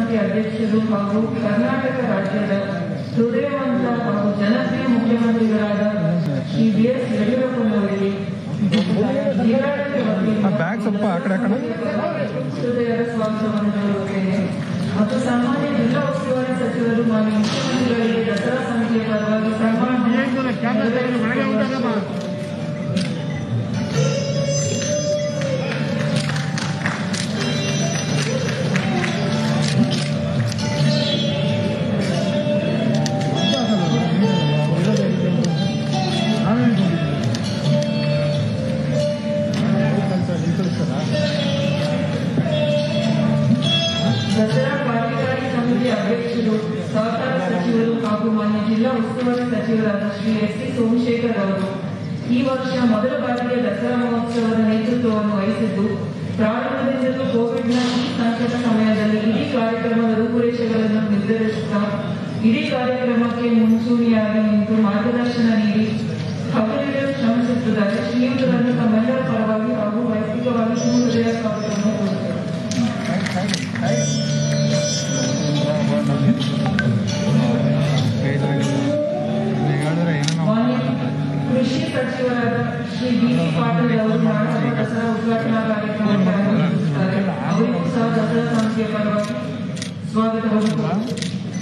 ಸಮಿತಿ ಅಧ್ಯಕ್ಷರು ಹಾಗೂ ಕರ್ನಾಟಕ ರಾಜ್ಯದ ಹೃದಯವಂತ ಹಾಗೂ ಜನಪ್ರಿಯ ಮುಖ್ಯಮಂತ್ರಿಗಳಾದ ಶ್ರೀ ಬಿ ಎಸ್ ಯಡಿಯೂರಪ್ಪನವರಿಗೆ ಜಿಲ್ಲಾಡಳಿತ ವತಿಯಿಂದ ಆ ಬ್ಯಾಗ್ ಸ್ವಲ್ಪ ಆ ಕಡೆ ಹಾಕೋಣ. ಹೃದಯದ ಸ್ವಾಗತವನ್ನು ಕೋರುತ್ತೇನೆ ಮತ್ತು ಸಾಮಾನ್ಯ ಜಿಲ್ಲಾ ಉಸ್ತುವಾರಿ ಸಚಿವರು ಮಾನ್ಯ ಮುಖ್ಯಮಂತ್ರಿಗಳಿಗೆ ದಸರಾ ಸಮಿತಿಯ ಪರವಾಗಿ ಸನ್ಮಾನ ದಸರಾ ಕಾರ್ಯಕಾರಿ ಸಮಿತಿ ಅಧ್ಯಕ್ಷರು ಸಹಕಾರ ಸಚಿವರು ಹಾಗೂ ಮಾನ್ಯ ಜಿಲ್ಲಾ ಉಸ್ತುವಾರಿ ಸಚಿವರಾದ ಶ್ರೀ ಎಸ್ ಟಿ ಸೋಮಶೇಖರ್ ಅವರು ಈ ವರ್ಷ ಮೊದಲ ಬಾರಿಗೆ ದಸರಾ ಮಹೋತ್ಸವದ ನೇತೃತ್ವವನ್ನು ವಹಿಸಿದ್ದು ಪ್ರಾರಂಭದಿಂದಲೂ ಕೋವಿಡ್ನ ಈ ಸಂಕಟ ಸಮಯದಲ್ಲಿ ಇಡೀ ಕಾರ್ಯಕ್ರಮದ ರೂಪುರೇಷೆಗಳನ್ನು ನಿರ್ಧರಿಸುತ್ತಾ ಇಡೀ ಕಾರ್ಯಕ್ರಮಕ್ಕೆ ಮುಂಚೂಣಿಯಾಗಿ ನಿಂತು ಮಾರ್ಗದರ್ಶನ ನೀಡಿ ಹಗಲಿರುಳು ಶ್ರಮಿಸುತ್ತಿದ್ದಾರೆ ಶ್ರೀಯುತರನ್ನು ತಮ್ಮೆಲ್ಲರ ಪರವಾಗಿ ಹಾಗೂ ವೈಯಕ್ತಿಕವಾಗಿ ಹೃದಯ ಸ್ವಾಗತವನ್ನು ಕೋರುತ್ತೇನೆ ಹೇಳಿದ್ರೆ ಏನೋ ಮಾನ್ಯ ಕೃಷಿ ಸಚಿವರಾದ ಶ್ರೀ ಬಿ ಸಿ ಪಾಟೀಲ್ ಅವರು ನಾಡಹಬ್ಬ ದಸರಾ ಉದ್ಘಾಟನಾ ಕಾರ್ಯಕ್ರಮಕ್ಕೆ ಆಗಮಿಸುತ್ತಾರೆ ಅವರಿಗೂ ಸಹ ದಸರಾ ಸಮಿತಿಯ ಪರವಾಗಿ ಸ್ವಾಗತವನ್ನು ಕೋರುತ್ತೇನೆ.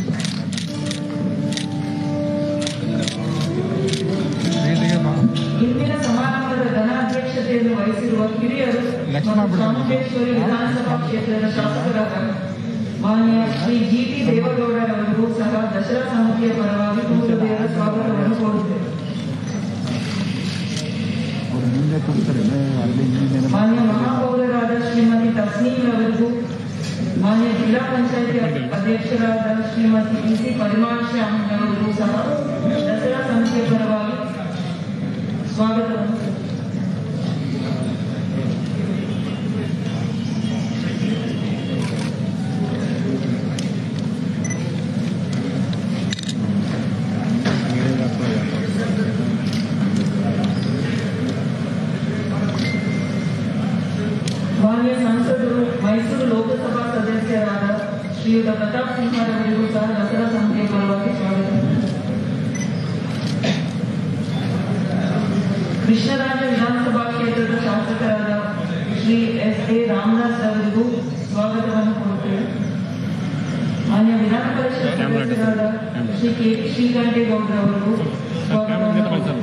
ಪ್ರೀತಿಗೆ ಬಾ ಇಂದಿನ ಸಮಾರಂಭದ ಘನಾಧ್ಯಕ್ಷತೆಯನ್ನು ವಹಿಸಿರುವ ಹಿರಿಯರು ಲಕ್ಷ್ಮಣ ಮತ್ತು ಬಿಡು. ಚಾಮುಂಡೇಶ್ವರಿ ವಿಧಾನಸಭಾ ಕ್ಷೇತ್ರದ ಶಾಸಕರಾದ ಮಾನ್ಯ ಶ್ರೀ ಜಿ ಟಿ ದೇವೇಗೌಡರವರಿಗೂ ಸಹ ದಸರಾ ಸಮಿತಿಯ ಪರವಾಗಿ ಹೃದಯದ ಸ್ವಾಗತವನ್ನು ಕೋರುತ್ತೇವೆ ಅವ್ರು ಮುಂದೆ ಕೂರ್ತಾರೆ ಅಲ್ಲಿ ಹಿಂದೆ ಮಾನ್ಯ ಮಹಾಪೌರರಾದ ಶ್ರೀಮತಿ ತಸ್ನೀಂ ಅವರಿಗೂ ಮಾನ್ಯ ಜಿಲ್ಲಾ ಪಂಚಾಯತಿ ಅಧ್ಯಕ್ಷರಾದ ಶ್ರೀಮತಿ ಪಿ ಸಿ ಪರಿಮಾಣ್ ಶ್ಯಾಮ್ ಅವರಿಗೂ ಸಹ ದಸರಾ ಸಮಿತಿಯ ಪರವಾಗಿ ಸ್ವಾಗತವನ್ನು ಮಾನ್ಯ ಸಂಸದರು ಮೈಸೂರು ಲೋಕಸಭಾ ಸದಸ್ಯರಾದ ಶ್ರೀಯುತ ಪ್ರತಾಪ್ ಸಿಂಹ ಅವರಿಗೂ ಸಹ ದಸರಾ ಸಮಿತಿಯ ಪರವಾಗಿ ಸ್ವಾಗತ ಕೃಷ್ಣರಾಜ ವಿಧಾನಸಭಾ ಕ್ಷೇತ್ರದ ಶಾಸಕರಾದ ಶ್ರೀ ಎಸ್ ಎ ರಾಮದಾಸ್ ಅವರಿಗೂ ಸ್ವಾಗತವನ್ನು ಕೋರುತ್ತೇವೆ ಮಾನ್ಯ ವಿಧಾನ ಪರಿಷತ್ ಸದಸ್ಯರಾದ ಶ್ರೀ ಕೆ ಶ್ರೀಕಂಠೇಗೌಡ ಅವರಿಗೂ ಸ್ವಾಗತವನ್ನು ಕೋರುತ್ತೇವೆ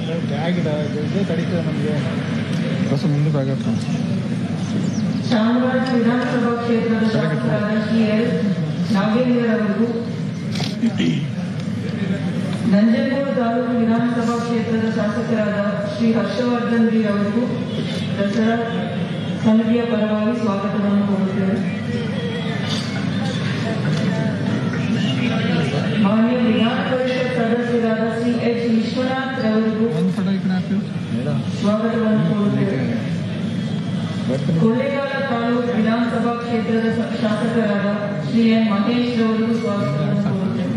ಬಸ್ ಮುಂದೆ ಬ್ಯಾಗ್ ಹಾಕು. ಚಾಮರಾಜ ವಿಧಾನಸಭಾ ಕ್ಷೇತ್ರದ ಶಾಸಕರಾದ ಶ್ರೀ ಎಲ್ ನಾಗೇಂದ್ರ ಅವರಿಗೂ ನಂಜನಗೂಡು ತಾಲೂಕು ವಿಧಾನಸಭಾ ಕ್ಷೇತ್ರದ ಶಾಸಕರಾದ ಶ್ರೀ ಹರ್ಷವರ್ಧನ್ ಬಿ ಅವರಿಗೂ ದಸರಾ ಸಮಿತಿಯ ಪರವಾಗಿ ಸ್ವಾಗತವನ್ನು ಕೋರುತ್ತೇವೆ ಮಾನ್ಯ ವಿಧಾನ ಪರಿಷತ್ ಸದಸ್ಯರಾದ ಶ್ರೀ ಎಚ್ ವಿಶ್ವನಾಥ್ ಅವರಿಗೂ ಒಂದು ಫೋಟೋ ಈ ಕಡೆ ಹಾಕು. ಸ್ವಾಗತವನ್ನು ಕೋರುತ್ತೇವೆ ಕೊಳ್ಳೇಗಾಲ ತಾಲೂಕು ವಿಧಾನಸಭಾ ಕ್ಷೇತ್ರದ ಸ- ಶಾಸಕರಾದ ಶ್ರೀ ಎನ್ ಮಹೇಶ್ ರವರಿಗೂ ಸ್ವಾಗತವನ್ನು ಕೋರುತ್ತೇವೆ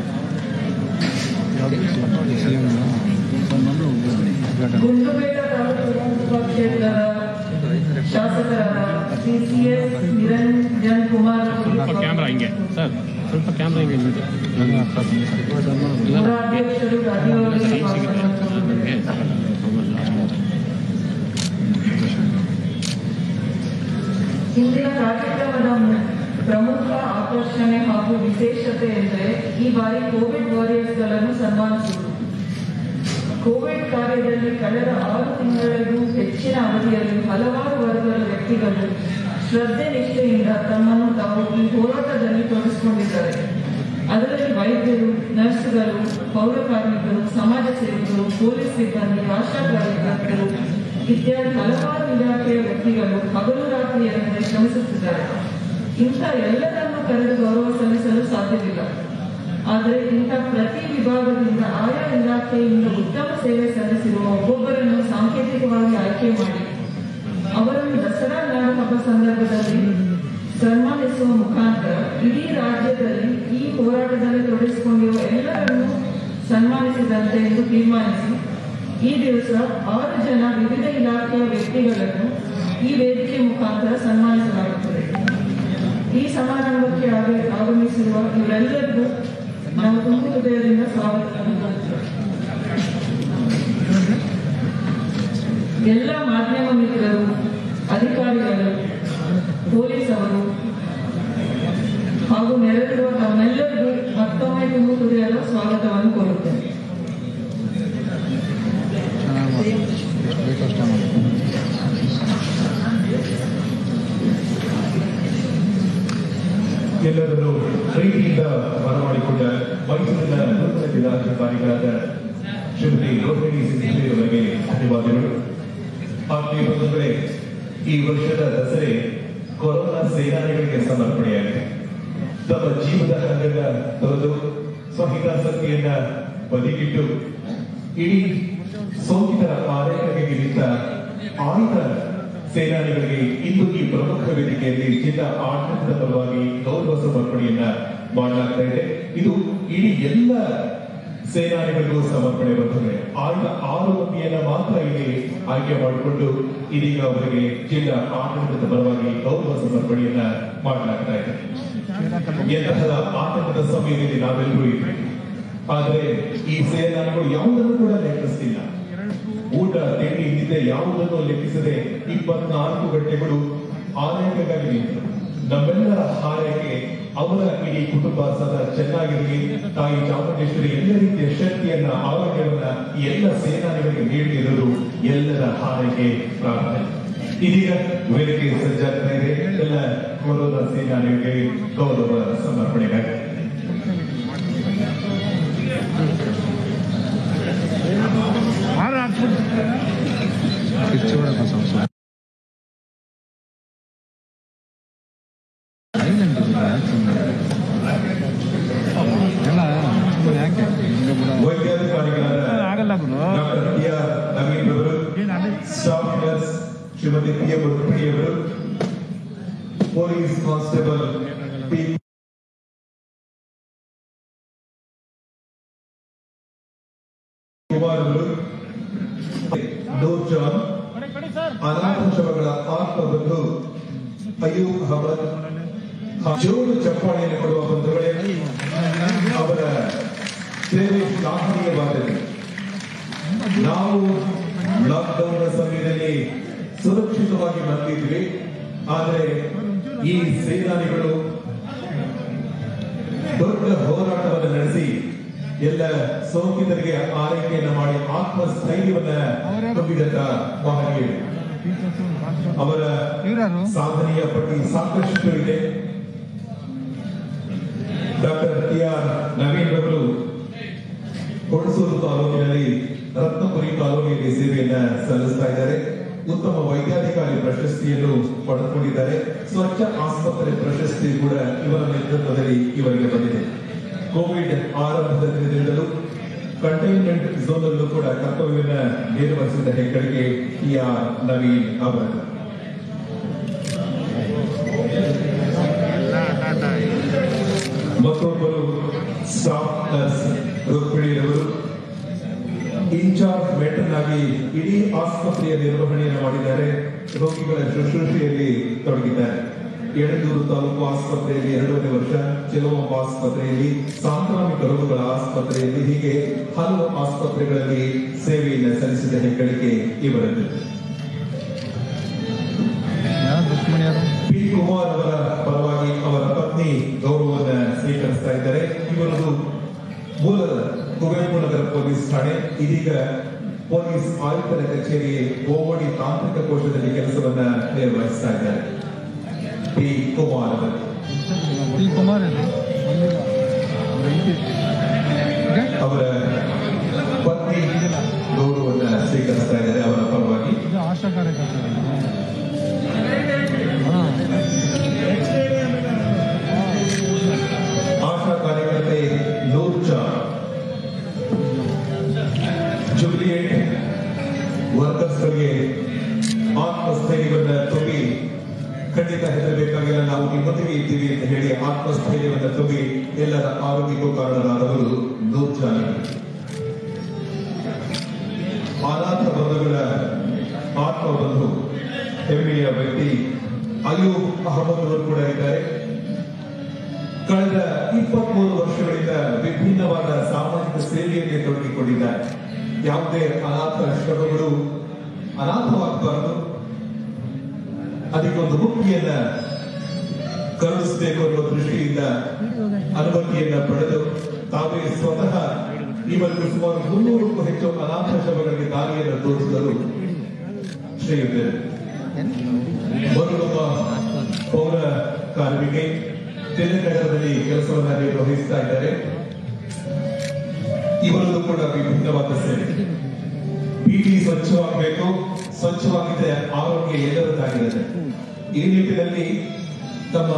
CM ಅಲ್ಲ? ಉದ್ಘಾಟನೆ. ಗುಂಡ್ಲುಪೇಟ ತಾಲೂಕು ವಿಧಾನಸಭಾ ಕ್ಷೇತ್ರದ ಶಾಸಕರಾದ ಶ್ರೀ ಸಿ ಎಸ್ ನಿರಂಜನ್ ಕುಮಾರ್ ಅವರಿಗೂ ಸ್ವಲ್ಪ ಕ್ಯಾಮ್ರಾ ಹಿಂಗೆ ಸರ್ ಸ್ವಲ್ಪ ಕ್ಯಾಮ್ರಾ ಹಿಂಗೆ ನಿಂತು. ನನ್ನ ಅರ್ಥ ಆಗ್ತಿಲ್ಲ. ಪೌರಾಧ್ಯಕ್ಷರು ರಾಜೀವ್ ಅವರಿಗೆ ಟೈಮ್ ಸಿಗುತ್ತೆ ಸ್ವಾಗತವನ್ನು ನನಗೆ ಮೊಬೈಲ್ ಲಾಸ್ಟ್ ಇಂದಿನ ಕಾರ್ಯಕ್ರಮದ ಮು- ಪ್ರಮುಖ ಆಕರ್ಷಣೆ ಹಾಗೂ ವಿಶೇಷತೆ ಎಂದರೆ ಈ ಬಾರಿ ಕೋವಿಡ್ ವಾರಿಯರ್ಸ್ಗಳನ್ನು ಸನ್ಮಾನಿಸುವುದು ಕೋವಿಡ್ ಕಾರ್ಯದಲ್ಲಿ ಕಳೆದ ಆರು ತಿಂಗಳಿಗೂ ಹೆಚ್ಚಿನ ಅವಧಿಯಲ್ಲಿ ಹಲವಾರು ವರ್ಗದ ವ್ಯಕ್ತಿಗಳು ಶ್ರದ್ಧೆ ನಿಷ್ಠೆಯಿಂದ ತಮ್ಮನ್ನು ತಾವು ಈ ಹೋರಾಟದಲ್ಲಿ ತೊಡಗಿಸಿಕೊಂಡಿದ್ದಾರೆ ಅದರಲ್ಲಿ ವೈದ್ಯರು ನರ್ಸ್ಗಳು ಪೌರ ಕಾರ್ಮಿಕರು ಸಮಾಜ ಸೇವಕರು ಪೊಲೀಸ್ ಸಿಬ್ಬಂದಿ ಆಶಾ ಕಾರ್ಯಕರ್ತರು ಇತ್ಯಾದಿ ಹಲವಾರು ಇಲಾಖೆಯ ವ್ಯಕ್ತಿಗಳು ಹಗಲು ರಾತ್ರಿ ಎನ್ನದೆ ಶ್ರಮಿಸುತ್ತಿದ್ದಾರೆ ಇಂಥ ಎಲ್ಲರನ್ನೂ ಕರೆದು ಗೌರವ ಸಲ್ಲಿಸಲು ಸಾಧ್ಯವಿಲ್ಲ ಆದರೆ ಇಂಥ ಪ್ರತಿ ವಿಭಾಗದಿಂದ ಆಯಾ ಇಲಾಖೆಯಿಂದ ಉತ್ತಮ ಸೇವೆ ಸಲ್ಲಿಸಿರುವ ಒಬ್ಬೊಬ್ಬರನ್ನು ಸಾಂಕೇತಿಕವಾಗಿ ಆಯ್ಕೆ ಮಾಡಿ ಅವರನ್ನು ದಸರಾ ನಾಡು ಹಬ್ಬ ಸಂದರ್ಭದಲ್ಲಿ ಸನ್ಮಾನಿಸುವ ಮುಖಾಂತರ ಇಡೀ ರಾಜ್ಯದಲ್ಲಿ ಈ ಹೋರಾಟದಲ್ಲಿ ತೊಡಗಿಸಿಕೊಂಡಿರುವ ಎಲ್ಲರನ್ನೂ ಸನ್ಮಾನಿಸಿದಂತೆ ಎಂದು ತೀರ್ಮಾನಿಸಿ ಈ ದಿವಸ ಆರು ಜನ ವಿವಿಧ ಇಲಾಖೆಯ ವ್ಯಕ್ತಿಗಳನ್ನು ಈ ವೇದಿಕೆ ಮುಖಾಂತರ ಸನ್ಮಾನಿಸಲಾಗುತ್ತದೆ ಈ ಸಮಾರಂಭಕ್ಕೆ ಆಗ- ಆಗಮಿಸಿದ ಹಾಗೂ ನೆರೆದಿರುವ ತಮ್ಮೆಲ್ಲರಿಗೂ ಮತ್ತೊಮ್ಮೆ ತುಂಬ ಹೃದಯದ ಸ್ವಾಗತವನ್ನು ಕೋರುತ್ತೇನೆ ಚೆನ್ನಾಗಿ ಮಾಡಿ ಎಷ್ಟು ಬೇಕೋ ಅಷ್ಟೇ ಮಾಡಿ ಎಲ್ಲರನ್ನು ಪ್ರೀತಿಯಿಂದ ಬರಮಾಡಿಕೊಂಡ ಮೈಸೂರಿನ ನೂತನ ಜಿಲ್ಲಾಧಿಕಾರಿಗಳಾದ ಶ್ರೀಮತಿ ರೋಹಿಣಿ ಸಿಂಧೆ ಅವರಿಗೆ ಧನ್ಯವಾದಗಳು ಆತ್ಮೀಯ ಬಂಧುಗಳೇ ಈ ವರ್ಷದ ದಸರೆ ಕೊರೋನಾ ಸೇನಾನಿಗಳಿಗೆ ಸಮರ್ಪಣೆಯಾಗಿದೆ ತಮ್ಮ ಜೀವದ ಹಂಗನ್ನ ತೊರೆದು ಸ್ವಹಿತಾಸಕ್ತಿಯನ್ನ ಬದಿಗಿಟ್ಟು ಇಡೀ ಸೋಂಕಿತರ ಆರೈಕೆಗೆ ನಿಂತ ಆಯ್ದ ಸೇನಾನಿಗಳಿಗೆ ಇಂದು ಈ ಪ್ರಮುಖ ವೇದಿಕೆಯಲ್ಲಿ ಜಿಲ್ಲಾ ಆಡಳಿತದ ಪರವಾಗಿ ಗೌರವ ಸಮರ್ಪಣೆಯನ್ನ ಮಾಡಲಾಗ್ತಾ ಇದೆ ಇದು ಇಡೀ ಎಲ್ಲ ಸೇನಾನಿಗಳಿಗೂ ಸಮರ್ಪಣೆ ಬರ್ತದೆ ಆಯ್ದ ಆರು ಮಂದಿಯನ್ನ ಮಾತ್ರ ಇಲ್ಲಿ ಆಯ್ಕೆ ಮಾಡಿಕೊಂಡು ಇದೀಗ ಅವರಿಗೆ ಜಿಲ್ಲಾ ಆಡಳಿತದ ಪರವಾಗಿ ಗೌರವ ಸಮರ್ಪಣೆಯನ್ನ ಮಾಡಲಾಗ್ತಾ ಇದೆ ಎಂತಹ ಆತಂಕದ ಸಮಯದಲ್ಲಿ ನಾವೆಲ್ಲರೂ ಇದ್ವಿ ಆದ್ರೆ ಈ ಸೇನಾನಿಗಳು ಯಾವುದನ್ನು ಕೂಡ ಲೆಕ್ಕಿಸ್ತಿಲ್ಲ ಊಟ ತಿಂಡಿ ನಿದ್ದೆ ಯಾವುದನ್ನು ಲೆಕ್ಕಿಸದೆ ಇಪ್ಪತ್ನಾಲ್ಕು ಗಂಟೆಗಳು ಆರೈಕೆಗಾಗಿ ನಿಂತರು ನಮ್ಮೆಲ್ಲರ ಹಾರೈಕೆ ಅವರ ಇಡೀ ಕುಟುಂಬ ಸದಾ ಚೆನ್ನಾಗಿರಲಿ ತಾಯಿ ಚಾಮುಂಡೇಶ್ವರಿ ಎಲ್ಲ ರೀತಿಯ ಶಕ್ತಿಯನ್ನ ಆರೋಗ್ಯವನ್ನ ಈ ಎಲ್ಲ ಸೇನಾನಿಗಳಿಗೆ ನೀಡುತ್ತಿರುವುದು ಎಲ್ಲರ ಹಾರೈಕೆ ಪ್ರಾರ್ಥನೆ ಇದೀಗ ವೇದಿಕೆ ಸಜ್ಜಾಗ್ತಾ ಇದೆ ಎಲ್ಲ ಕೊರೋನಾ ಸೇನಾನಿಗಳಿಗೆ ಗೌರವ ಸಮರ್ಪಣೆಗಾಗಿ ಕಿಚ್ಚು ಬಿಡಪ್ಪ ಸ್ವಲ್ಪ ಸ್ವಲ್ಪ Silent ಇರು, ಯಾಕೆ ಸುಮ್ನೆ? ಎಲ್ಲ ಸುಮ್ನೆ ಯಾಕೆ ಹಿಂಗೆ ಬಿಡ ವೈದ್ಯಾಧಿಕಾರಿಗಳಾದ ಆಗಲ್ಲ ಗುರು ಡಾಕ್ಟರ್ ಟಿ ಆರ್ ನವೀನ್ ಅವರು staff nurse Shrimati P M ಅವರು ಪೊಲೀಸ್ ಕಾನ್ಸ್ಟೇಬಲ್ ಪಿ ಕುಮಾರ್ ಅವರು ನೂರ್ ಜಾನ್ ಅನಾಥ ಶವಗಳ ಆತ್ಮ ಬಂಧು ಅಯ್ಯೂಬ್ ಅಹಮದ್ ಜೋರು ಚಪ್ಪಾಳೆಯನ್ನು ಕೊಡುವ ಬಂಧುಗಳೇ ಅವರ ಸೇವೆ ಶ್ಲಾಘನೀಯವಾದದ್ದು ನಾವು ಲಾಕ್ಡೌನ್ ಸಮಯದಲ್ಲಿ ಸುರಕ್ಷಿತವಾಗಿ ಬಂದಿದ್ವಿ ಆದರೆ ಈ ಸೇನಾನಿಗಳು ದೊಡ್ಡ ಹೋರಾಟವನ್ನು ನಡೆಸಿ ಎಲ್ಲ ಸೋಂಕಿತರಿಗೆ ಆರೈಕೆಯನ್ನು ಮಾಡಿ ಆತ್ಮಸ್ಥೈರ್ಯವನ್ನ ತುಂಬಿದಂತ ಮಹನೀಯರು ಅವರ ಇವ್ರ್ಯಾರು? ಸಾಧನೆಯ ಪಟ್ಟಿ ಸಾಕಷ್ಟು ಇದೆ ಡಾಕ್ಟರ್ ಟಿ ಆರ್ ನವೀನ್ ಅವರು ಕೊಡಸೂರು ತಾಲೂಕಿನಲ್ಲಿ ರತ್ನಪುರಿ ಕಾಲೋನಿಯಲ್ಲಿ ಸೇವೆಯನ್ನ ಸಲ್ಲಿಸ್ತಾ ಇದ್ದಾರೆ ಉತ್ತಮ ವೈದ್ಯಾಧಿಕಾರಿ ಪ್ರಶಸ್ತಿಯನ್ನು ಪಡೆದುಕೊಂಡಿದ್ದಾರೆ ಸ್ವಚ್ಛ ಆಸ್ಪತ್ರೆ ಪ್ರಶಸ್ತಿ ಕೂಡ ಇವರ ನೇತೃತ್ವದಲ್ಲಿ ಇವರಿಗೆ ಬಂದಿದೆ ಕೋವಿಡ್ ಆರಂಭದ ದಿನದಿಂದಲೂ ಕಂಟೈನ್ಮೆಂಟ್ ಝೋನ್ ಅಲ್ಲೂ ಕೂಡ ಕರ್ತವ್ಯವನ್ನ ನಿರ್ವಹಿಸಿದ ಹೆಗ್ಗಳಿಕೆ ಟಿ ಆರ್ ನವೀನ್ ಅವರದ್ದು ಮತ್ತೊಬ್ಬರು ಸ್ಟಾಫ್ ನರ್ಸ್ ರುಕ್ಮಿಣಿಯವರು ಇನ್ಚಾರ್ಜ್ ಮೆಟ್ರನ್ ಆಗಿ ಇಡೀ ಆಸ್ಪತ್ರೆಯ ನಿರ್ವಹಣೆಯನ್ನು ಮಾಡಿದ್ದಾರೆ ರೋಗಿಗಳ ಶುಶ್ರೂಷೆಯಲ್ಲಿ ತೊಡಗಿದ್ದಾರೆ ಎಳಂದೂರು ತಾಲೂಕು ಆಸ್ಪತ್ರೆಯಲ್ಲಿ ಎರಡೂವರೆ ವರ್ಷ ಚಿಲುವಂಬ ಆಸ್ಪತ್ರೆಯಲ್ಲಿ ಸಾಂಕ್ರಾಮಿಕ ರೋಗಗಳ ಆಸ್ಪತ್ರೆಯಲ್ಲಿ ಹೀಗೆ ಹಲವು ಆಸ್ಪತ್ರೆಗಳಲ್ಲಿ ಸೇವೆಯನ್ನು ಸಲ್ಲಿಸಿದ ಹೆಗ್ಗಳಿಕೆ ಇವರದ್ದು ಯಾರು ದುಶ್ಮನ್ ಯಾರು ಪಿ ಕುಮಾರ್ ಅವರ ಪರವಾಗಿ ಅವರ ಪತ್ನಿ ಗೌರವವನ್ನು ಸ್ವೀಕರಿಸ್ತಾ ಇದ್ದಾರೆ ಇವರದು ಮೂಲ ಕುವೆಂಪು ನಗರ ಪೊಲೀಸ್ ಠಾಣೆ ಇದೀಗ ಪೊಲೀಸ್ ಆಯುಕ್ತರ ಕಚೇರಿ ಗೋವಡಿ ತಾಂತ್ರಿಕ ಕೋಶದಲ್ಲಿ ಕೆಲಸವನ್ನ ನಿರ್ವಹಿಸ್ತಾ ಇದ್ದಾರೆ ಪಿ ಕುಮಾರ್ ಅವರು ಪಿ ಕುಮಾರ್ ಏನು ಬಂದಿಲ್ಲ ಅವ್ರ ಹೆಂಡ್ತಿ. ಈಗ ಅವರ ಪತ್ನಿ ಗೌರವವನ್ನು ಸ್ವೀಕರಿಸ್ತಾ ಇದ್ದಾರೆ ಅವರ ಪರವಾಗಿ ಇದು ಆಶಾ ಕಾರ್ಯಕರ್ತರು ಹಾ ಆಶಾ ಕಾರ್ಯಕರ್ತೆ ನೂರ್ಜಾ ಜುಬ್ಲಿಯೇಟ್ ವರ್ಕರ್ಸ್ಗಳಿಗೆ ಆತ್ಮಸ್ಥೈರ್ಯವನ್ನ ತುಂಬಿ ಖಂಡಿತ ಹೆದರಬೇಕಾಗಿಲ್ಲ ನಾವು ನಿಮ್ಮೊಂದಿಗೆ ಇದ್ದೀವಿ ಅಂತ ಹೇಳಿ ಆತ್ಮಸ್ಥೈರ್ಯವನ್ನ ತುಂಬಿ ಎಲ್ಲರ ಆರೋಗ್ಯಕ್ಕೂ ಕಾರಣರಾದವರು ನೂರ್ಜಾನ್ ಅನಾಥ ಬಂಧುಗಳ ಆತ್ಮ ಬಂಧು ಹೆಮ್ಮೆಯ ವ್ಯಕ್ತಿ ಅಯ್ಯೂಬ್ ಅಹಮದ್ ಅವರು ಕೂಡ ಇದ್ದಾರೆ ಕಳೆದ ಇಪ್ಪತ್ಮೂರು ವರ್ಷಗಳಿಂದ ವಿಭಿನ್ನವಾದ ಸಾಮಾಜಿಕ ಸೇವೆಯಲ್ಲಿ ತೊಡಗಿಕೊಂಡಿದ್ದಾರೆ ಯಾವುದೇ ಅನಾಥ ಶ್ರಮಗಳು ಅನಾಥವಾಗಬಾರದು ಅದಕ್ಕೊಂದು ಮುಕ್ತಿಯನ್ನ ಕರುಣಿಸಬೇಕು ಅನ್ನೋ ದೃಷ್ಟಿಯಿಂದ ಅನುಮತಿಯನ್ನ ಪಡೆದು ತಾವೇ ಸ್ವತಃ ಇವತ್ತು ಸುಮಾರು ಮುನ್ನೂರಕ್ಕೂ ಹೆಚ್ಚು ಅನಾಥ ಶವಗಳಿಗೆ ದಾರಿಯನ್ನು ತೋರಿಸಿದರು ಶ್ರೀಯುತರು ಮರುಳೊಬ್ಬ ಪೌರ ಕಾರ್ಮಿಕೆ ತೆಲಂಗಾಣದಲ್ಲಿ ಕೆಲಸವನ್ನ ನಿರ್ವಹಿಸ್ತಾ ಇದ್ದಾರೆ ಇವರದ್ದು ಕೂಡ ವಿಭಿನ್ನವಾದ ಸೇವೆ ಬೀದಿ ಸ್ವಚ್ಛವಾಗಬೇಕು ಸ್ವಚ್ಛವಾಗಿದ್ದರೆ ಆರೋಗ್ಯ ಎಲ್ಲರದ್ದಾಗಿರುತ್ತೆ ಈ ನಿಟ್ಟಿನಲ್ಲಿ ತಮ್ಮ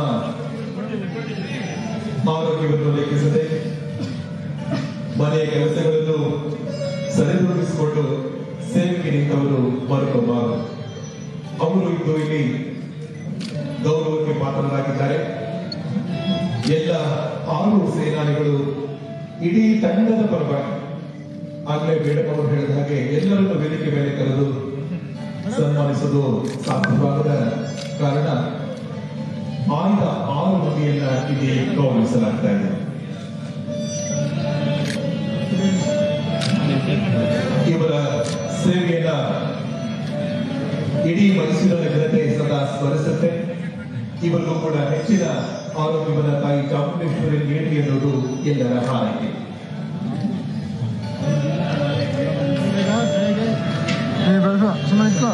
ಆರೋಗ್ಯವನ್ನು ಲೆಕ್ಕಿಸದೆ ಮನೆಯ ಕೆಲಸಗಳನ್ನು ಸರಿದೂಗಿಸಿಕೊಂಡು ಸೇವೆಗೆ ನಿಂತವರು ಮರುಳೊಬ್ಬರು ಅವರು ಇಂದು ಇಲ್ಲಿ ಗೌರವಕ್ಕೆ ಪಾತ್ರರಾಗಿದ್ದಾರೆ ಎಲ್ಲ ಆರು ಸೇನಾನಿಗಳು ಇಡೀ ತಂಡದ ಪರವಾಗಿ ಆಗ್ಲೇ ಮೇಡಮ್ ಅವರು ಹೇಳಿದ ಹಾಗೆ ಎಲ್ಲರನ್ನು ವೇದಿಕೆ ಮೇಲೆ ಕರೆದು ಸನ್ಮಾನಿಸುವುದು ಸಾಧ್ಯವಾಗದ ಕಾರಣ ಆಯ್ದ ಆರು ಮಂದಿಯನ್ನ ಇಲ್ಲಿ ಗೌರವಿಸಲಾಗ್ತಾ ಇದೆ ಇವರ ಸೇವೆಯನ್ನ ಇಡೀ ಮೈಸೂರಿನ ಜನತೆ ಸದಾ ಸ್ಮರಿಸುತ್ತೆ ಇವರಿಗೂ ಕೂಡ ಹೆಚ್ಚಿನ ಆರೋಗ್ಯವನ್ನ ತಾಯಿ ಚಾಮುಂಡೇಶ್ವರಿ ನೀಡಲಿ ಎನ್ನುವುದು ಎಲ್ಲರ ಹಾರೈಕೆ ಏ ಬೆಳಸ ಸುಮ್ಮನೆ ಇಟ್ಕೋ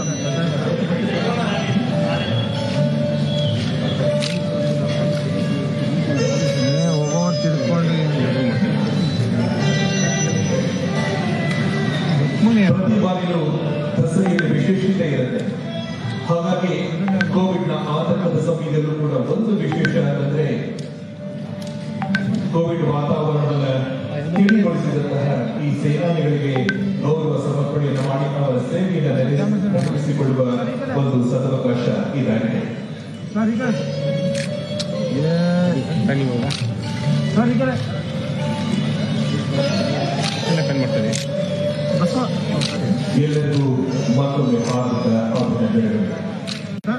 ಏ ಹೋಗೋರು ತಿರ್ಕೊಂಡು ರುಕ್ಮಿಣಿ ಪ್ರತಿ ಬಾರಿಯೂ ದಸರೆಯಲ್ಲಿ ವಿಶೇಷತೆ ಇರುತ್ತೆ ಹಾಗಾಗಿ ಕೋವಿಡ್ ನ ಆತಂಕದ ಸಮಯದಲ್ಲೂ ಕೂಡ ಒಂದು ವಿಶೇಷ ಅಂತಂದ್ರೆ ಕೋವಿಡ್ ವಾತಾವರಣವನ್ನ ತಿಳಿಗೊಳಿಸಿದಂತಹ ಈ ಸೇನಾನಿಗಳಿಗೆ ಗೌರವ ಸಮರ್ಪಣೆಯನ್ನು ಮಾಡಿ ಅವರ ಸೇವೆಯನ್ನು ನೆರವೇರಿಸಿ- ನೆರವೇರಿಸಿಕೊಳ್ಳುವ ಒಂದು ಸದವಕಾಶ ಇದಾಗಿದೆ ಸರ್ ಈ ಕಡೆ ಏ ರನ್ನಿಂಗ್ ಹೋಗ ಸರ್ ಈ ಕಡೆ ಎಲ್ಲ ಪೆನ್ ಮಾಡ್ತಾರೆ ಬಸವ ಎಲ್ಲರಿಗೂ ಮತ್ತೊಮ್ಮೆ ಹಾರ್ದಿಕ ಅಭಿನಂದನೆಗಳು ಸರ್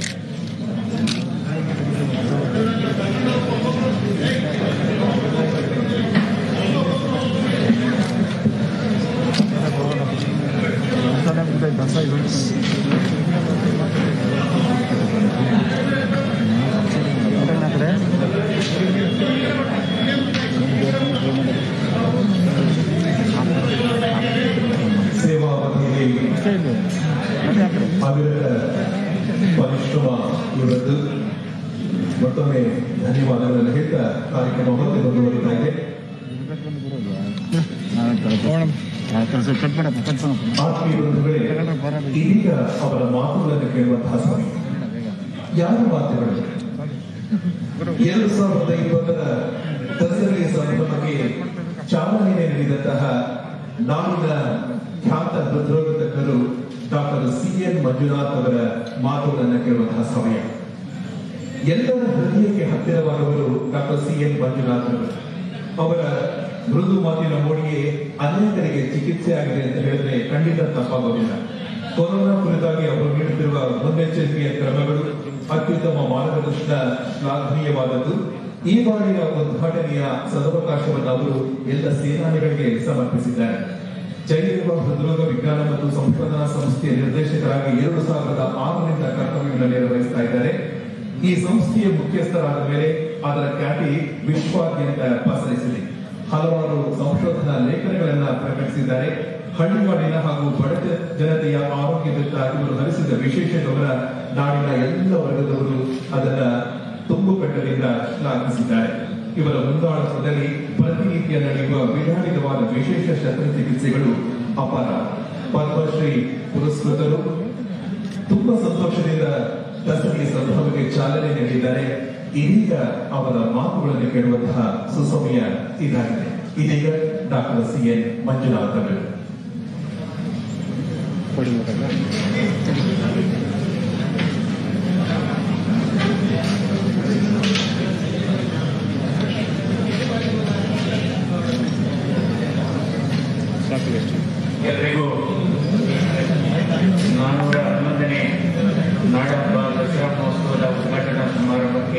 ಬಸ ಇದು ಕಡೆ ಸೇವಾ ಅವಧಿಯಲ್ಲಿ ಅವಿರತ ಪರಿಶ್ರಮ ಇವರದ್ದು ಮತ್ತೊಮ್ಮೆ ಧನ್ಯವಾದಗಳನ್ನು ಹೇಳ್ತಾ ಕಾರ್ಯಕ್ರಮ ಮತ್ತೆ ಮುಂದುವರಿತಾ ಇದೆ ಆತ್ಮೀಯ ಬಂಧುಗಳೇ ಇದೀಗ ಅವರ ಮಾತುಗಳನ್ನು ಕೇಳುವಂತಹ ಸಮಯ ಯಾರ ಮಾತುಗಳು ಎರಡು ಸಾವಿರದ ಇಪ್ಪತ್ತರ ದಸರೆಯ ಸಂಭ್ರಮಕ್ಕೆ ಚಾಲನೆ ನೀಡಿದಂತಹ ನಾಡಿನ ಖ್ಯಾತ ಹೃದ್ರೋಗ ತಜ್ಞರು ಡಾಕ್ಟರ್ ಸಿ ಎನ್ ಮಂಜುನಾಥ್ ಅವರ ಮಾತುಗಳನ್ನು ಕೇಳುವಂತಹ ಸಮಯ ಎಲ್ಲರ ಹೃದಯಕ್ಕೆ ಹತ್ತಿರವಾದವರು ಡಾಕ್ಟರ್ ಸಿ ಎನ್ ಮಂಜುನಾಥ್ ಅವರು ಅವರ ಮೃದು ಮಾತಿನ ಮೋಡಿಗೆ ಅನೇಕರಿಗೆ ಚಿಕಿತ್ಸೆ ಆಗಿದೆ ಅಂತ ಹೇಳಿದ್ರೆ ಖಂಡಿತ ತಪ್ಪಾಗೋದಿಲ್ಲ ಕೊರೋನಾ ಕುರಿತಾಗಿ ಅವರು ನೀಡುತ್ತಿರುವ ಮುನ್ನೆಚ್ಚರಿಕೆಯ ಕ್ರಮಗಳು ಅತ್ಯುತ್ತಮ ಮಾರ್ಗದರ್ಶನ ಶ್ಲಾಘನೀಯವಾದದ್ದು ಈ ಬಾರಿಯ ಉದ್ಘಾಟನೆಯ ಸದವಕಾಶವನ್ನು ಅವರು ಎಲ್ಲ ಸೇನಾನಿಗಳಿಗೆ ಸಮರ್ಪಿಸಿದ್ದಾರೆ ಜೈಲಿರುವ ಹೃದ್ರೋಗ ವಿಜ್ಞಾನ ಮತ್ತು ಸಂಶೋಧನಾ ಸಂಸ್ಥೆಯ ನಿರ್ದೇಶಕರಾಗಿ ಎರಡು ಸಾವಿರದ ಆರರಿಂದ ಕರ್ತವ್ಯವನ್ನು ನಿರ್ವಹಿಸ್ತಾ ಇದ್ದಾರೆ ಈ ಸಂಸ್ಥೆಯ ಮುಖ್ಯಸ್ಥರಾದ ಮೇಲೆ ಅದರ ಖ್ಯಾತಿ ವಿಶ್ವಾದ್ಯಂತ ಪಸರಿಸಿದೆ ಹಲವಾರು ಸಂಶೋಧನಾ ಲೇಖನಗಳನ್ನ ಪ್ರಕಟಿಸಿದ್ದಾರೆ ಹಳ್ಳಿಗಾಡಿನ ಹಾಗೂ ಬಡ ಜನತೆಯ ಆರೋಗ್ಯದತ್ತ ಇವರು ಹರಿಸಿದ ವಿಶೇಷ ಗಮನ ನಾಡಿನ ಎಲ್ಲ ವರ್ಗದವರು ಅದನ್ನ ತುಂಬುಕಟ್ಟದಿಂದ ಶ್ಲಾಘಿಸಿದ್ದಾರೆ ಇವರ ಮುಂದಾಳತ್ವದಲ್ಲಿ ಪ್ರತಿನಿತ್ಯ ನಡೆಯುವ ವಿಧಾನಿತವಾದ ವಿಶೇಷ ಶಸ್ತ್ರಚಿಕಿತ್ಸೆಗಳು ಅಪಾರ ಪದ್ಮಶ್ರೀ ಪುರಸ್ಕೃತರು ತುಂಬಾ ಸಂತೋಷದಿಂದ ದಸರೆಯ ಸಂಭ್ರಮಕ್ಕೆ ಚಾಲನೆ ನೀಡಿದ್ದಾರೆ ಇದೀಗ ಅವರ ಮಾತುಗಳನ್ನು ಕೇಳುವಂತಹ ಸುಸಮಯ ಇದಾಗಿದೆ ಇದೀಗ ಡಾಕ್ಟರ್ ಸಿ ಎನ್ ಮಂಜುನಾಥ್ ಅವರು ಕೊಡಿ ಮುಖ ಸಾಕು ಎಷ್ಟು ಎಲ್ರಿಗೂ ನಾನ್ನೂರ ಹನ್ನೊಂದನೇ ನಾಡಹಬ್ಬ ದಸರಾ ಮಹೋತ್ಸವದ ಉದ್ಘಾಟನಾ ಸಮಾರಂಭಕ್ಕೆ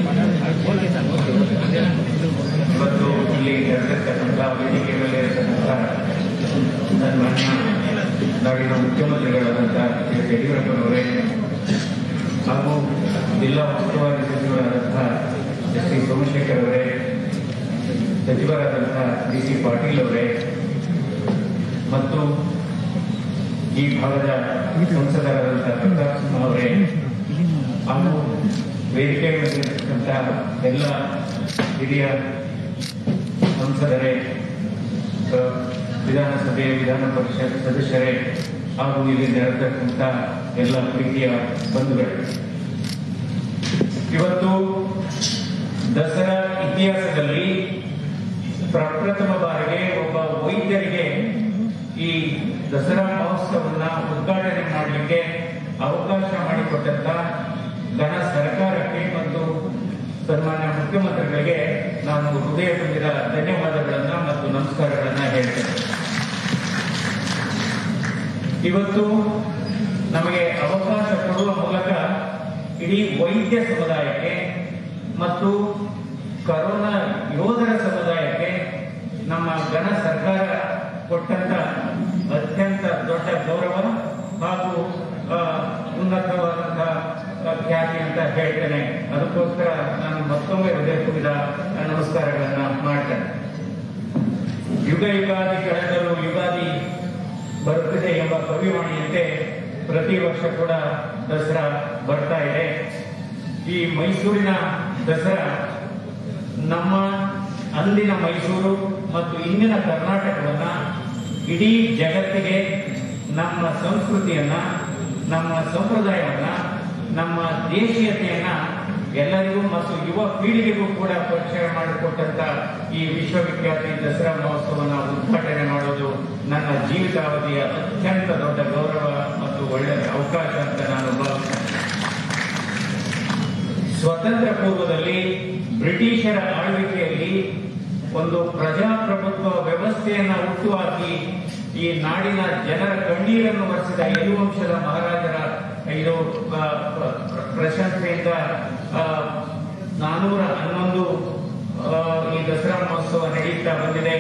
ಇವತ್ತು ಇಲ್ಲಿ ನೆರೆದಿರ್ತಕ್ಕಂಥ ವೇದಿಕೆ ಮೇಲೆ ಇರತಕ್ಕಂಥ ನನ್ನ ಮಾನ್ಯ ನಾಡಿನ ಮುಖ್ಯಮಂತ್ರಿಗಳಾದಂಥ ಶ್ರೀ ಯಡಿಯೂರಪ್ಪನವರೇ ಹಾಗೂ ಜಿಲ್ಲಾ ಉಸ್ತುವಾರಿ ಸಚಿವರಾದಂಥ ಸೋಮಶೇಖರ್ ಅವರೇ ಸಚಿವರಾದಂತಹ ಡಿ ಸಿ ಪಾಟೀಲ್ ಅವರೇ ಮತ್ತು ಈ ಭಾಗದ ಸಂಸದರಾದಂತಹ ಪ್ರತಾಪ್ ಸಿಂಹ ಅವರೇ ಹಾಗೂ ವೇದಿಕೆ ಮೇಲಿರ್ತಕ್ಕಂತಹ ಎಲ್ಲ ಹಿರಿಯ ಸಂಸದರೇ ಆ, ವಿಧಾನಸಭೆ ವಿಧಾನ ಪರಿಷತ್ ಸದಸ್ಯರೇ ಹಾಗೂ ಇಲ್ಲಿ ನೆರೆದಿರ್ತಕ್ಕಂಥ ಎಲ್ಲ ಪ್ರೀತಿಯ ಬಂಧುಗಳೇ ಇವತ್ತು ದಸರಾ ಇತಿಹಾಸದಲ್ಲಿ ಪ್ರಪ್ರಥಮ ಬಾರಿಗೆ ಒಬ್ಬ ವೈದ್ಯರಿಗೆ ಈ ದಸರಾ ಮಹೋತ್ಸವನ್ನ ಉದ್ಘಾಟನೆ ಮಾಡಲಿಕ್ಕೆ ಅವಕಾಶ ಮಾಡಿಕೊಟ್ಟಂತ ಘನ ಸರ್ಕಾರಕ್ಕೆ ಮತ್ತು ಸನ್ಮಾನ್ಯ ಮುಖ್ಯಮಂತ್ರಿಗಳಿಗೆ ನಾನು ಹೃದಯ ತುಂಬಿದ ಧನ್ಯವಾದಗಳನ್ನ ಮತ್ತು ನಮಸ್ಕಾರಗಳನ್ನ ಹೇಳ್ತೇನೆ ಇವತ್ತು ನಮಗೆ ಅವಕಾಶ ಕೊಡುವ ಮೂಲಕ ಇಡೀ ವೈದ್ಯ ಸಮುದಾಯಕ್ಕೆ ಮತ್ತು ಕರೋನಾ ಯೋಧರ ಸಮುದಾಯಕ್ಕೆ ನಮ್ಮ ಘನ ಸರ್ಕಾರ ಕೊಟ್ಟಂತ ಅತ್ಯಂತ ದೊಡ್ಡ ಗೌರವ ಹಾಗೂ ಆ, ಉನ್ನತವಾದಂತಹ ಆ, ಖ್ಯಾತಿ ಅಂತ ಹೇಳ್ತೇನೆ ಅದಕ್ಕೋಸ್ಕರ ನಾನು ಮತ್ತೊಮ್ಮೆ ಹೃದಯ ತುಂಬಿದ ನಮಸ್ಕಾರಗಳನ್ನ ಮಾಡ್ತೇನೆ ಯುಗ ಯುಗಾದಿ ಕಳೆದರೂ ಯುಗಾದಿ ಬರುತ್ತದೆ ಎಂಬ ಕವಿವಾಣಿಯಂತೆ ಪ್ರತಿ ವರ್ಷ ಕೂಡ ದಸರಾ ಬರ್ತಾ ಇದೆ ಈ ಮೈಸೂರಿನ ದಸರಾ ನಮ್ಮ ಅಂದಿನ ಮೈಸೂರು ಮತ್ತು ಇಂದಿನ ಕರ್ನಾಟಕವನ್ನ ಇಡೀ ಜಗತ್ತಿಗೆ ನಮ್ಮ ಸಂಸ್ಕೃತಿಯನ್ನ ನಮ್ಮ ಸಂಪ್ರದಾಯವನ್ನ ನಮ್ಮ ದೇಶೀಯತೆಯನ್ನ ಎಲ್ಲರಿಗೂ ಮತ್ತು ಯುವ ಪೀಳಿಗೆಗೂ ಕೂಡ ಪರಿಚಯ ಮಾಡಿಕೊಟ್ಟಂತ ಈ ವಿಶ್ವವಿಖ್ಯಾತಿ ದಸರಾ ಮಹೋತ್ಸವನ ಉದ್ಘಾಟನೆ ಮಾಡೋದು ನನ್ನ ಜೀವಿತಾವಧಿಯ ಅತ್ಯಂತ ದೊಡ್ಡ ಗೌರವ ಮತ್ತು ಒಳ್ಳೆಯ ಅವಕಾಶ ಅಂತ ನಾನು ಭಾವಿಸ್ತೇನೆ ಸ್ವತಂತ್ರ ಪೂರ್ವದಲ್ಲಿ ಬ್ರಿಟಿಷರ ಆಳ್ವಿಕೆಯಲ್ಲಿ ಒಂದು ಪ್ರಜಾಪ್ರಭುತ್ವ ವ್ಯವಸ್ಥೆಯನ್ನ ಹುಟ್ಟುಹಾಕಿ ಈ ನಾಡಿನ ಜನರ ಕಣ್ಣೀರನ್ನು ಒರೆಸಿದ ಯದುವಂಶದ ಮಹಾರಾಜರ ಇದು ಆ, ಪ್ರ- ಪ್ರ- ಪ್ರಶಂಸೆಯಿಂದ ಆ, ನಾನೂರ ಹನ್ನೊಂದು ಆ, ಈ ದಸರಾ ಮಹೋತ್ಸವ ನಡೆಯುತ್ತಾ ಬಂದಿದೆ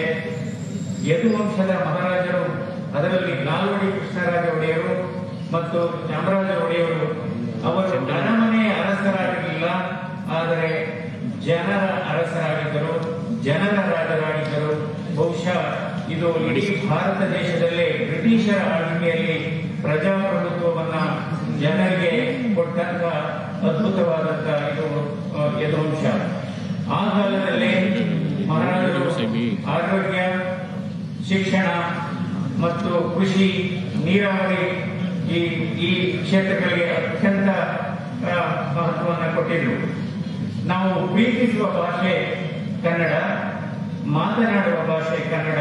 ಯದುವಂಶದ ಮಹಾರಾಜರು ಅದರಲ್ಲಿ ನಾಲ್ವಡಿ ಕೃಷ್ಣರಾಜ ಒಡೆಯರು ಮತ್ತು ಚಾಮರಾಜ ಒಡೆಯರು ಅವರು ಅರಮನೆಯ ಅರಸರಾಗಿರಲಿಲ್ಲ ಆದರೆ ಜನರ ಅರಸರಾಗಿದ್ದರು ಜನರ ರಾಜರಾಗಿದ್ದರು ಬಹುಶಃ ಇದು ಇಡೀ ಭಾರತ ದೇಶದಲ್ಲೇ ಬ್ರಿಟಿಷರ ಆಳ್ವಿಕೆಯಲ್ಲಿ ಪ್ರಜಾಪ್ರಭುತ್ವವನ್ನ ಜನರಿಗೆ ಕೊಟ್ಟಂತ ಅದ್ಭುತವಾದಂತ ಇದು ಆ, ಯದುವಂಶ ಆ ಕಾಲದಲ್ಲೇ ಮಹಾರಾಜರು ಆರೋಗ್ಯ ಶಿಕ್ಷಣ ಮತ್ತು ಕೃಷಿ ನೀರಾವರಿ ಈ ಈ ಕ್ಷೇತ್ರಗಳಿಗೆ ಅತ್ಯಂತ ಆ, ಮಹತ್ವವನ್ನು ಕೊಟ್ಟಿದ್ರು ನಾವು ಪ್ರೀತಿಸುವ ಭಾಷೆ ಕನ್ನಡ ಮಾತನಾಡುವ ಭಾಷೆ ಕನ್ನಡ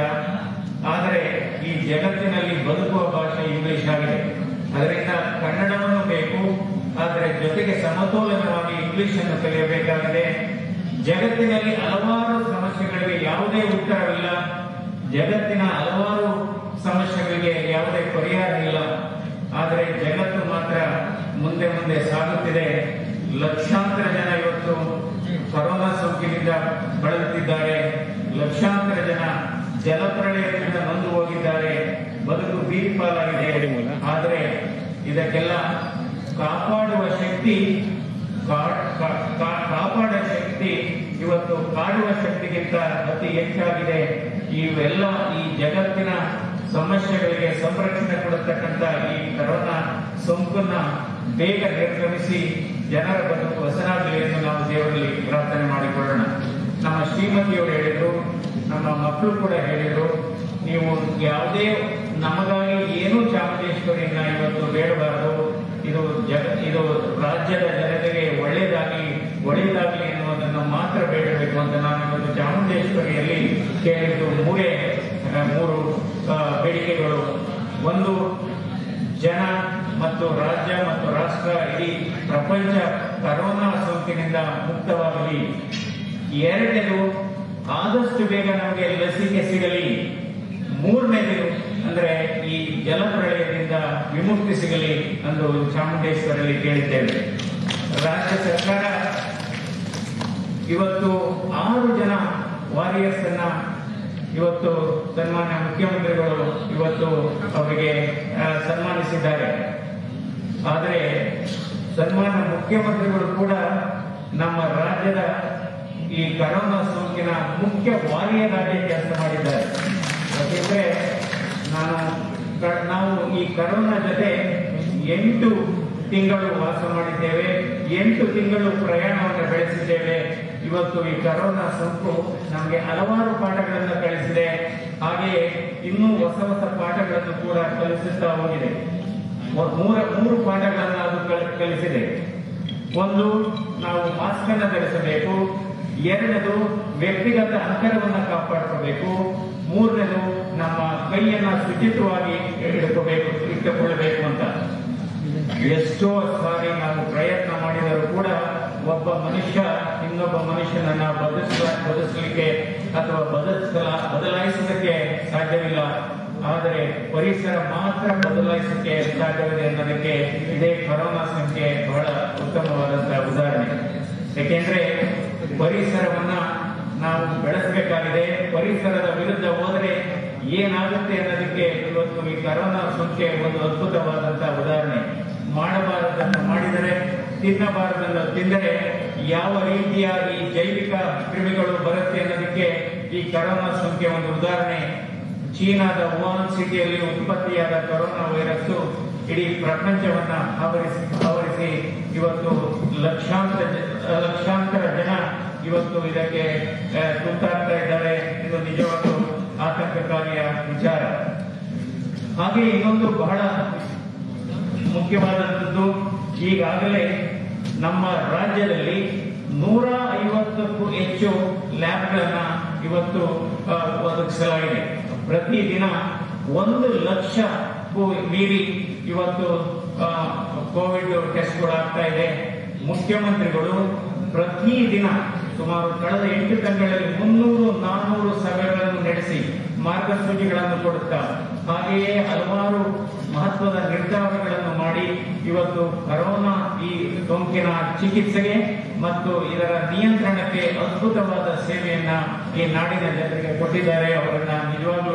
ಆದರೆ ಈ ಜಗತ್ತಿನಲ್ಲಿ ಬದುಕುವ ಭಾಷೆ ಇಂಗ್ಲಿಷ್ ಆಗಿದೆ ಅದರಿಂದ ಕನ್ನಡವನ್ನು ಬೇಕು ಆದರೆ ಜೊತೆಗೆ ಸಮತೋಲನವಾಗಿ ಇಂಗ್ಲಿಷ್ ಅನ್ನು ಕಲಿಯಬೇಕಾಗಿದೆ ಜಗತ್ತಿನಲ್ಲಿ ಹಲವಾರು ಸಮಸ್ಯೆಗಳಿಗೆ ಯಾವುದೇ ಉತ್ತರವಿಲ್ಲ ಜಗತ್ತಿನ ಹಲವಾರು ಸಮಸ್ಯೆಗಳಿಗೆ ಯಾವುದೇ ಪರಿಹಾರ ಇಲ್ಲ ಆದರೆ ಜಗತ್ತು ಮಾತ್ರ ಮುಂದೆ ಮುಂದೆ ಸಾಗುತ್ತಿದೆ ಲಕ್ಷಾಂತರ ಜನ ಇವತ್ತು ಕೊರೋನಾ ಸೋಂಕಿನಿಂದ ಬಳಲುತ್ತಿದ್ದಾರೆ ಲಕ್ಷಾಂತರ ಜನ ಜಲಪ್ರಳಯದಿಂದ ನೊಂದು ಹೋಗಿದ್ದಾರೆ ಬದುಕು ಬೀದಿಪಾಲಾಗಿದೆ ಆದರೆ ಇದಕ್ಕೆಲ್ಲ ಕಾಪಾಡುವ ಶಕ್ತಿ ಕಾ- ಕಾ- ಕಾ- ಕಾಪಾಡುವ ಶಕ್ತಿ ಇವತ್ತು ಕಾಡುವ ಶಕ್ತಿಗಿಂತ ಅತಿ ಹೆಚ್ಚಾಗಿದೆ ಇವೆಲ್ಲ ಈ ಜಗತ್ತಿನ ಸಮಸ್ಯೆಗಳಿಗೆ ಸಂರಕ್ಷಣೆ ಕೊಡತಕ್ಕಂತ ಈ ಕರೋನಾ ಸೋಂಕನ್ನ ಬೇಗ ನಿರ್ಗಮಿಸಿ ಜನರ ಬದುಕು ಹೊಸನಾಗಲಿ ಎಂದು ನಾವು ದೇವರಲ್ಲಿ ಪ್ರಾರ್ಥನೆ ಮಾಡಿಕೊಳ್ಳೋಣ ನಮ್ಮ ಶ್ರೀಮತಿಯವರು ಹೇಳಿದ್ರು ನಮ್ಮ ಮಕ್ಕಳು ಕೂಡ ಹೇಳಿದ್ರು ನೀವು ಯಾವುದೇ ನಮಗಾಗಿ ಏನೂ ಚಾಮುಂಡೇಶ್ವರಿಯನ್ನ ಇವತ್ತು ಬೇಡಬಾರದು ಇದು ಜಗ ಇದು ರಾಜ್ಯದ ಜನತೆಗೆ ಒಳ್ಳೆಯದಾಗಿ ಒಳ್ಳೆಯದಾಗಲಿ ಎನ್ನುವುದನ್ನು ಮಾತ್ರ ಬೇಡಬೇಕು ಅಂತ ನಾನು ಇವತ್ತು ಚಾಮುಂಡೇಶ್ವರಿಯಲ್ಲಿ ಕೇಳಿದ್ದು ಮೂರೇ ಆ, ಮೂರು ಆ, ಬೇಡಿಕೆಗಳು ಒಂದು ಜನ ಮತ್ತು ರಾಜ್ಯ ಮತ್ತು ರಾಷ್ಟ್ರ ಇಡೀ ಪ್ರಪಂಚ ಕರೋನಾ ಸೋಂಕಿನಿಂದ ಮುಕ್ತವಾಗಲಿ ಎರಡನೇದು ಆದಷ್ಟು ಬೇಗ ನಮಗೆ ಲಸಿಕೆ ಸಿಗಲಿ ಮೂರನೇದು ಅಂದ್ರೆ ಈ ಜಲಪ್ರಳಯದಿಂದ ವಿಮುಕ್ತಿ ಸಿಗಲಿ ಎಂದು ಚಾಮುಂಡೇಶ್ವರಲ್ಲಿ ಕೇಳಿದ್ದೇವೆ ರಾಜ್ಯ ಸರ್ಕಾರ ಇವತ್ತು ಆರು ಜನ ವಾರಿಯರ್ಸ್ ಅನ್ನ ಇವತ್ತು ಸನ್ಮಾನ್ಯ ಮುಖ್ಯಮಂತ್ರಿಗಳು ಇವತ್ತು ಅವರಿಗೆ ಆ, ಸನ್ಮಾನಿಸಿದ್ದಾರೆ ಆದರೆ ಸನ್ಮಾನ್ಯ ಮುಖ್ಯಮಂತ್ರಿಗಳು ಕೂಡ ನಮ್ಮ ರಾಜ್ಯದ ಈ ಕರೋನಾ ಸೋಂಕಿನ ಮುಖ್ಯ ವಾರಿಯರ್ ಆಗಿ ಕೆಲಸ ಮಾಡಿದ್ದಾರೆ ಯಾಕೆಂದ್ರೆ ನಾನು ಕ- ನಾವು ಈ ಕರೋನಾ ಜೊತೆ ಎಂಟು ತಿಂಗಳು ವಾಸ ಮಾಡಿದ್ದೇವೆ ಎಂಟು ತಿಂಗಳು ಪ್ರಯಾಣವನ್ನು ಬೆಳೆಸಿದ್ದೇವೆ ಇವತ್ತು ಈ ಕರೋನಾ ಸೋಂಕು ನಮಗೆ ಹಲವಾರು ಪಾಠಗಳನ್ನು ಕಲಿಸಿದೆ ಹಾಗೆಯೇ ಇನ್ನೂ ಹೊಸ ಹೊಸ ಪಾಠಗಳನ್ನು ಕೂಡ ಕಲಿಸುತ್ತಾ ಹೋಗಿದೆ ಮೂ- ಮೂರ ಮೂರು ಪಾಠಗಳನ್ನು ಅದು ಕಲ್- ಕಲಿಸಿದೆ ಒಂದು ನಾವು ಮಾಸ್ಕ್ ಅನ್ನು ಧರಿಸಬೇಕು ಎರಡನೇದು ವ್ಯಕ್ತಿಗತ ಅಂತರವನ್ನು ಕಾಪಾಡಿಕೋಬೇಕು ಮೂರನೇದು ನಮ್ಮ ಕೈಯನ್ನ ಶುಚಿತ್ವವಾಗಿ ಇಟ್ಕೋಬೇಕು ಇಟ್ಟುಕೊಳ್ಳಬೇಕು ಅಂತ ಎಷ್ಟೋ ಸಾರಿ ನಾವು ಪ್ರಯತ್ನ ಮಾಡಿದರೂ ಕೂಡ ಒಬ್ಬ ಮನುಷ್ಯ ಇನ್ನೊಬ್ಬ ಮನುಷ್ಯನನ್ನ ಬದಲಿಸ ಬದಲಿಸಲಿಕ್ಕೆ ಅಥವಾ ಬದಲಿಸಲ ಬದಲಾಯಿಸಲಿಕ್ಕೆ ಸಾಧ್ಯವಿಲ್ಲ ಆದರೆ ಪರಿಸರ ಮಾತ್ರ ಬದಲಾಯಿಸಲಿಕ್ಕೆ ಸಾಧ್ಯವಿದೆ ಅನ್ನೋದಕ್ಕೆ ಇದೇ ಕೊರೋನಾ ಸಂಖ್ಯೆ ಬಹಳ ಉತ್ತಮವಾದಂತಹ ಉದಾಹರಣೆ ಯಾಕೆಂದ್ರೆ ಪರಿಸರವನ್ನ ನಾವು ಬೆಳೆಸಬೇಕಾಗಿದೆ ಪರಿಸರದ ವಿರುದ್ಧ ಹೋದರೆ ಏನಾಗುತ್ತೆ ಅನ್ನೋದಕ್ಕೆ ಇವತ್ತು ಈ ಕರೋನಾ ಸೋಂಕೆ ಒಂದು ಅದ್ಭುತವಾದಂತಹ ಉದಾಹರಣೆ ಮಾಡಬಾರದನ್ನ ಮಾಡಿದರೆ ತಿನ್ನಬಾರದನ್ನು ತಿಂದರೆ ಯಾವ ರೀತಿಯಾಗಿ ಜೈವಿಕ ಕ್ರಿಮಿಗಳು ಬರುತ್ತೆ ಅನ್ನೋದಕ್ಕೆ ಈ ಕರೋನಾ ಸೋಂಕೆ ಒಂದು ಉದಾಹರಣೆ ಚೀನಾದ ವುಹಾನ್ ಸಿಟಿಯಲ್ಲಿ ಉತ್ಪತ್ತಿಯಾದ ಕೊರೋನಾ ವೈರಸ್ ಇಡೀ ಪ್ರಪಂಚವನ್ನ ಆವರಿಸಿ ಆವರಿಸಿ ಇವತ್ತು ಲಕ್ಷಾಂತರ ಜ- ಲಕ್ಷಾಂತರ ಜನ ಇವತ್ತು ಇದಕ್ಕೆ ಆ, ತುತ್ತಾಗ್ತಾ ಇದ್ದಾರೆ ಇದು ನಿಜವಾಗ್ಲೂ ಆತಂಕಕಾರಿಯ ವಿಚಾರ ಹಾಗೆ ಇನ್ನೊಂದು ಬಹಳ ಮುಖ್ಯವಾದಂಥದ್ದು ಈಗಾಗಲೇ ನಮ್ಮ ರಾಜ್ಯದಲ್ಲಿ ನೂರ ಐವತ್ತಕ್ಕೂ ಹೆಚ್ಚು ಲ್ಯಾಬ್ಗಳನ್ನ ಇವತ್ತು ಆ, ಒದಗಿಸಲಾಗಿದೆ ಪ್ರತಿದಿನ ಒಂದು ಲಕ್ಷಕ್ಕೂ ಮೀರಿ ಇವತ್ತು ಆ, ಕೋವಿಡ್ ಟೆಸ್ಟ್ಗಳು ಆಗ್ತಾ ಇದೆ ಮುಖ್ಯಮಂತ್ರಿಗಳು ಪ್ರತಿದಿನ ಸುಮಾರು ಕಳೆದ ಎಂಟು ತಿಂಗಳಲ್ಲಿ ಮುನ್ನೂರು ನಾನ್ನೂರು ಸಭೆಗಳನ್ನು ನಡೆಸಿ ಮಾರ್ಗಸೂಚಿಗಳನ್ನು ಕೊಡುತ್ತಾ ಹಾಗೆಯೇ ಹಲವಾರು ಮಹತ್ವದ ನಿರ್ಧಾರಗಳನ್ನು ಮಾಡಿ ಇವತ್ತು ಕರೋನಾ ಈ ಸೋಂಕಿನ ಚಿಕಿತ್ಸೆಗೆ ಮತ್ತು ಇದರ ನಿಯಂತ್ರಣಕ್ಕೆ ಅದ್ಭುತವಾದ ಸೇವೆಯನ್ನ ಈ ನಾಡಿನ ಜನರಿಗೆ ಕೊಟ್ಟಿದ್ದಾರೆ ಅವರನ್ನ ನಿಜವಾಗ್ಲೂ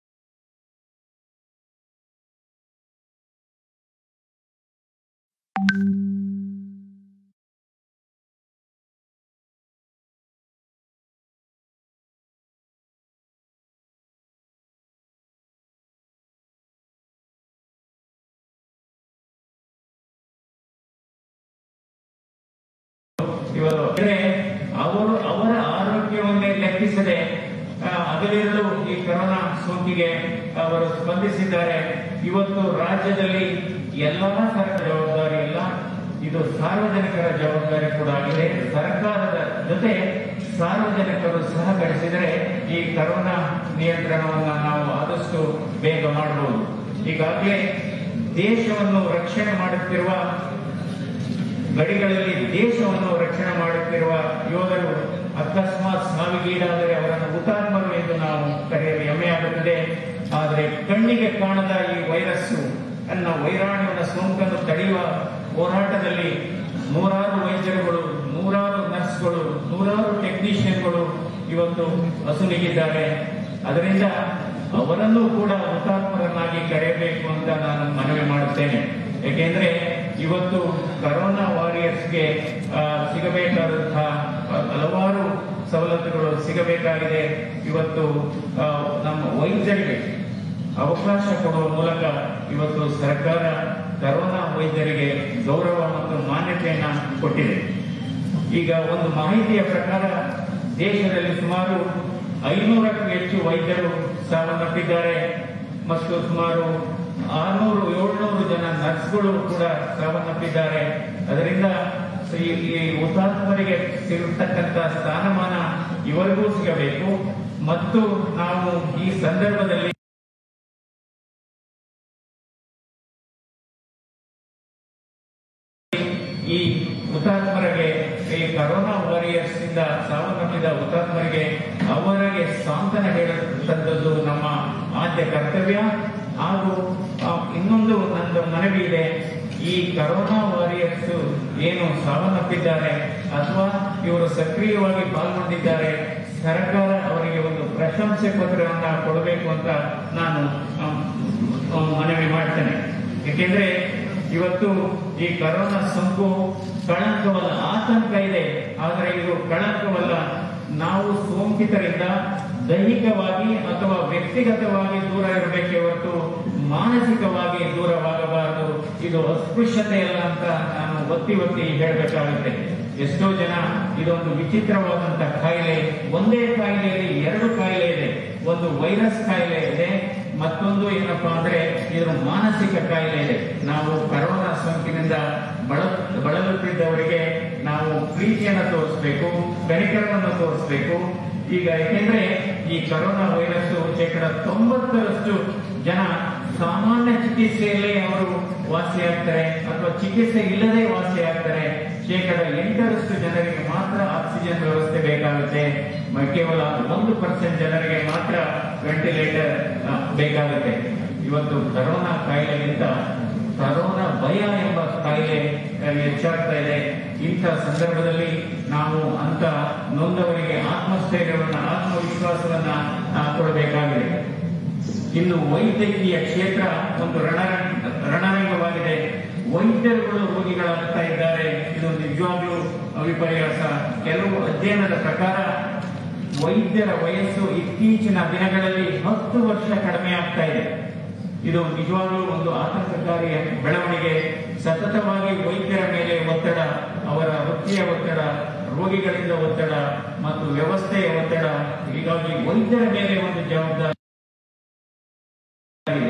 ಇವರು ಅಂದ್ರೆ ಅವರು ಅವರ ಆರೋಗ್ಯವನ್ನೇ ಲೆಕ್ಕಿಸದೆ ಆ, ಹಗಲಿರುಳು ಈ ಕೊರೋನಾ ಸೋಂಕಿಗೆ ಅವರು ಸ್ಪಂದಿಸಿದ್ದಾರೆ ಇವತ್ತು ರಾಜ್ಯದಲ್ಲಿ ಎಲ್ಲಾ ಸರ್ಕಾರ ಜವಾಬ್ದಾರಿ ಇಲ್ಲ ಇದು ಸಾರ್ವಜನಿಕರ ಜವಾಬ್ದಾರಿ ಕೂಡ ಆಗಿದೆ ಸರ್ಕಾರದ ಜೊತೆ ಸಾರ್ವಜನಿಕರು ಸಹಕರಿಸಿದರೆ ಈ ಕರೋನಾ ನಿಯಂತ್ರಣವನ್ನ ನಾವು ಆದಷ್ಟು ಬೇಗ ಮಾಡಬಹುದು ಈಗಾಗಲೇ ದೇಶವನ್ನು ರಕ್ಷಣೆ ಮಾಡುತ್ತಿರುವ ಗಡಿಗಳಲ್ಲಿ ದೇಶವನ್ನು ರಕ್ಷಣೆ ಮಾಡುತ್ತಿರುವ ಯೋಧರು ಅಕಸ್ಮಾತ್ ಸಾವಿಗೀಡಾದರೆ ಅವರನ್ನು ಹುತಾತ್ಮರು ಎಂದು ನಾವು ಕರೆಯಲು ಹೆಮ್ಮೆಯಾಗುತ್ತದೆ ಆದರೆ ಕಣ್ಣಿಗೆ ಕಾಣದ ಈ ವೈರಸ್ಸು ಅನ್ನ ವೈರಾಣುವಿನ ಸೋಂಕನ್ನು ತಡೆಯುವ ಹೋರಾಟದಲ್ಲಿ ನೂರಾರು ವೈದ್ಯರುಗಳು ನೂರಾರು ನರ್ಸ್ಗಳು ನೂರಾರು ಟೆಕ್ನಿಷಿಯನ್ಗಳು ಇವತ್ತು ಅಸುನೀಗಿದ್ದಾರೆ ಅದರಿಂದ ಅವರನ್ನು ಕೂಡ ಹುತಾತ್ಮರನ್ನಾಗಿ ಕರೆಯಬೇಕು ಅಂತ ನಾನು ಮನವಿ ಮಾಡುತ್ತೇನೆ ಏಕೆಂದ್ರೆ ಇವತ್ತು ಕರೋನಾ ವಾರಿಯರ್ಸ್ಗೆ ಆ, ಸಿಗಬೇಕಾದಂತಹ ಆ, ಹಲವಾರು ಸವಲತ್ತುಗಳು ಸಿಗಬೇಕಾಗಿದೆ ಇವತ್ತು ಆ, ನಮ್ಮ ವೈದ್ಯರಿಗೆ ಅವಕಾಶ ಕೊಡುವ ಮೂಲಕ ಇವತ್ತು ಸರ್ಕಾರ ಕರೋನಾ ವೈದ್ಯರಿಗೆ ಗೌರವ ಮತ್ತು ಮಾನ್ಯತೆಯನ್ನ ಕೊಟ್ಟಿದೆ ಈಗ ಒಂದು ಮಾಹಿತಿಯ ಪ್ರಕಾರ ದೇಶದಲ್ಲಿ ಸುಮಾರು ಐನೂರಕ್ಕೂ ಹೆಚ್ಚು ವೈದ್ಯರು ಸಾವನ್ನಪ್ಪಿದ್ದಾರೆ ಮತ್ತು ಸುಮಾರು ಆರ್ನೂರು ಏಳ್ನೂರು ಜನ ನರ್ಸ್ಗಳು ಕೂಡ ಸಾವನ್ನಪ್ಪಿದ್ದಾರೆ ಅದರಿಂದ ಈ ಈ ಹುತಾತ್ಮರಿಗೆ ಸಿಗತಕ್ಕಂತ ಸ್ಥಾನಮಾನ ಇವರಿಗೂ ಸಿಗಬೇಕು ಮತ್ತು ನಾವು ಈ ಸಂದರ್ಭದಲ್ಲಿ ಈ ಹುತಾತ್ಮರಿಗೆ ಈ ಕರೋನಾ ವಾರಿಯರ್ಸ್ ಇಂದ ಸಾವನ್ನಪ್ಪಿದ ಹುತಾತ್ಮರಿಗೆ ಅವರಿಗೆ ಸಾಂತ್ವನ ಹೇಳುವಂತದ್ದು ನಮ್ಮ ಆದ್ಯ ಕರ್ತವ್ಯ ಹಾಗೂ ಆ, ಇನ್ನೊಂದು ನಂದು ಮನವಿ ಇದೆ ಈ ಕರೋನಾ ವಾರಿಯರ್ಸ್ ಏನು ಸಾವನ್ನಪ್ಪಿದ್ದಾರೆ ಅಥವಾ ಇವರು ಸಕ್ರಿಯವಾಗಿ ಪಾಲ್ಗೊಂಡಿದ್ದಾರೆ ಸರ್ಕಾರ ಅವರಿಗೆ ಒಂದು ಪ್ರಶಂಸೆ ಪತ್ರವನ್ನ ಕೊಡಬೇಕು ಅಂತ ನಾನು ಆ, ಆ, ಮನವಿ ಮಾಡ್ತೇನೆ ಏಕೆಂದ್ರೆ ಇವತ್ತು ಈ ಕರೋನಾ ಸೋಂಕು ಕಳಂಕವಲ್ಲ ಆತಂಕ ಇದೆ ಆದರೆ ಇದು ಕಳಂಕವಲ್ಲ ನಾವು ಸೋಂಕಿತರಿಂದ ದೈಹಿಕವಾಗಿ ಅಥವಾ ವ್ಯಕ್ತಿಗತವಾಗಿ ದೂರ ಇರಬೇಕೇ ಹೊರತು ಮಾನಸಿಕವಾಗಿ ದೂರವಾಗಬಾರದು ಇದು ಅಸ್ಪೃಶ್ಯತೆ ಅಲ್ಲ ಅಂತ ನಾನು ಒತ್ತಿ ಒತ್ತಿ ಹೇಳಬೇಕಾಗುತ್ತೆ ಎಷ್ಟೋ ಜನ ಇದೊಂದು ವಿಚಿತ್ರವಾದಂತ ಕಾಯಿಲೆ ಒಂದೇ ಕಾಯಿಲೆಯಲ್ಲಿ ಎರಡು ಕಾಯಿಲೆ ಇದೆ ಒಂದು ವೈರಸ್ ಕಾಯಿಲೆ ಇದೆ ಮತ್ತೊಂದು ಏನಪ್ಪಾ ಅಂದ್ರೆ ಇದು ಮಾನಸಿಕ ಕಾಯಿಲೆ ಇದೆ ನಾವು ಕರೋನಾ ಸೋಂಕಿನಿಂದ ಬಳ ಬಳಲುತ್ತಿದ್ದವರಿಗೆ ನಾವು ಪ್ರೀತಿಯನ್ನು ತೋರಿಸಬೇಕು ಕನಿಕರವನ್ನು ತೋರಿಸಬೇಕು ಈಗ ಯಾಕೆಂದ್ರೆ ಈ ಕರೋನಾ ವೈರಸ್ ಶೇಕಡ ತೊಂಬತ್ತರಷ್ಟು ಜನ ಸಾಮಾನ್ಯ ಚಿಕಿತ್ಸೆಯಲ್ಲೇ ಅವರು ವಾಸಿಯಾಗ್ತಾರೆ ಅಥವಾ ಚಿಕಿತ್ಸೆ ಇಲ್ಲದೆ ವಾಸಿಯಾಗ್ತಾರೆ ಶೇಕಡ ಎಂಟರಷ್ಟು ಜನರಿಗೆ ಮಾತ್ರ ಆಕ್ಸಿಜನ್ ವ್ಯವಸ್ಥೆ ಬೇಕಾಗುತ್ತೆ ಮ- ಕೇವಲ ಒಂದು ಪರ್ಸೆಂಟ್ ಜನರಿಗೆ ಮಾತ್ರ ವೆಂಟಿಲೇಟರ್ ಬೇಕಾಗುತ್ತೆ ಇವತ್ತು ಕರೋನಾ ಕಾಯಿಲೆಗಿಂತ ಕರೋನಾ ಭಯ ಎಂಬ ಕಾಯಿಲೆ ಆ, ಹೆಚ್ಚಾಗ್ತಾ ಇದೆ ಇಂಥ ಸಂದರ್ಭದಲ್ಲಿ ನಾವು ಅಂತ ನೊಂದವರಿಗೆ ಆತ್ಮಸ್ಥೈರ್ಯವನ್ನ ಆತ್ಮವಿಶ್ವಾಸವನ್ನ ಆ, ಕೊಡಬೇಕಾಗಿದೆ ಇನ್ನು ವೈದ್ಯಕೀಯ ಕ್ಷೇತ್ರ ಒಂದು ರಣರಂಗ ರಣರಂಗವಾಗಿದೆ ವೈದ್ಯರುಗಳು ರೋಗಿಗಳಾಗ್ತಾ ಇದ್ದಾರೆ ಇದು ನಿಜವಾಗ್ಲೂ ವಿಪರ್ಯಾಸ ಕೆಲವು ಅಧ್ಯಯನದ ಪ್ರಕಾರ ವೈದ್ಯರ ವಯಸ್ಸು ಇತ್ತೀಚಿನ ದಿನಗಳಲ್ಲಿ ಹತ್ತು ವರ್ಷ ಕಡಿಮೆ ಆಗ್ತಾ ಇದೆ ಇದು ನಿಜವಾಗ್ಲೂ ಒಂದು ಆತಂಕಕಾರಿ ಬೆಳವಣಿಗೆ ಸತತವಾಗಿ ವೈದ್ಯರ ಮೇಲೆ ಒತ್ತಡ ಅವರ ವೃತ್ತಿಯ ಒತ್ತಡ ರೋಗಿಗಳಿಂದ ಒತ್ತಡ ಮತ್ತು ವ್ಯವಸ್ಥೆಯ ಒತ್ತಡ ಹೀಗಾಗಿ ವೈದ್ಯರ ಮೇಲೆ ಒಂದು ಜವಾಬ್ದಾರಿ ಇದೆ.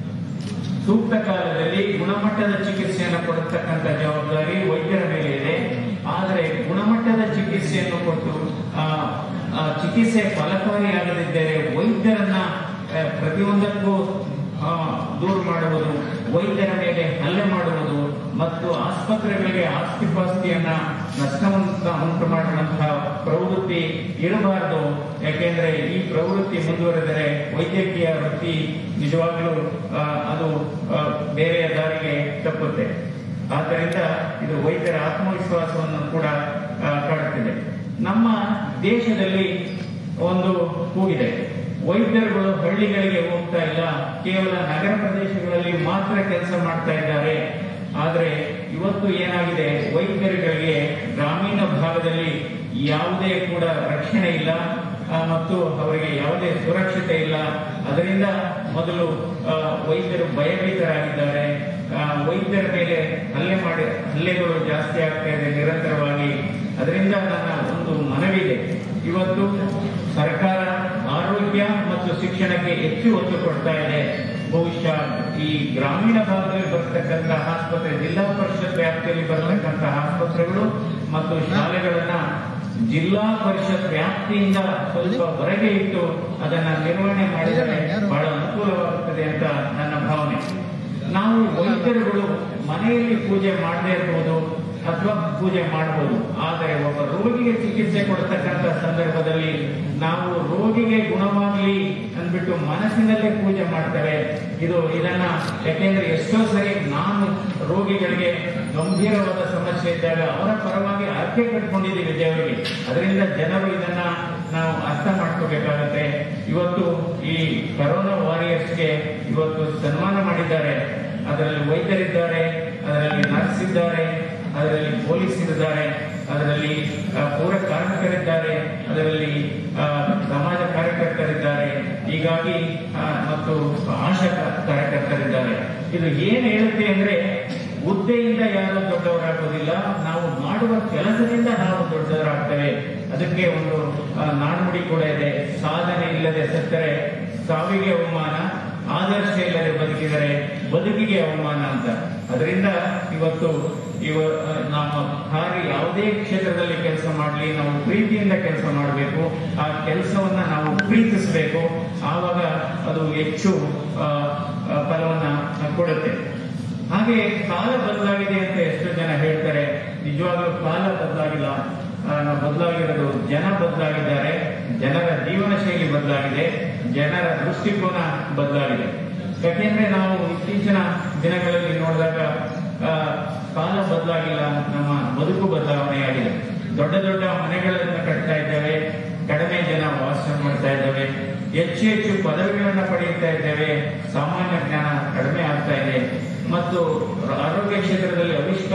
ಸೂಕ್ತ ಕಾಲದಲ್ಲಿ ಗುಣಮಟ್ಟದ ಚಿಕಿತ್ಸೆಯನ್ನು ಕೊಡತಕ್ಕಂತ ಜವಾಬ್ದಾರಿ ವೈದ್ಯರ ಮೇಲೆ ಇದೆ ಆದರೆ ಗುಣಮಟ್ಟದ ಚಿಕಿತ್ಸೆಯನ್ನು ಕೊಟ್ಟು ಆ, ಆ ಚಿಕಿತ್ಸೆ ಫಲಕಾರಿಯಾಗದಿದ್ದರೆ ವೈದ್ಯರನ್ನ ಆ, ಪ್ರತಿಯೊಂದಕ್ಕೂ ಆ, ದೂರ ಮಾಡುವುದು ವೈದ್ಯರ ಮೇಲೆ ಹಲ್ಲೆ ಮಾಡುವುದು ಮತ್ತು ಆಸ್ಪತ್ರೆಗಳಿಗೆ ಆಸ್ತಿಪಾಸ್ತಿಯನ್ನ ನಷ್ಟವಂತ ಉಂಟು ಮಾಡುವಂತಹ ಪ್ರವೃತ್ತಿ ಇರಬಾರದು ಯಾಕೆಂದ್ರೆ ಈ ಪ್ರವೃತ್ತಿ ಮುಂದುವರೆದರೆ ವೈದ್ಯಕೀಯ ವೃತ್ತಿ ನಿಜವಾಗ್ಲೂ ಆ, ಅದು ಆ, ಬೇರೆಯ ದಾರಿಗೆ ತಪ್ಪುತ್ತೆ ಆದ್ದರಿಂದ ಇದು ವೈದ್ಯರ ಆತ್ಮವಿಶ್ವಾಸವನ್ನು ಕೂಡ ಆ, ಕಾಡುತ್ತಿದೆ ನಮ್ಮ ದೇಶದಲ್ಲಿ ಒಂದು ಕೂಗಿದೆ ವೈದ್ಯರುಗಳು ಹಳ್ಳಿಗಳಿಗೆ ಹೋಗ್ತಾ ಇಲ್ಲ ಕೇವಲ ನಗರ ಪ್ರದೇಶಗಳಲ್ಲಿ ಮಾತ್ರ ಕೆಲಸ ಮಾಡ್ತಾ ಇದ್ದಾರೆ ಆದ್ರೆ ಇವತ್ತು ಏನಾಗಿದೆ ವೈದ್ಯರುಗಳಿಗೆ ಗ್ರಾಮೀಣ ಭಾಗದಲ್ಲಿ ಯಾವುದೇ ಕೂಡ ರಕ್ಷಣೆ ಇಲ್ಲ ಆ, ಮತ್ತು ಅವರಿಗೆ ಯಾವುದೇ ಸುರಕ್ಷತೆ ಇಲ್ಲ ಅದರಿಂದ ಮೊದಲು ಆ, ವೈದ್ಯರು ಭಯಭೀತರಾಗಿದ್ದಾರೆ ಆ, ವೈದ್ಯರ ಮೇಲೆ ಹಲ್ಲೆ ಮಾಡಿ ಹಲ್ಲೆಗಳು ಜಾಸ್ತಿ ಆಗ್ತಾ ಇದೆ ನಿರಂತರವಾಗಿ ಅದರಿಂದ ನನ್ನ ಒಂದು ಮನವಿದೆ ಇವತ್ತು ಸರ್ಕಾರ ಆರೋಗ್ಯ ಮತ್ತು ಶಿಕ್ಷಣಕ್ಕೆ ಹೆಚ್ಚು ಒತ್ತು ಕೊಡ್ತಾ ಇದೆ ಬಹುಶಃ ಈ ಗ್ರಾಮೀಣ ಭಾಗದಲ್ಲಿ ಬರ್ತಕ್ಕಂಥ ಆಸ್ಪತ್ರೆ ಜಿಲ್ಲಾ ಪರಿಷತ್ ವ್ಯಾಪ್ತಿಯಲ್ಲಿ ಬರತಕ್ಕಂಥ ಆಸ್ಪತ್ರೆಗಳು ಮತ್ತು ಶಾಲೆಗಳನ್ನ ಜಿಲ್ಲಾ ಪರಿಷತ್ ವ್ಯಾಪ್ತಿಯಿಂದ ಸ್ವಲ್ಪ ಹೊರಗೆ ಇಟ್ಟು ಅದನ್ನ ನಿರ್ವಹಣೆ ಮಾಡಿದರೆ ಬಹಳ ಅನುಕೂಲವಾಗುತ್ತದೆ ಅಂತ ನನ್ನ ಭಾವನೆ ನಾವು ವೈದ್ಯರುಗಳು ಮನೆಯಲ್ಲಿ ಪೂಜೆ ಮಾಡದೇ ಇರಬಹುದು ಅಥವಾ ಪೂಜೆ ಮಾಡಬಹುದು ಆದರೆ ಒಬ್ಬ ರೋಗಿಗೆ ಚಿಕಿತ್ಸೆ ಕೊಡ್ತಕ್ಕಂಥ ಸಂದರ್ಭದಲ್ಲಿ ನಾವು ರೋಗಿಗೆ ಗುಣವಾಗಲಿ ಅಂದ್ಬಿಟ್ಟು ಮನಸ್ಸಿನಲ್ಲೇ ಪೂಜೆ ಮಾಡ್ತಾರೆ ಇದು ಇದನ್ನ ಯಾಕೆಂದ್ರೆ ಎಷ್ಟೋ ಸರಿ ನಾನು ರೋಗಿಗಳಿಗೆ ಗಂಭೀರವಾದ ಸಮಸ್ಯೆ ಇದ್ದಾಗ ಅವರ ಪರವಾಗಿ ಅರ್ಕೆ ಕಟ್ಕೊಂಡಿದ್ದೀವಿ ದೇವರಿಗೆ ಅದರಿಂದ ಜನರು ಇದನ್ನ ನಾವು ಅರ್ಥ ಮಾಡ್ಕೋಬೇಕಾಗತ್ತೆ ಇವತ್ತು ಈ ಕರೋನಾ ವಾರಿಯರ್ಸ್ಗೆ ಇವತ್ತು ಸನ್ಮಾನ ಮಾಡಿದ್ದಾರೆ ಅದರಲ್ಲಿ ವೈದ್ಯರಿದ್ದಾರೆ ಅದರಲ್ಲಿ ನರ್ಸ್ ಇದ್ದಾರೆ ಅದರಲ್ಲಿ ಪೊಲೀಸ್ ಇದ್ದಾರೆ ಅದರಲ್ಲಿ ಆ, ಪೌರ ಕಾರ್ಮಿಕರಿದ್ದಾರೆ ಅದರಲ್ಲಿ ಆ, ಸಮಾಜ ಕಾರ್ಯಕರ್ತರಿದ್ದಾರೆ ಹೀಗಾಗಿ ಆ, ಮತ್ತು ಆಶಾ ಕಾರ್ಯಕರ್ತರಿದ್ದಾರೆ ಇದು ಏನ್ ಹೇಳುತ್ತೆ ಅಂದ್ರೆ ಹುದ್ದೆಯಿಂದ ಯಾರು ದೊಡ್ಡವರಾಗೋದಿಲ್ಲ ನಾವು ಮಾಡುವ ಕೆಲಸದಿಂದ ನಾವು ದೊಡ್ಡವರಾಗ್ತೇವೆ ಅದಕ್ಕೆ ಒಂದು ಆ, ನಾಣ್ಣುಡಿ ಕೂಡ ಇದೆ ಸಾಧನೆ ಇಲ್ಲದೆ ಸತ್ತರೆ ಸಾವಿಗೆ ಅವಮಾನ ಆದರ್ಶ ಇಲ್ಲದೆ ಬದುಕಿದರೆ ಬದುಕಿಗೆ ಅವಮಾನ ಅಂತ ಅದರಿಂದ ಇವತ್ತು ಇವ ನಮ್ಮ ಕಾರ್ಯ ಯಾವುದೇ ಕ್ಷೇತ್ರದಲ್ಲಿ ಕೆಲಸ ಮಾಡಲಿ ನಾವು ಪ್ರೀತಿಯಿಂದ ಕೆಲಸ ಮಾಡಬೇಕು ಆ ಕೆಲಸವನ್ನ ನಾವು ಪ್ರೀತಿಸಬೇಕು ಆವಾಗ ಅದು ಹೆಚ್ಚು ಆ, ಆ, ಫಲವನ್ನ ಕೊಡುತ್ತೆ ಹಾಗೆ ಕಾಲ ಬದಲಾಗಿದೆ ಅಂತ ಎಷ್ಟೋ ಜನ ಹೇಳ್ತಾರೆ ನಿಜವಾಗ್ಲೂ ಕಾಲ ಬದಲಾಗಿಲ್ಲ ಆ, ಬದಲಾಗಿರೋದು ಜನ ಬದಲಾಗಿದ್ದಾರೆ ಜನರ ಜೀವನ ಶೈಲಿ ಬದಲಾಗಿದೆ ಜನರ ದೃಷ್ಟಿಕೋನ ಬದಲಾಗಿದೆ ಯಾಕೆಂದ್ರೆ ನಾವು ಇತ್ತೀಚಿನ ದಿನಗಳಲ್ಲಿ ನೋಡಿದಾಗ ಆ, ಕಾಲ ಬದಲಾಗಿಲ್ಲ ನಮ್ಮ ಬದುಕು ಬದಲಾವಣೆಯಾಗಿದೆ ದೊಡ್ಡ ದೊಡ್ಡ ಮನೆಗಳನ್ನು ಕಟ್ತಾ ಇದ್ದೇವೆ ಕಡಿಮೆ ಜನ ವಾಸ ಮಾಡ್ತಾ ಇದ್ದೇವೆ ಹೆಚ್ಚು ಹೆಚ್ಚು ಪದವಿಗಳನ್ನ ಪಡೆಯುತ್ತಾ ಇದ್ದೇವೆ ಸಾಮಾನ್ಯ ಜ್ಞಾನ ಕಡಿಮೆ ಆಗ್ತಾ ಇದೆ ಮತ್ತು ಆರೋಗ್ಯ ಕ್ಷೇತ್ರದಲ್ಲಿ ಅವಿಶ್ವಾಸ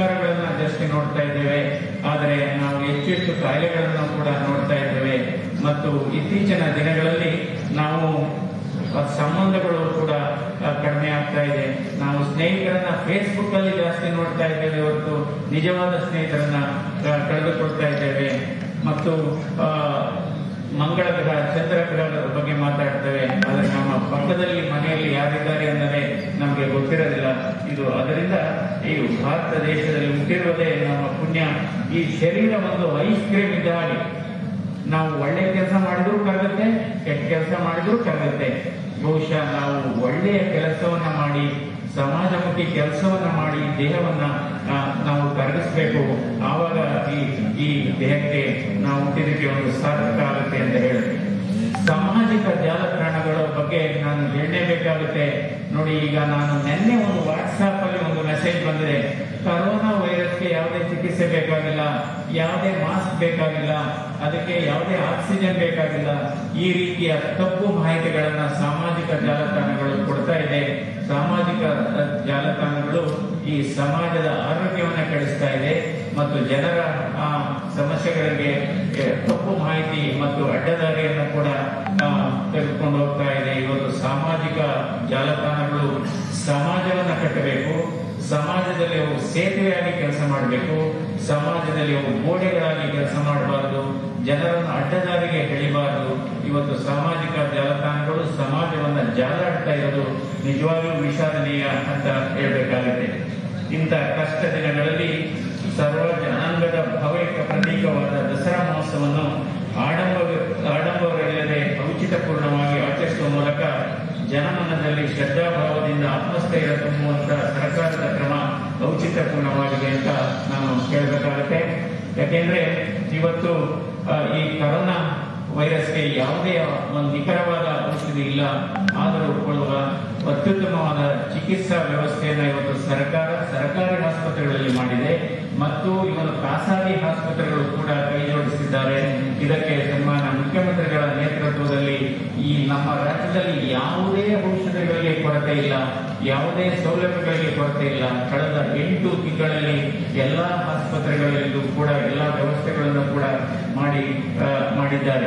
ಇದ್ದೇವೆ ಆದರೆ ನಾವು ಹೆಚ್ಚು ಹೆಚ್ಚು ಕಾಯಿಲೆಗಳನ್ನು ಕೂಡ ನೋಡ್ತಾ ಇದ್ದೇವೆ ಮತ್ತು ಇತ್ತೀಚಿನ ದಿನಗಳಲ್ಲಿ ನಾವು ಆ ಸಂಬಂಧಗಳು ಕೂಡ ಆ, ಕಡಿಮೆ ಆಗ್ತಾ ಇದೆ ನಾವು ಸ್ನೇಹಿತರನ್ನ ಫೇಸ್ಬುಕ್ ಅಲ್ಲಿ ಜಾಸ್ತಿ ನೋಡ್ತಾ ಇದ್ದೇವೆ ಹೊರತು ನಿಜವಾದ ಸ್ನೇಹಿತರನ್ನ ಆ, ಕಳೆದುಕೊಳ್ತಾ ಇದ್ದೇವೆ ಮತ್ತು ಆ, ಮಂಗಳ ಗ್ರಹ ಚಂದ್ರ ಗ್ರಹದ ಬಗ್ಗೆ ಮಾತಾಡ್ತೇವೆ ಆದರೆ ನಮ್ಮ ಪಕ್ಕದಲ್ಲಿ ಮನೆಯಲ್ಲಿ ಯಾರಿದ್ದಾರೆ ಅಂದರೆ ನಮಗೆ ಗೊತ್ತಿರೋದಿಲ್ಲ ಇದು ಅದರಿಂದ ಈ ಭಾರತ ದೇಶದಲ್ಲಿ ಹುಟ್ಟಿರುವುದೇ ನಮ್ಮ ಪುಣ್ಯ ಈ ಶರೀರ ಒಂದು ಐಸ್ ಕ್ರೀಮ್ ಇದ್ದ ಹಾಗೆ ನಾವು ಒಳ್ಳೆ ಕೆಲಸ ಮಾಡಿದ್ರು ಕರಗುತ್ತೆ ಕೆಟ್ಟ ಕೆಲಸ ಮಾಡಿದ್ರು ಕರಗುತ್ತೆ ಬಹುಶಃ ನಾವು ಒಳ್ಳೆಯ ಕೆಲಸವನ್ನ ಮಾಡಿ ಸಮಾಜಮುಖಿ ಕೆಲಸವನ್ನ ಮಾಡಿ ದೇಹವನ್ನ ಆ, ನಾವು ಕರಗಿಸ್ಬೇಕು ಆವಾಗ ಈ ಈ ದೇಹಕ್ಕೆ ನಾವು ಹುಟ್ಟಿದಕ್ಕೆ ಒಂದು ಸಾರ್ಥಕ ಆಗುತ್ತೆ ಅಂತ ಹೇಳುತ್ತೆ ಸಾಮಾಜಿಕ ಜಾಲತಾಣಗಳ ಬಗ್ಗೆ ನಾನು ಹೇಳಲೇಬೇಕಾಗುತ್ತೆ ನೋಡಿ ಈಗ ನಾನು ನಿನ್ನೆ ಒಂದು ವಾಟ್ಸ್ಆಪ್ ಅಲ್ಲಿ ಒಂದು ಮೆಸೇಜ್ ಬಂದಿದೆ ಕರೋನಾ ವೈರಸ್ಗೆ ಯಾವುದೇ ಚಿಕಿತ್ಸೆ ಬೇಕಾಗಿಲ್ಲ ಯಾವುದೇ ಮಾಸ್ಕ್ ಬೇಕಾಗಿಲ್ಲ ಅದಕ್ಕೆ ಯಾವುದೇ ಆಕ್ಸಿಜನ್ ಬೇಕಾಗಿಲ್ಲ ಈ ರೀತಿಯ ತಪ್ಪು ಮಾಹಿತಿಗಳನ್ನ ಸಾಮಾಜಿಕ ಜಾಲತಾಣಗಳು ಕೊಡ್ತಾ ಇದೆ ಸಾಮಾಜಿಕ ಅ, ಜಾಲತಾಣಗಳು ಈ ಸಮಾಜದ ಆರೋಗ್ಯವನ್ನ ಕೆಡಿಸ್ತಾ ಇದೆ ಮತ್ತು ಜನರ ಆ, ಸಮಸ್ಯೆಗಳಿಗೆ ಎ, ತಪ್ಪು ಮಾಹಿತಿ ಮತ್ತು ಅಡ್ಡದಾರಿಯನ್ನು ಕೂಡ ಆ, ತೆಗೆದುಕೊಂಡು ಹೋಗ್ತಾ ಇದೆ ಇವತ್ತು ಸಾಮಾಜಿಕ ಜಾಲತಾಣಗಳು ಸಮಾಜವನ್ನ ಕಟ್ಟಬೇಕು ಸಮಾಜದಲ್ಲಿ ಅವು ಸೇತುವೆಯಾಗಿ ಕೆಲಸ ಮಾಡಬೇಕು ಸಮಾಜದಲ್ಲಿ ಅವು ಗೋಡೆಗಳಾಗಿ ಕೆಲಸ ಮಾಡಬಾರದು ಜನರನ್ನು ಅಡ್ಡದಾರಿಗೆ ಎಳಿಬಾರದು ಇವತ್ತು ಸಾಮಾಜಿಕ ಜಾಲತಾಣಗಳು ಸಮಾಜವನ್ನ ಜಾಲಾಡ್ತಾ ಇರೋದು ನಿಜವಾಗ್ಲೂ ವಿಷಾದನೀಯ ಅಂತ ಹೇಳ್ಬೇಕಾಗುತ್ತೆ ಇಂಥ ಕಷ್ಟ ದಿನಗಳಲ್ಲಿ ಸರ್ವ ಜನಾಂಗದ ಭಾವೈಕ ಪ್ರತೀಕವಾದ ದಸರಾ ಮಹೋತ್ಸವವನ್ನು ಆಡಂಬರ ಆಡಂಬರವಿಲ್ಲದೆ ಔಚಿತ್ಯಪೂರ್ಣವಾಗಿ ಆಚರಿಸುವ ಮೂಲಕ ಜನಮನದಲ್ಲಿ ಶ್ರದ್ಧಾಭಾವದಿಂದ ಆತ್ಮಸ್ಥೈರ್ಯ ತುಂಬುವಂತ ಸರ್ಕಾರದ ಕ್ರಮ ಔಚಿತ್ಯಪೂರ್ಣವಾಗಿದೆ ಅಂತ ನಾನು ಹೇಳಬೇಕಾಗುತ್ತೆ ಯಾಕೆಂದ್ರೆ ಇವತ್ತು ಆ, ಈ ಕರೋನಾ ವೈರಸ್ಗೆ ಯಾವುದೇ ಒಂದು ನಿಖರವಾದ ಔಷಧಿ ಇಲ್ಲ ಆದರೂ ಕೊಳ್ಳುವ ಅತ್ಯುತ್ತಮವಾದ ಚಿಕಿತ್ಸಾ ವ್ಯವಸ್ಥೆಯನ್ನು ಇವತ್ತು ಸರ್ಕಾರ ಸರ್ಕಾರಿ ಆಸ್ಪತ್ರೆಗಳಲ್ಲಿ ಮಾಡಿದೆ ಮತ್ತು ಇವನು ಖಾಸಗಿ ಆಸ್ಪತ್ರೆಗಳು ಕೂಡ ಕೈ ಜೋಡಿಸಿದ್ದಾರೆ ಇದಕ್ಕೆ ಸನ್ಮಾನ ಮುಖ್ಯಮಂತ್ರಿಗಳ ನೇತೃತ್ವದಲ್ಲಿ ಈ ನಮ್ಮ ರಾಜ್ಯದಲ್ಲಿ ಯಾವುದೇ ಔಷಧಿಗಳಿಗೆ ಕೊರತೆ ಇಲ್ಲ ಯಾವುದೇ ಸೌಲಭ್ಯಗಳಿಗೆ ಕೊರತೆ ಇಲ್ಲ ಕಳೆದ ಎಂಟು ತಿಂಗಳಲ್ಲಿ ಎಲ್ಲಾ ಆಸ್ಪತ್ರೆಗಳಲ್ಲೂ ಕೂಡ ಎಲ್ಲಾ ವ್ಯವಸ್ಥೆಗಳನ್ನು ಕೂಡ ಮಾಡಿ ಆ, ಮಾಡಿದ್ದಾರೆ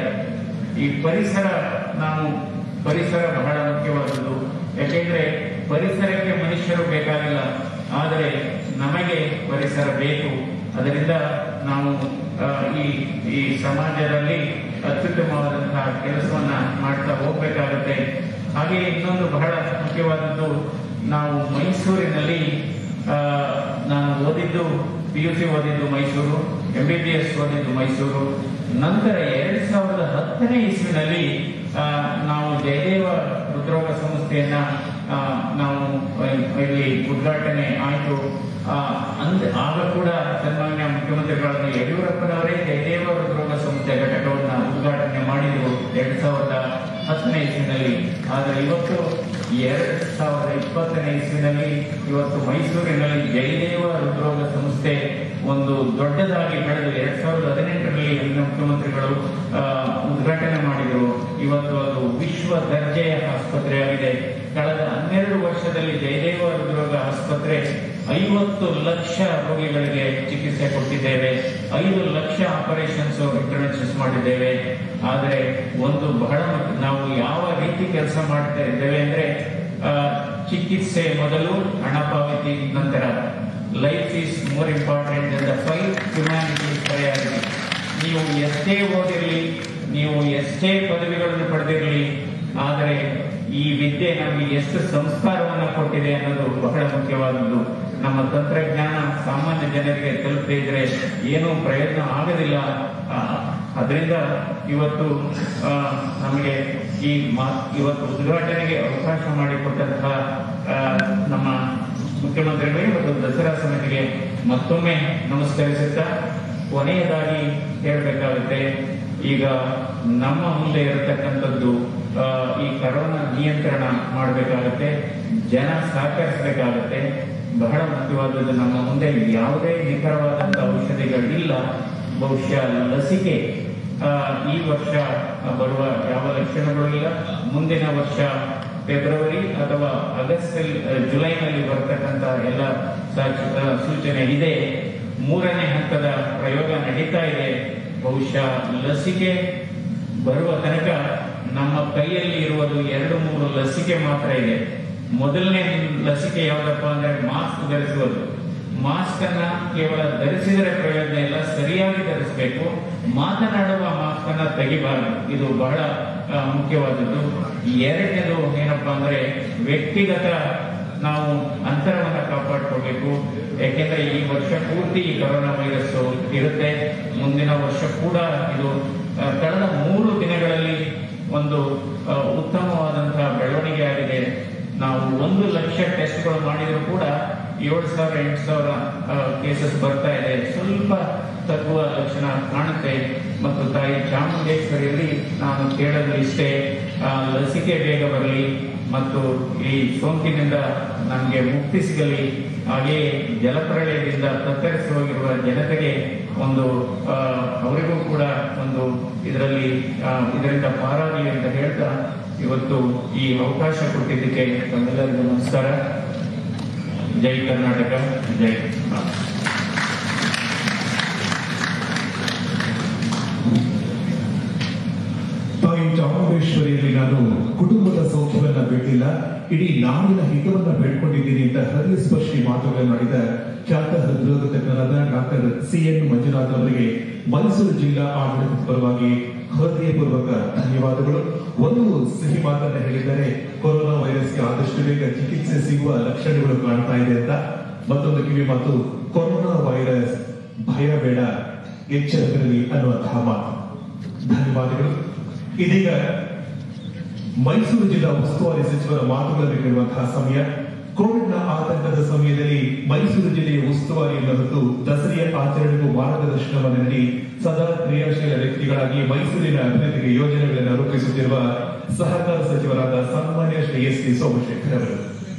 ಈ ಪರಿಸರ ನಾವು ಪರಿಸರ ಬಹಳ ಮುಖ್ಯವಾದದ್ದು ಯಾಕೆಂದ್ರೆ ಪರಿಸರಕ್ಕೆ ಮನುಷ್ಯರು ಬೇಕಾಗಿಲ್ಲ ಆದರೆ ನಮಗೆ ಪರಿಸರ ಬೇಕು ಅದರಿಂದ ನಾವು ಆ, ಈ ಈ ಸಮಾಜದಲ್ಲಿ ಅತ್ಯುತ್ತಮವಾದಂತಹ ಕೆಲಸವನ್ನ ಮಾಡ್ತಾ ಹೋಗ್ಬೇಕಾಗುತ್ತೆ ಹಾಗೆ ಇನ್ನೊಂದು ಬಹಳ ಮುಖ್ಯವಾದದ್ದು ನಾವು ಮೈಸೂರಿನಲ್ಲಿ ಆ, ನಾನು ಓದಿದ್ದು ಪಿ ಯು ಸಿ ಓದಿದ್ದು Mysuru M B B S ಓದಿದ್ದು ಮೈಸೂರು ನಂತರ ಎರಡ್ ಸಾವಿರದ ಹತ್ತನೇ ಇಸ್ವಿನಲ್ಲಿ ಆ, ನಾವು ಜಯದೇವ ಹೃದ್ರೋಗ ಸಂಸ್ಥೆಯನ್ನ ಆ, ನಾವು ಇಲ್ಲಿ ಉದ್ಘಾಟನೆ ಆಯಿತು ಆ, ಅಂದ್ ಆಗ ಕೂಡ ಸನ್ಮಾನ್ಯ ಮುಖ್ಯಮಂತ್ರಿಗಳಾದ ಯಡಿಯೂರಪ್ಪನವರೇ ಜಯದೇವ ಹೃದ್ರೋಗ ಸಂಸ್ಥೆ ಘಟಕವನ್ನ ಉದ್ಘಾಟನೆ ಮಾಡಿದರು ಎರಡ್ ಸಾವಿರದ ಹತ್ತನೇ ಇಸ್ವಿನಲ್ಲಿ ಆದರೆ ಇವತ್ತು ಎರಡ್ ಸಾವಿರದ ಇಪ್ಪತ್ತನೇ ಇಸ್ವಿನಲ್ಲಿ ಇವತ್ತು ಮೈಸೂರಿನಲ್ಲಿ ಜಯದೇವ ಹೃದ್ರೋಗ ಸಂಸ್ಥೆ ಒಂದು ದೊಡ್ಡದಾಗಿ ಬೆಳೆದು ಎರಡ್ ಸಾವಿರದ ಹದಿನೆಂಟರಲ್ಲಿ ಹಿಂದಿನ ಮುಖ್ಯಮಂತ್ರಿಗಳು ಆ, ಉದ್ಘಾಟನೆ ಮಾಡಿದರು ಇವತ್ತು ಅದು ವಿಶ್ವ ದರ್ಜೆಯ ಆಸ್ಪತ್ರೆಯಾಗಿದೆ ಕಳೆದ ಹನ್ನೆರಡು ವರ್ಷದಲ್ಲಿ ಜಯದೇವ ಹೃದ್ರೋಗ ಆಸ್ಪತ್ರೆ ಐವತ್ತು ಲಕ್ಷ ರೋಗಿಗಳಿಗೆ ಚಿಕಿತ್ಸೆ ಕೊಟ್ಟಿದ್ದೇವೆ ಐದು ಲಕ್ಷ ಆಪರೇಷನ್ಸ್ ಇಂಟರ್ವೆನ್ಷನ್ಸ್ ಮಾಡಿದ್ದೇವೆ ಆದರೆ ಒಂದು ಬಹಳ ಮುಖ್ಯ- ನಾವು ಯಾವ ರೀತಿ ಕೆಲಸ ಮಾಡ್ತಾ ಇದ್ದೇವೆ ಅಂದ್ರೆ ಆ, ಚಿಕಿತ್ಸೆ ಮೊದಲು ಹಣ ಪಾವತಿ ನಂತರ ಲೈಫ್ ಈಸ್ ಮೋರ್ ಇಂಪಾರ್ಟೆಂಟ್ ಅಂತ ಫೈವ್ ಹ್ಯುಮ್ಯಾನಿಟೀಸ್ ಪ್ರಯಾರಿಟಿ ನೀವು ಎಷ್ಟೇ ಓದಿರಲಿ ನೀವು ಎಷ್ಟೇ ಪದವಿಗಳನ್ನು ಪಡೆದಿರಲಿ ಆದರೆ ಈ ವಿದ್ಯೆ ನಮಗೆ ಎಷ್ಟು ಸಂಸ್ಕಾರವನ್ನು ಕೊಟ್ಟಿದೆ ಅನ್ನೋದು ಬಹಳ ಮುಖ್ಯವಾದದ್ದು ನಮ್ಮ ತಂತ್ರಜ್ಞಾನ ಸಾಮಾನ್ಯ ಜನರಿಗೆ ತಲುಪದೇ ಇದ್ರೆ ಏನೂ ಪ್ರಯತ್ನ ಆಗೋದಿಲ್ಲ ಆ, ಅದರಿಂದ ಇವತ್ತು ಆ, ನಮಗೆ ಈ ಮಾ- ಇವತ್ತು ಉದ್ಘಾಟನೆಗೆ ಅವಕಾಶ ಮಾಡಿಕೊಟ್ಟಂತಹ ಆ, ನಮ್ಮ ಮುಖ್ಯಮಂತ್ರಿಗಳಿಗೆ ಮತ್ತು ದಸರಾ ಸಮಿತಿಗೆ ಮತ್ತೊಮ್ಮೆ ನಮಸ್ಕರಿಸುತ್ತಾ ಕೊನೆಯದಾಗಿ ಹೇಳಬೇಕಾಗುತ್ತೆ ಈಗ ನಮ್ಮ ಮುಂದೆ ಇರತಕ್ಕಂಥದ್ದು ಆ, ಈ ಕರೋನಾ ನಿಯಂತ್ರಣ ಮಾಡಬೇಕಾಗುತ್ತೆ ಜನ ಸಹಕರಿಸಬೇಕಾಗುತ್ತೆ ಬಹಳ ಮುಖ್ಯವಾದದ್ದು ನಮ್ಮ ಮುಂದೆ ಯಾವುದೇ ನಿಖರವಾದಂಥ ಔಷಧಿಗಳಿಲ್ಲ ಬಹುಶಃ ಲಸಿಕೆ ಆ, ಈ ವರ್ಷ ಬರುವ ಯಾವ ಲಕ್ಷಣಗಳು ಇಲ್ಲ ಮುಂದಿನ ವರ್ಷ ಫೆಬ್ರವರಿ ಅಥವಾ ಆಗಸ್ಟ್ ಜುಲೈನಲ್ಲಿ ಬರ್ತಕ್ಕಂಥ ಎಲ್ಲ ಸಾಚ- ಆ, ಸೂಚನೆ ಇದೆ ಮೂರನೇ ಹಂತದ ಪ್ರಯೋಗ ನಡೀತಾ ಇದೆ ಬಹುಶಃ ಲಸಿಕೆ ಬರುವ ತನಕ ನಮ್ಮ ಕೈಯಲ್ಲಿ ಇರುವುದು ಎರಡು ಮೂರು ಲಸಿಕೆ ಮಾತ್ರ ಇದೆ ಮೊದಲನೇ ಲಸಿಕೆ ಯಾವುದಪ್ಪ ಅಂದ್ರೆ ಮಾಸ್ಕ್ ಧರಿಸುವುದು ಮಾಸ್ಕ್ ಅನ್ನ ಕೇವಲ ಧರಿಸಿದರೆ ಪ್ರಯೋಜನ ಇಲ್ಲ ಸರಿಯಾಗಿ ಧರಿಸಬೇಕು ಮಾತನಾಡುವ ಮಾಸ್ಕ್ ಅನ್ನ ತೆಗಿಬಾರದು ಇದು ಬಹಳ ಆ, ಮುಖ್ಯವಾದದ್ದು ಎರಡನೇದು ಏನಪ್ಪಾ ಅಂದ್ರೆ ವ್ಯಕ್ತಿಗತ ನಾವು ಅಂತರವನ್ನ ಕಾಪಾಡ್ಕೊಳ್ಬೇಕು ಯಾಕೆಂದ್ರೆ ಈ ವರ್ಷ ಪೂರ್ತಿ ಈ ಕೊರೋನಾ ವೈರಸ್ ಇರುತ್ತೆ ಮುಂದಿನ ವರ್ಷ ಕೂಡ ಇದು ಆ, ಕಳೆದ ಮೂರು ದಿನಗಳಲ್ಲಿ ಒಂದು ಆ, ಉತ್ತಮವಾದಂತಹ ಬೆಳವಣಿಗೆ ಆಗಿದೆ ನಾವು ಒಂದು ಲಕ್ಷ ಟೆಸ್ಟ್ಗಳು ಮಾಡಿದ್ರು ಕೂಡ ಏಳು ಸಾವಿರ ಎಂಟು ಸಾವಿರ ಕೇಸಸ್ ಬರ್ತಾ ಇದೆ ಸ್ವಲ್ಪ ತಗ್ಗುವ ಲಕ್ಷಣ ಕಾಣುತ್ತೆ ಮತ್ತು ತಾಯಿ ಚಾಮುಂಡೇಶ್ವರಿಯಲ್ಲಿ ನಾನು ಕೇಳೋದು ಇಷ್ಟೇ ಆ, ಲಸಿಕೆ ಬೇಗ ಬರಲಿ ಮತ್ತು ಈ ಸೋಂಕಿನಿಂದ ನಮಗೆ ಮುಕ್ತಿ ಸಿಗಲಿ ಹಾಗೆಯೇ ಜಲಪ್ರಳಯದಿಂದ ತತ್ತರಿಸಿ ಹೋಗಿರುವ ಜನತೆಗೆ ಒಂದು ಆ, ಅವರಿಗೂ ಕೂಡ ಒಂದು ಇದರಲ್ಲಿ ಆ, ಇದರಿಂದ ಪಾರಾಗಲಿ ಅಂತ ಹೇಳ್ತಾ ಇವತ್ತು ಈ ಅವಕಾಶ ಕೊಟ್ಟಿದ್ದಕ್ಕೆ ತಮ್ಮೆಲ್ಲರಿಗೂ ನಮಸ್ಕಾರ ಜೈ ಕರ್ನಾಟಕ ಜೈ ಭಾರತ್. ತಾಯಿ ಚಾಮುಂಡೇಶ್ವರಿಯಲ್ಲಿ ನಾನು ಕುಟುಂಬದ ಸೌಖ್ಯವನ್ನ ಬಿಟ್ಟಿಲ್ಲ ಇಡೀ ನಾಡಿನ ಹಿತವನ್ನ ಬೇಡ್ಕೊಂಡಿದ್ದೀನಿ ಅಂತ ಹೃದಯ ಸ್ಪರ್ಶಿ ಮಾತುಗಳನ್ನಾಡಿದ ಖ್ಯಾತ ಹೃದ್ರೋಗ ತಜ್ಞರಾದ ಡಾಕ್ಟರ್ ಸಿ ಎನ್ ಮಂಜುನಾಥ್ ಅವರಿಗೆ ಮೈಸೂರು ಜಿಲ್ಲಾ ಆಡಳಿತದ ಪರವಾಗಿ ಹೃದಯಪೂರ್ವಕ ಧನ್ಯವಾದಗಳು ಒಂದು ಸಿಹಿ ಮಾತನ್ನ ಹೇಳಿದರೆ ಕೊರೋನಾ ವೈರಸ್ಗೆ ಆದಷ್ಟು ಬೇಗ ಚಿಕಿತ್ಸೆ ಸಿಗುವ ಲಕ್ಷಣಗಳು ಕಾಣ್ತಾ ಇದೆ ಅಂತ ಮತ್ತೊಂದು ಕಿವಿ ಮಾತು ಕೊರೋನಾ ವೈರಸ್ ಭಯ ಬೇಡ ಎಚ್ಚರವಿರಲಿ ಅನ್ನುವಂತಹ ಮಾತು ಧನ್ಯವಾದಗಳು ಇದೀಗ ಮೈಸೂರು ಜಿಲ್ಲಾ ಉಸ್ತುವಾರಿ ಸಚಿವರ ಮಾತುಗಳನ್ನು ಕೇಳುವಂತಹ ಸಮಯ ಕೋವಿಡ್ನ ಆತಂಕದ ಸಮಯದಲ್ಲಿ ಮೈಸೂರು ಜಿಲ್ಲೆಯ ಉಸ್ತುವಾರಿಯನ್ನು ಹೊತ್ತು ದಸರೆಯ ಆಚರಣೆಗೂ ಮಾರ್ಗದರ್ಶನವನ್ನು ನೀಡಿ ಸದಾ ಕ್ರಿಯಾಶೀಲ ವ್ಯಕ್ತಿಗಳಾಗಿ ಮೈಸೂರಿನ ಅಭಿವೃದ್ಧಿಗೆ ಯೋಜನೆಗಳನ್ನು ರೂಪಿಸುತ್ತಿರುವ ಸಹಕಾರ ಸಚಿವರಾದ ಸನ್ಮಾನ್ಯ ಶ್ರೀ ಎಸ್ ಟಿ ಸೋಮಶೇಖರ್ ಅವರು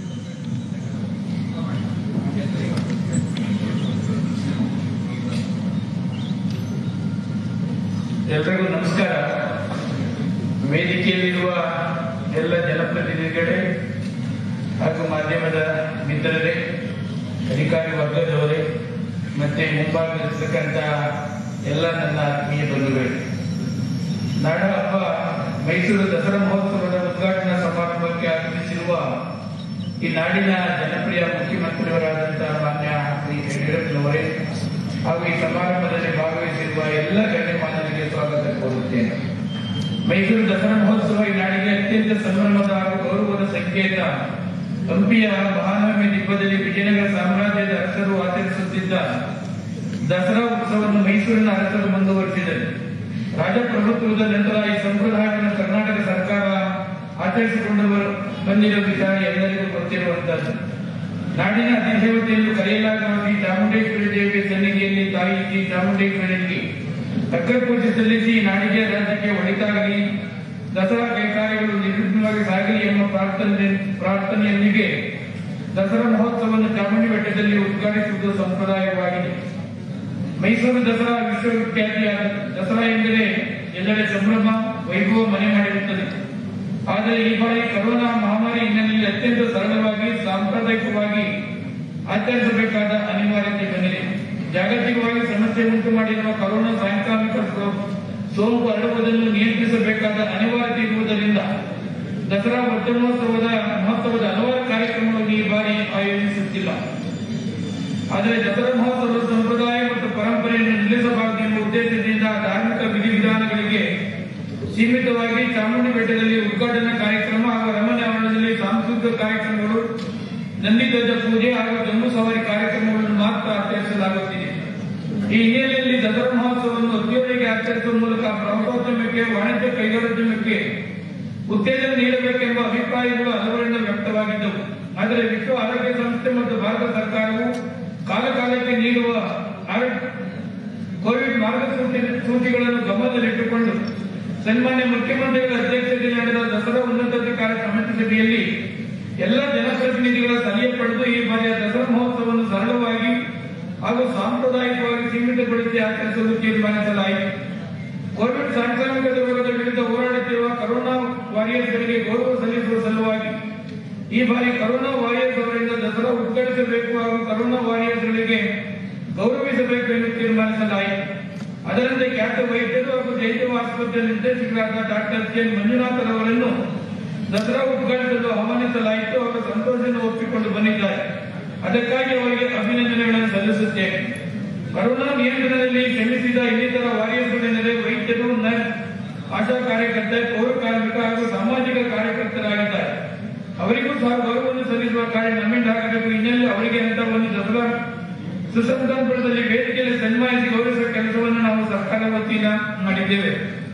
ಎಲ್ರಿಗೂ ನಮಸ್ಕಾರ ವೇದಿಕೆಯಲ್ಲಿರುವ ಎಲ್ಲ ಜನಪ್ರತಿನಿಧಿಗಳೇ ಹಾಗೂ ಮಾಧ್ಯಮದ ಮಿತ್ರರೇ ಅಧಿಕಾರಿ ವರ್ಗದವರೇ ಮತ್ತೆ ಮುಂಭಾಗದಲ್ಲಿರ್ತಕ್ಕಂಥ ಎಲ್ಲ ನನ್ನ ಆತ್ಮೀಯ ಬಂಧುಗಳೇ ನಾಡ ಹಬ್ಬ ಮೈಸೂರು ದಸರಾ ಮಹೋತ್ಸವದ ಉದ್ಘಾಟನಾ ಸಮಾರಂಭಕ್ಕೆ ಆಗಮಿಸಿರುವ ಈ ನಾಡಿನ ಜನಪ್ರಿಯ ಮುಖ್ಯಮಂತ್ರಿಯವರಾದಂತಹ ಮಾನ್ಯ ಶ್ರೀ ಯಡಿಯೂರಪ್ಪನವರೇ ಹಾಗೂ ಈ ಸಮಾರಂಭದಲ್ಲಿ ಭಾಗವಹಿಸಿರುವ ಎಲ್ಲ ಗಣ್ಯಮಾನರಿಗೆ ಸ್ವಾಗತ ಕೋರುತ್ತೇನೆ ಮೈಸೂರು ದಸರಾ ಮಹೋತ್ಸವ ಈ ನಾಡಿಗೆ ಅತ್ಯಂತ ಸಂಭ್ರಮದ ಹಾಗೂ ಗೌರವದ ಸಂಕೇತ ಹಂಪಿಯ ಮಹಾನವಮಿ ದಿಬ್ಬದಲ್ಲಿ ವಿಜಯನಗರ ಸಾಮ್ರಾಜ್ಯದ ಅರಸರು ಆಚರಿಸುತ್ತಿದ್ದ ದಸರಾ ಉತ್ಸವವನ್ನು ಮೈಸೂರಿನ ಅರಸರು ಮುಂದುವರಿಸಿದರು ರಾಜಪ್ರಭುತ್ವದ ನಂತರ ಈ ಸಂಪ್ರದಾಯವನ್ನು ಕರ್ನಾಟಕ ಸರ್ಕಾರ ಆಚರಿಸಿಕೊಂಡು ಬರು- ಬಂದಿರುವ ವಿಚಾರ ಎಲ್ಲರಿಗೂ ಗೊತ್ತಿರುವಂತದ್ದು ನಾಡಿನ ಅಧಿದೇವತೆಯನ್ನು ಕರೆಯಲಾಗುವ ಶ್ರೀ ಚಾಮುಂಡೇಶ್ವರಿ ದೇವಿಯ ಸನ್ನಿಧಿಯಲ್ಲಿ ತಾಯಿ ಶ್ರೀ ಚಾಮುಂಡೇಶ್ವರಿಗೆ ಅಗ್ರ ಪೂಜೆ ಸಲ್ಲಿಸಿ ನಾಡಿಗೆ ರಾಜ್ಯಕ್ಕೆ ಒಳಿತಾಗಲಿ ದಸರಾ ಕೈಕಾರ್ಯಗಳು ನಿರ್ವಿಘ್ನವಾಗಿ ಸಾಗಲಿ ಎಂಬ ಪ್ರಾರ್ಥನೆ ಪ್ರಾರ್ಥನೆಯೊಂದಿಗೆ ದಸರಾ ಮಹೋತ್ಸವವನ್ನು ಚಾಮುಂಡಿ ಬೆಟ್ಟದಲ್ಲಿ ಉದ್ಘಾಟಿಸುವುದು ಸಂಪ್ರದಾಯವಾಗಿದೆ ಮೈಸೂರು ದಸರಾ ವಿಶ್ವವಿಖ್ಯಾತಿಯಾದ ದಸರಾ ಎಂದರೆ ಎಲ್ಲೆಡೆ ಸಂಭ್ರಮ ವೈಭವ ಮನೆ ಮಾಡಿರುತ್ತದೆ ಆದರೆ ಈ ಬಾರಿ ಕರೋನಾ ಮಹಾಮಾರಿ ಹಿನ್ನೆಲೆಯಲ್ಲಿ ಅತ್ಯಂತ ಸರಳವಾಗಿ ಸಾಂಪ್ರದಾಯಿಕವಾಗಿ ಆಚರಿಸಬೇಕಾದ ಅನಿವಾರ್ಯತೆ ಬಂದಿದೆ ಜಾಗತಿಕವಾಗಿ ಸಮಸ್ಯೆ ಉಂಟು ಮಾಡಿರುವ ಕರೋನಾ ಸಾಂಕ್ರಾಮಿಕ ಸೋ- ಸೋಂಕು ಹರಡುವುದನ್ನು ನಿಯಂತ್ರಿಸಬೇಕಾದ ಅನಿವಾರ್ಯತೆ ಇರುವುದರಿಂದ ದಸರಾ ವಜ್ರೋತ್ಸವದ ಮಹೋತ್ಸವದ ಹಲವಾರು ಕಾರ್ಯಕ್ರಮಗಳನ್ನು ಈ ಬಾರಿ ಆಯೋಜಿಸುತ್ತಿಲ್ಲ ಆದರೆ ದಸರಾ ಮಹೋತ್ಸವದ ಸಂಪ್ರದಾಯ ಮತ್ತು ಪರಂಪರೆಯನ್ನು ನಿಲ್ಲಿಸಬಾರದು ಎಂಬ ಉದ್ದೇಶದಿಂದ ಧಾರ್ಮಿಕ ವಿಧಿವಿಧಾನಗಳಿಗೆ ಸೀಮಿತವಾಗಿ ಚಾಮುಂಡಿ ಬೆಟ್ಟದಲ್ಲಿ ಉದ್ಘಾಟನಾ ಕಾರ್ಯಕ್ರಮ ಹಾಗೂ ಅರಮನೆ ಆವರಣದಲ್ಲಿ ಸಾಂಸ್ಕೃತಿಕ ಕಾರ್ಯಕ್ರಮಗಳು ನಂದಿಧ್ವಜ ಪೂಜೆ ಹಾಗೂ ಜಂಬೂ ಸವಾರಿ ಕಾರ್ಯಕ್ರಮಗಳನ್ನು ಮಾತ್ರ ಆಚರಿಸಲಾಗುತ್ತಿದೆ ಈ ಹಿನ್ನೆಲೆಯಲ್ಲಿ ದಸರಾ ಮಹೋತ್ಸವವನ್ನು ಅದ್ದೂರಿಯಾಗಿ ಆಚರಿಸುವ ಮೂಲಕ ಪ್ರವಾಸೋದ್ಯಮಕ್ಕೆ ವಾಣಿಜ್ಯ ಕೈಗಾರಿಕೋದ್ಯಮಕ್ಕೆ ಉತ್ತೇಜನ ನೀಡಬೇಕೆಂಬ ಅಭಿಪ್ರಾಯಗಳು ಹಲವರಿಂದ ವ್ಯಕ್ತವಾಗಿದ್ದವು ಆದರೆ ವಿಶ್ವ ಆರೋಗ್ಯ ಸಂಸ್ಥೆ ಮತ್ತು ಭಾರತ ಸರ್ಕಾರವು ಕಾಲಕಾಲಕ್ಕೆ ನೀಡುವ ಆರೋಗ್ಯ ಕೋವಿಡ್ ಮಾರ್ಗಸೂಚಿ ಸೂಚಿಗಳನ್ನು ಗಮನದಲ್ಲಿಟ್ಟುಕೊಂಡು ಸನ್ಮಾನ್ಯ ಮುಖ್ಯಮಂತ್ರಿಗಳ ಅಧ್ಯಕ್ಷತೆಯಲ್ಲಿ ನಡೆದ ದಸರಾ ಉನ್ನತಾಧಿಕಾರ ಸಮಿತಿ ಸಭೆಯಲ್ಲಿ ಎಲ್ಲ ಜನಪ್ರತಿನಿಧಿಗಳ ಸಲಹೆ ಪಡೆದು ಈ ಬಾರಿಯ ದಸರಾ ಮಹೋತ್ಸವವನ್ನು ಸರಳವಾಗಿ ಹಾಗೂ ಸಾಂಪ್ರದಾಯಿಕವಾಗಿ ಸೀಮಿತಗೊಳಿಸಿ ಆಚರಿಸಲು ತೀರ್ಮಾನಿಸಲಾಯಿತು ಕೋವಿಡ್ ಸಾಂಕ್ರಾಮಿಕದ ರೋಗದ ವಿರುದ್ಧ ಹೋರಾಡುತ್ತಿರುವ ಕರೋನಾ ವಾರಿಯರ್ಸ್ಗಳಿಗೆ ಗೌರವ ಸಲ್ಲಿಸುವ ಸಲುವಾಗಿ ಈ ಬಾರಿ ಕರೋನಾ ವಾರಿಯರ್ಸ್ ಅವರಿಂದ ದಸರಾ ಉದ್ಘಾಟಿಸಬೇಕು ಹಾಗೂ ಕರೋನಾ ವಾರಿಯರ್ಸ್ಗಳಿಗೆ ಗೌರವಿಸಬೇಕು ಎಂದು ತೀರ್ಮಾನಿಸಲಾಯಿತು ಅದರಂತೆ ಖ್ಯಾತ ವೈದ್ಯರು ಹಾಗೂ ಜೈದೇವ ಆಸ್ಪತ್ರೆ ನಿರ್ದೇಶಕರಾದ ಡಾಕ್ಟರ್ ಸಿ ಎನ್ ಮಂಜುನಾಥರವರನ್ನು ದಸರಾ ಉದ್ಘಾಟಿಸಲು ಆಹ್ವಾನಿಸಲಾಯಿತು ಅವರು ಸಂತೋಷವನ್ನು ಒಪ್ಪಿಕೊಂಡು ಬಂದಿದ್ದಾರೆ ಅದಕ್ಕಾಗಿ ಅವರಿಗೆ ಅಭಿನಂದನೆಗಳನ್ನು ಸಲ್ಲಿಸುತ್ತೇನೆ ಕರೋನಾ ನಿಯಂತ್ರಣದಲ್ಲಿ ಶ್ರಮಿಸಿದ ಇನ್ನಿತರ ವಾರಿಯರ್ಗಳೆಂದರೆ ವೈದ್ಯರು ನರ್ಸ್ ಆಶಾ ಕಾರ್ಯಕರ್ತೆ ಪೌರ ಕಾರ್ಮಿಕ ಹಾಗೂ ಸಾಮಾಜಿಕ ಕಾರ್ಯಕರ್ತರಾಗಿದ್ದಾರೆ ಅವರಿಗೂ ಸಹ ಗೌರವವನ್ನು ಸಲ್ಲಿಸುವ ಕಾರ್ಯ ನಮ್ಮಿಂದ ಆಗಬೇಕು ಇನ್ನೆಲ್ಲ ಅವರಿಗೆ ಅಂತ ಒಂದು ದಸರಾ ಸುಸಂದರ್ಭದಲ್ಲಿ ವೇದಿಕೆಯಲ್ಲಿ ಸನ್ಮಾನಿಸಿ ಗೌರವಿಸುವ ಕೆಲಸವನ್ನು ನಾವು ಸರ್ಕಾರ ವತಿಯಿಂದ ಮಾಡಿದ್ದೇವೆ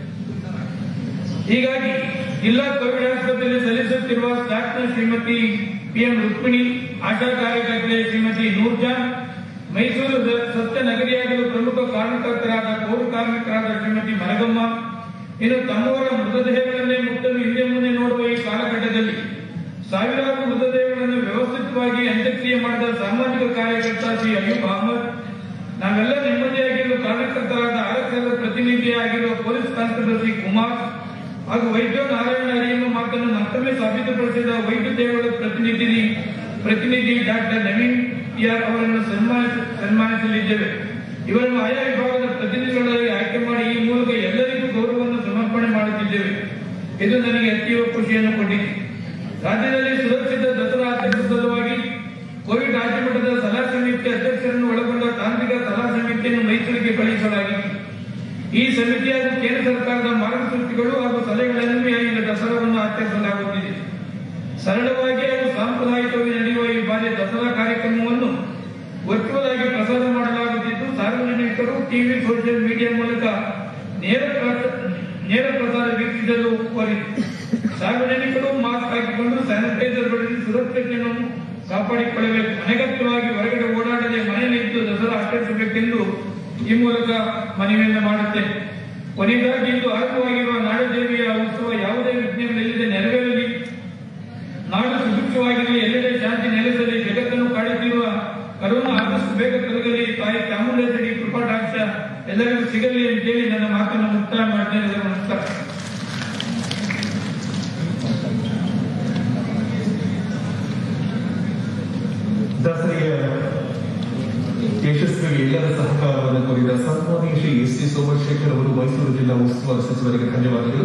ಹೀಗಾಗಿ ಜಿಲ್ಲಾ ಕೋವಿಡ್ ಆಸ್ಪತ್ರೆಯಲ್ಲಿ ಸಲ್ಲಿಸುತ್ತಿರುವ ಸ್ಟಾಫ್ನ ಶ್ರೀಮತಿ ಪಿಎಂ ರುಕ್ಮಿಣಿ ಆಶಾ ಕಾರ್ಯಕರ್ತೆ ಶ್ರೀಮತಿ ನೂರ್ಜಾನ್ ಮೈಸೂರು ದ- ಸತ್ಯ ನಗರಿಯಾಗಲು ಪ್ರಮುಖ ಕಾರಣಕರ್ತರಾದ ಪೌರ ಕಾರ್ಮಿಕರಾದ ಶ್ರೀಮತಿ ಮರಗಮ್ಮ ಇನ್ನು ತಮ್ಮವರ ಮೃತದೇಹಗಳನ್ನೇ ಮುಟ್ಟಲು ಹಿಂದೆ ಮುಂದೆ ನೋಡುವ ಈ ಕಾಲಘಟ್ಟದಲ್ಲಿ ಸಾವಿರಾರು ಮೃತದೇಹಗಳನ್ನು ವ್ಯವಸ್ಥಿತವಾಗಿ ಅಂತ್ಯಕ್ರಿಯೆ ಮಾಡಿದ ಸಾಮಾಜಿಕ ಕಾರ್ಯಕರ್ತ ಶ್ರೀ ಅಯ್ಯೂಬ್ ಅಹಮದ್ ನಾವೆಲ್ಲ ನೆಮ್ಮದಿಯಾಗಿರುವ ಕಾರ್ಯಕರ್ತರಾದ ಆರಕ್ಷಕ ಪ್ರತಿನಿಧಿಯಾಗಿರುವ ಪೊಲೀಸ್ ಕಾನ್ಸ್ಟೇಬಲ್ ಶ್ರೀ ಕುಮಾರ್ ಹಾಗೂ ವೈದ್ಯ ನಾರಾಯಣ ಹರಿಯಮ್ಮ ಮಾತನ್ನು ಮತ್ತೊಮ್ಮೆ ಸಾಬೀತುಪಡಿಸಿದ ವೈದ್ಯ ದೇವರ ಪ್ರತಿನಿಧಿ ಪ್ರತಿನಿಧಿ ಡಾಕ್ಟರ್ ನವೀನ್ ಟಿಆರ್ ಅವರನ್ನು ಸನ್ಮಾನಿಸ ಸನ್ಮಾನಿಸಲಿದ್ದೇವೆ ಇವರನ್ನು ಆಯಾ ವಿಭಾಗದ ಪ್ರತಿನಿಧಿಗಳಾಗಿ ಆಯ್ಕೆ ಮಾಡಿ ಈ ಮೂಲಕ ಎಲ್ಲರಿಗೂ ಗೌರವವನ್ನು ಸಮರ್ಪಣೆ ಮಾಡುತ್ತಿದ್ದೇವೆ ಇದು ನನಗೆ ಅತೀವ ಖುಷಿಯನ್ನು ಕೊಟ್ಟಿದೆ ರಾಜ್ಯದಲ್ಲಿ ಸುರಕ್ಷಿತ ದಸರಾ ಆಚರಿಸುವ ಸಲುವಾಗಿ ಕೋವಿಡ್ ರಾಜ್ಯ ಮಟ್ಟದ ಸಲಹಾ ಸಮಿತಿ ಅಧ್ಯಕ್ಷರನ್ನು ಒಳಗೊಂಡ ತಾಂತ್ರಿಕ ಸಲಹಾ ಸಮಿತಿಯನ್ನು ಮೈಸೂರಿಗೆ ಕಳುಹಿಸಲಾಗಿದೆ ಈ ಸಮಿತಿ ಹಾಗೂ ಕೇಂದ್ರ ಸರ್ಕಾರದ ಮಾರ್ಗಸೂಚಿಗಳು ಹಾಗೂ ಸಲಹೆಗಳನ್ವಯ ಈಗ ದಸರಾವನ್ನು ಆಚರಿಸಲಾಗುತ್ತಿದೆ ಸರಳವಾಗಿ ಹಾಗೂ ಸಾಂಪ್ರದಾಯಿಕವಾಗಿ ನಡೆಯುವ ಈ ಬಾರಿಯ ದಸರಾ ಕಾರ್ಯಕ್ರಮವನ್ನು ವರ್ಚುವಲ್ ಆಗಿ ಪ್ರಸಾರ ಮಾಡಲಾಗುತ್ತಿದ್ದು ಸಾರ್ವಜನಿಕರು ಟಿವಿ ಸೋಷಿಯಲ್ ಮೀಡಿಯಾ ಮೂಲಕ ನೇರ ಪ್ರ- ನೇರ ಪ್ರಸಾರ ವೀಕ್ಷಿಸಲು ಕೋರಿದೆ ಸಾರ್ವಜನಿಕರು ಮಾಸ್ಕ್ ಹಾಕಿಕೊಂಡು ಸ್ಯಾನಿಟೈಸರ್ ಬಳಸಿ ಸುರಕ್ಷತೆಯನ್ನು ಕಾಪಾಡಿಕೊಳ್ಳಬೇಕು ಅನಗತ್ಯವಾಗಿ ಹೊರಗಡೆ ಓಡಾಡದೆ ಮನೆಯಲ್ಲಿ ಇದ್ದು ದಸರಾ ಆಚರಿಸಬೇಕೆಂದು ಈ ಮೂಲಕ ಮನವಿಯನ್ನು ಮಾಡುತ್ತೇನೆ ಕೊನೆಯದಾಗಿ ಇಂದು ಆರಂಭವಾಗಿರುವ ನಾಡದೇವಿಯ ಉತ್ಸವ ಯಾವುದೇ ವಿಘ್ನಗಳಿಲ್ಲದೆ ನೆರವೇರಲಿ ನಾಡು ಸುಭಿಕ್ಷವಾಗಿರಲಿ ಎಲ್ಲೆಡೆ ಶಾಂತಿ ನೆಲೆಸಲಿ ಜಗತ್ತನ್ನು ಕಾಡುತ್ತಿರುವ ಕರೋನಾ ಆದಷ್ಟು ಬೇಗ ತೊಲಗಲಿ ತಾಯಿ ಚಾಮುಂಡೇಶ್ವರಿ ಕೃಪಾಟಾಕ್ಷ ಎಲ್ಲರಿಗೂ ಸಿಗಲಿ ಅಂತೇಳಿ ನನ್ನ ಮಾತನ್ನು ಮುಕ್ತಾಯ ಮಾಡ್ತೇನೆ ಎಲ್ಲರಿಗೂ ನಮಸ್ಕಾರ ದಸರೆಯ ಯಶಸ್ವಿಗೆ ಎಲ್ಲರ ಸಹಕಾರವನ್ನು ಕೋರಿದ ಸನ್ಮಾನ್ಯ ಶ್ರೀ ಎಸ್ ಟಿ ಸೋಮಶೇಖರ್ ಅವರು ಮೈಸೂರು ಜಿಲ್ಲಾ ಉಸ್ತುವಾರಿ ಸಚಿವರಿಗೆ ಧನ್ಯವಾದಗಳು